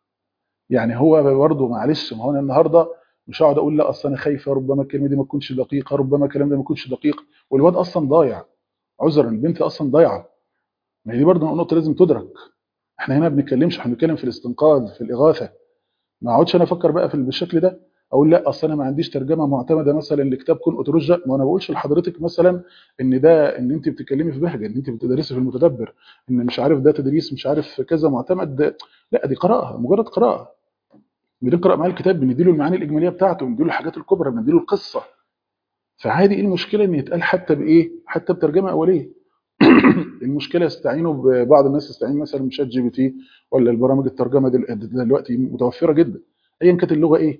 يعني هو برضه معلش ما هو انا النهارده مش هقعد اقول لا اصل انا خايفه ربما الكلمه دي ما تكونش دقيقه ربما الكلام ده ما يكونش دقيق والواد اصلا ضايع عذرا البنت اصلا ضايعه ما هي دي برضه نقطه لازم تدرك احنا هنا ما بنتكلمش احنا بنتكلم في الاستنقاذ في الاغاثه ما اقعدش انا افكر بقى في بالشكل ده اقول لا اصل انا ما عنديش ترجمه معتمده مثلا لكتاب كن اترجى ما انا بقولش لحضرتك مثلا ان ده ان انت بتتكلمي في بهجه ان انت بتدرسي في المتدبر ان مش عارف ده تدريس مش عارف كذا معتمد ده لا دي قراءه مجرد قراءه بنقرا معاه الكتاب بنديله المعاني الاجماليه بتاعته بنديله الحاجات الكبرى بنديله القصه فعادي ايه المشكله ان يتقال حتى بايه حتى بترجمه اوليه المشكله يستعينوا ببعض الناس يستعين مثلا بشات جي بي تي ولا البرامج الترجمه دل- دلوقتي متوفره جدا ايا كانت اللغه ايه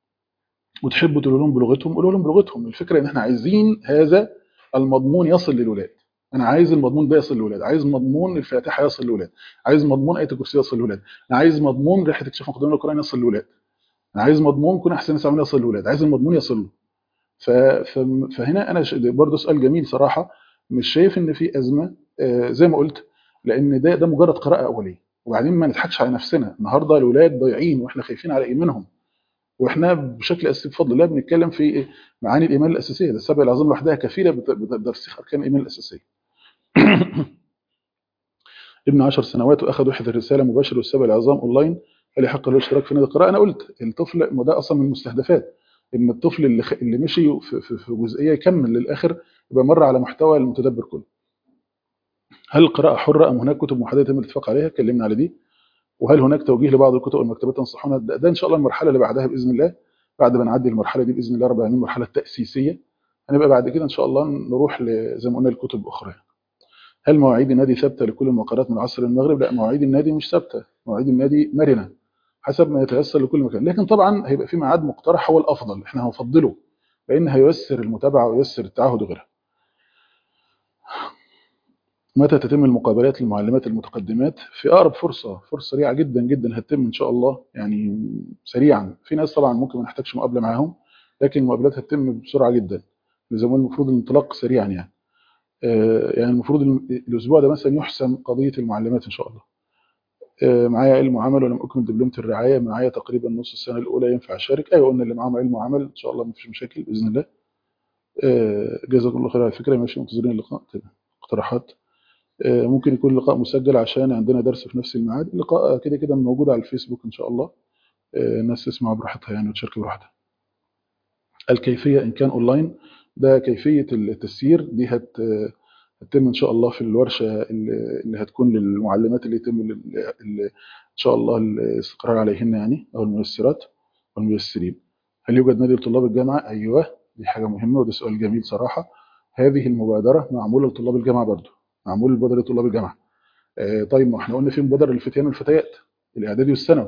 وتحبوا تقولوا لهم بلغتهم قولوا لهم بلغتهم الفكره ان احنا عايزين هذا المضمون يصل للولاد انا عايز المضمون ده يصل للولاد عايز مضمون الفاتحه يصل للولاد عايز مضمون ايه الكرسي يصل للولاد انا عايز مضمون رحله اكتشاف مقدمه القران يصل للولاد انا عايز مضمون كون احسن الناس عمليه يصل للولاد عايز المضمون يصل له ف... ف... فهنا انا ش... برضه سؤال جميل صراحه مش شايف ان في ازمه آه زي ما قلت لان ده ده مجرد قراءه اوليه وبعدين ما نضحكش على نفسنا النهارده الاولاد ضايعين واحنا خايفين على ايمانهم واحنا بشكل اساسي بفضل الله بنتكلم في إيه؟ معاني الايمان الاساسيه ده السبع العظيم لوحدها كفيله بت- بت- بترسيخ اركان الايمان الاساسيه ابن 10 سنوات واخذ وحده الرساله مباشر والسبع العظام اونلاين هل يحق له الاشتراك في نادي القراءه انا قلت الطفل ما ده اصلا من المستهدفات ان الطفل اللي خ... اللي مشي في, في, في جزئيه يكمل للاخر يبقى مر على محتوى المتدبر كله هل القراءه حره ام هناك كتب محدده يتم الاتفاق عليها اتكلمنا على دي وهل هناك توجيه لبعض الكتب والمكتبات تنصحونا ده, ده ان شاء الله المرحله اللي بعدها باذن الله بعد ما نعدي المرحله دي باذن الله رب العالمين المرحله التاسيسيه هنبقى بعد كده ان شاء الله نروح ل- زي ما قلنا لكتب اخرى هل مواعيد النادي ثابته لكل المقرات من العصر للمغرب لا مواعيد النادي مش ثابته مواعيد النادي مرنه حسب ما يتيسر لكل مكان لكن طبعا هيبقى في ميعاد مقترح هو الافضل احنا هنفضله لان هييسر المتابعه وييسر التعهد وغيرها متى تتم المقابلات للمعلمات المتقدمات في اقرب فرصه فرصه سريعه جدا جدا هتتم ان شاء الله يعني سريعا في ناس طبعا ممكن ما نحتاجش مقابله معاهم لكن المقابلات هتتم بسرعه جدا زي ما قلنا المفروض الانطلاق سريعا يعني آه، يعني المفروض ال- الاسبوع ده مثلا يحسم قضيه المعلمات ان شاء الله آه، معايا علم وعمل ولم اكمل دبلومه الرعايه معايا تقريبا نص السنه الاولى ينفع اشارك ايوه قلنا اللي معاهم علم وعمل ان شاء الله مفيش مشاكل باذن الله آه، جزاكم الله خير على الفكره ماشي منتظرين اللقاء تمام. اقتراحات آه، ممكن يكون اللقاء مسجل عشان عندنا درس في نفس الميعاد اللقاء كده كده موجود على الفيسبوك ان شاء الله آه، الناس تسمع براحتها يعني وتشارك براحتها الكيفيه ان كان اونلاين ده كيفيه التسيير دي هت هتتم ان شاء الله في الورشه اللي اللي هتكون للمعلمات اللي يتم ال- ال- ان شاء الله الاستقرار عليهن يعني او الميسرات والميسرين هل يوجد نادي لطلاب الجامعه ايوه دي حاجه مهمه وده سؤال جميل صراحه هذه المبادره معموله لطلاب الجامعه برضو معمول المبادره لطلاب الجامعه آه، طيب ما احنا قلنا في مبادره للفتيان والفتيات الاعدادي والثانوي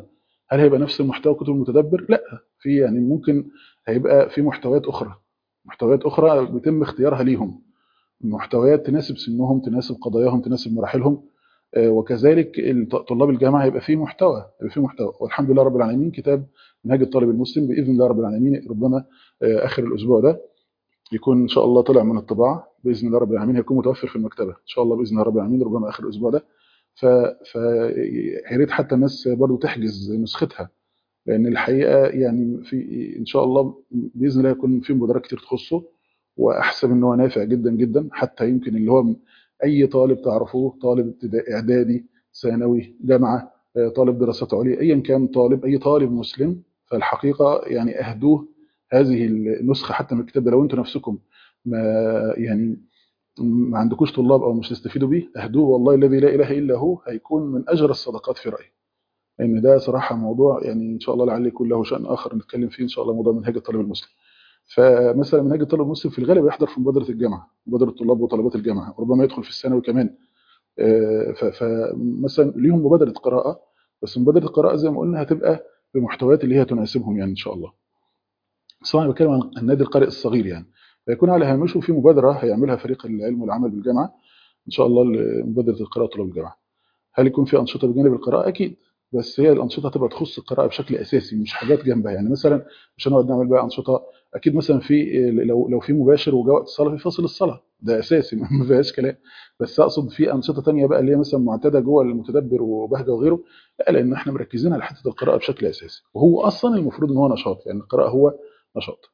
هل هيبقى نفس المحتوى كتب المتدبر لا في يعني ممكن هيبقى في محتويات اخرى محتويات اخرى بيتم اختيارها ليهم محتويات تناسب سنهم تناسب قضاياهم تناسب مراحلهم آه، وكذلك الط- طلاب الجامعه هيبقى فيه محتوى هيبقى فيه محتوى والحمد لله رب العالمين كتاب منهاج الطالب المسلم باذن الله رب العالمين ربما آه، اخر الاسبوع ده يكون ان شاء الله طلع من الطباعه باذن الله رب العالمين هيكون متوفر في المكتبه ان شاء الله باذن الله رب العالمين ربما اخر الاسبوع ده ف ف يا ريت حتى الناس برضو تحجز نسختها لان الحقيقه يعني في ان شاء الله باذن الله يكون في مبادرات كتير تخصه واحسب ان هو نافع جدا جدا حتى يمكن اللي هو من اي طالب تعرفوه طالب ابتدائي اعدادي ثانوي جامعه آه، طالب دراسات عليا ايا كان طالب اي طالب مسلم فالحقيقه يعني اهدوه هذه النسخه حتى من الكتاب ده لو انتم نفسكم ما يعني ما عندكوش طلاب او مش تستفيدوا بيه اهدوه والله الذي لا اله الا هو هيكون من اجر الصدقات في رايي لان ده صراحه موضوع يعني ان شاء الله لعل يكون له شان اخر نتكلم فيه ان شاء الله موضوع منهج الطالب المسلم فمثلا منهج الطالب المسلم في الغالب يحضر في مبادره الجامعه مبادره طلاب وطالبات الجامعه وربما يدخل في الثانوي كمان آه، ف- فمثلا ليهم مبادره قراءه بس مبادره القراءه زي ما قلنا هتبقى بمحتويات اللي هي تناسبهم يعني ان شاء الله بس طبعا بتكلم عن النادي القارئ الصغير يعني فيكون على هامشه في مبادره هيعملها فريق العلم والعمل بالجامعه ان شاء الله مبادره القراءه طلاب الجامعه هل يكون في انشطه بجانب القراءه اكيد بس هي الانشطه هتبقى تخص القراءه بشكل اساسي مش حاجات جنبها يعني مثلا مش هنقعد نعمل بقى انشطه اكيد مثلا في لو لو في مباشر وجاء وقت الصلاه في فصل الصلاه ده اساسي ما فيهاش كلام بس اقصد في انشطه تانية بقى اللي هي مثلا معتاده جوه المتدبر وبهجه وغيره لا لان احنا مركزين على حته القراءه بشكل اساسي وهو اصلا المفروض ان هو نشاط يعني القراءه هو نشاط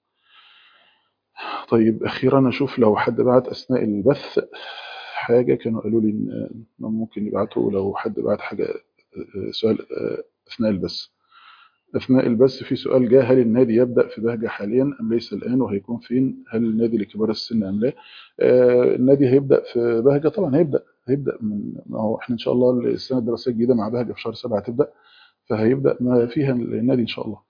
طيب اخيرا اشوف لو حد بعت اثناء البث حاجه كانوا قالوا لي ان إن ممكن يبعتوا لو حد بعت حاجه آه، سؤال آه، اثناء البث اثناء البث في سؤال جاء هل النادي يبدا في بهجه حاليا ام ليس الان وهيكون فين هل النادي لكبار السن ام لا آه، النادي هيبدا في بهجه طبعا هيبدا هيبدا من ما هو احنا ان شاء الله السنه الدراسيه الجديده مع بهجه في شهر سبعة هتبدا فهيبدا ما فيها النادي ان شاء الله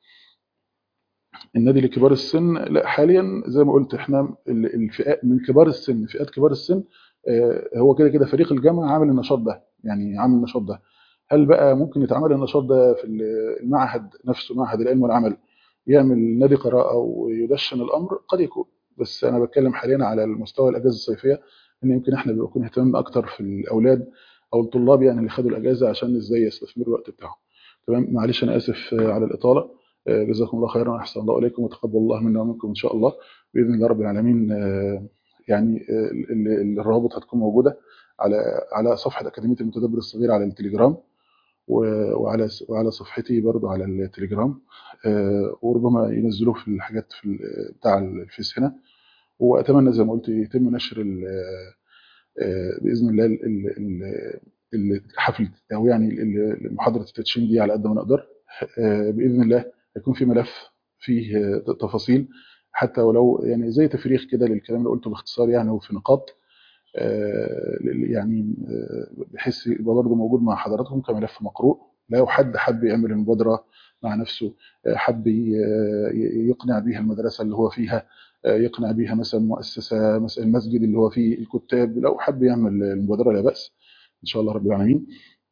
النادي لكبار السن لا حاليا زي ما قلت احنا ال- الفئات من كبار السن فئات كبار السن آه، هو كده كده فريق الجامعه عامل النشاط ده يعني عامل النشاط ده هل بقى ممكن يتعمل النشاط ده في المعهد نفسه معهد العلم والعمل يعمل نادي قراءه ويدشن الامر قد يكون بس انا بتكلم حاليا على المستوى الاجازه الصيفيه ان يمكن احنا بيكون اهتمامنا اكتر في الاولاد او الطلاب يعني اللي خدوا الاجازه عشان ازاي يستثمروا الوقت بتاعهم تمام معلش انا اسف آه، على الاطاله آه، جزاكم الله خيرا واحسن الله اليكم وتقبل الله منا ومنكم ان شاء الله باذن الله رب العالمين آه، يعني آه، ال- ال- الروابط هتكون موجوده على على صفحه اكاديميه المتدبر الصغير على التليجرام و- وعلى وعلى صفحتي برضو على التليجرام آه، وربما ينزلوه في الحاجات في ال- بتاع الفيس هنا واتمنى زي ما قلت يتم نشر ال- آه، باذن الله ال- ال- ال- الحفل او يعني ال- ال- محاضره التدشين دي على قد ما نقدر آه، باذن الله هيكون في ملف فيه آه، تفاصيل حتى ولو يعني زي تفريغ كده للكلام اللي قلته باختصار يعني وفي نقاط آه، يعني آه، بحيث يبقى برضه موجود مع حضراتكم كملف مقروء لو حد حب يعمل المبادرة مع نفسه آه، حب ي- ي- يقنع بيها المدرسة اللي هو فيها آه، يقنع بيها مثلا مؤسسة مثلا المسجد اللي هو فيه الكتاب لو حب يعمل المبادرة لا بأس إن شاء الله رب العالمين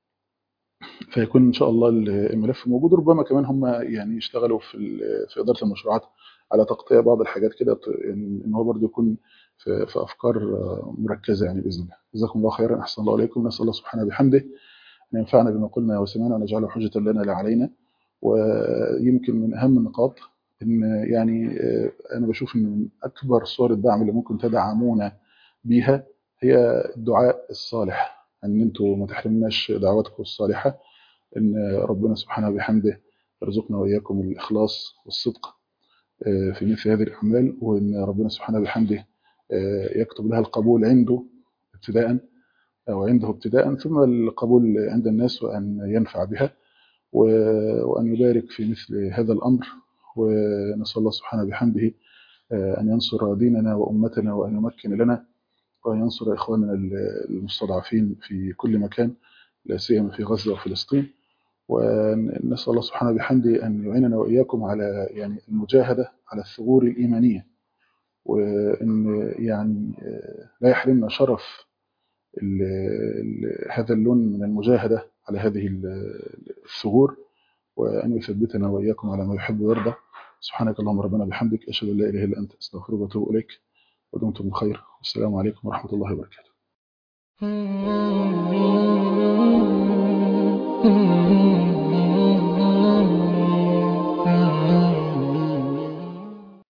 فيكون ان شاء الله الملف موجود ربما كمان هم يعني يشتغلوا في ال- في اداره المشروعات على تقطيع بعض الحاجات كده ت- يعني ان هو برضه يكون في, في افكار آه، مركزه يعني باذن الله جزاكم الله خيرا احسن الله اليكم نسال الله سبحانه بحمده ان ينفعنا بما قلنا وسمعنا ونجعله حجه لنا لا علينا ويمكن من اهم النقاط ان يعني آه، انا بشوف ان من اكبر صور الدعم اللي ممكن تدعمونا بيها هي الدعاء الصالح ان انتوا ما تحرمناش دعواتكم الصالحه ان ربنا سبحانه وبحمده يرزقنا واياكم الاخلاص والصدق آه، في مثل هذه الاعمال وان ربنا سبحانه وبحمده آه، يكتب لها القبول عنده ابتداء او عنده ابتداء ثم القبول عند الناس وان ينفع بها و- وان يبارك في مثل هذا الامر ونسال الله سبحانه وبحمده آه، ان ينصر ديننا وامتنا وان يمكن لنا وان ينصر اخواننا المستضعفين في كل مكان لا سيما في غزه وفلسطين ونسأل الله سبحانه بحمده أن يعيننا وإياكم على يعني المجاهدة على الثغور الإيمانية وأن يعني آه، لا يحرمنا شرف ال- ال- هذا اللون من المجاهدة على هذه ال- الثغور وأن يثبتنا وإياكم على ما يحب ويرضى سبحانك اللهم ربنا بحمدك أشهد أن لا إله إلا أنت أستغفرك وأتوب إليك ودمتم بخير والسلام عليكم ورحمة الله وبركاته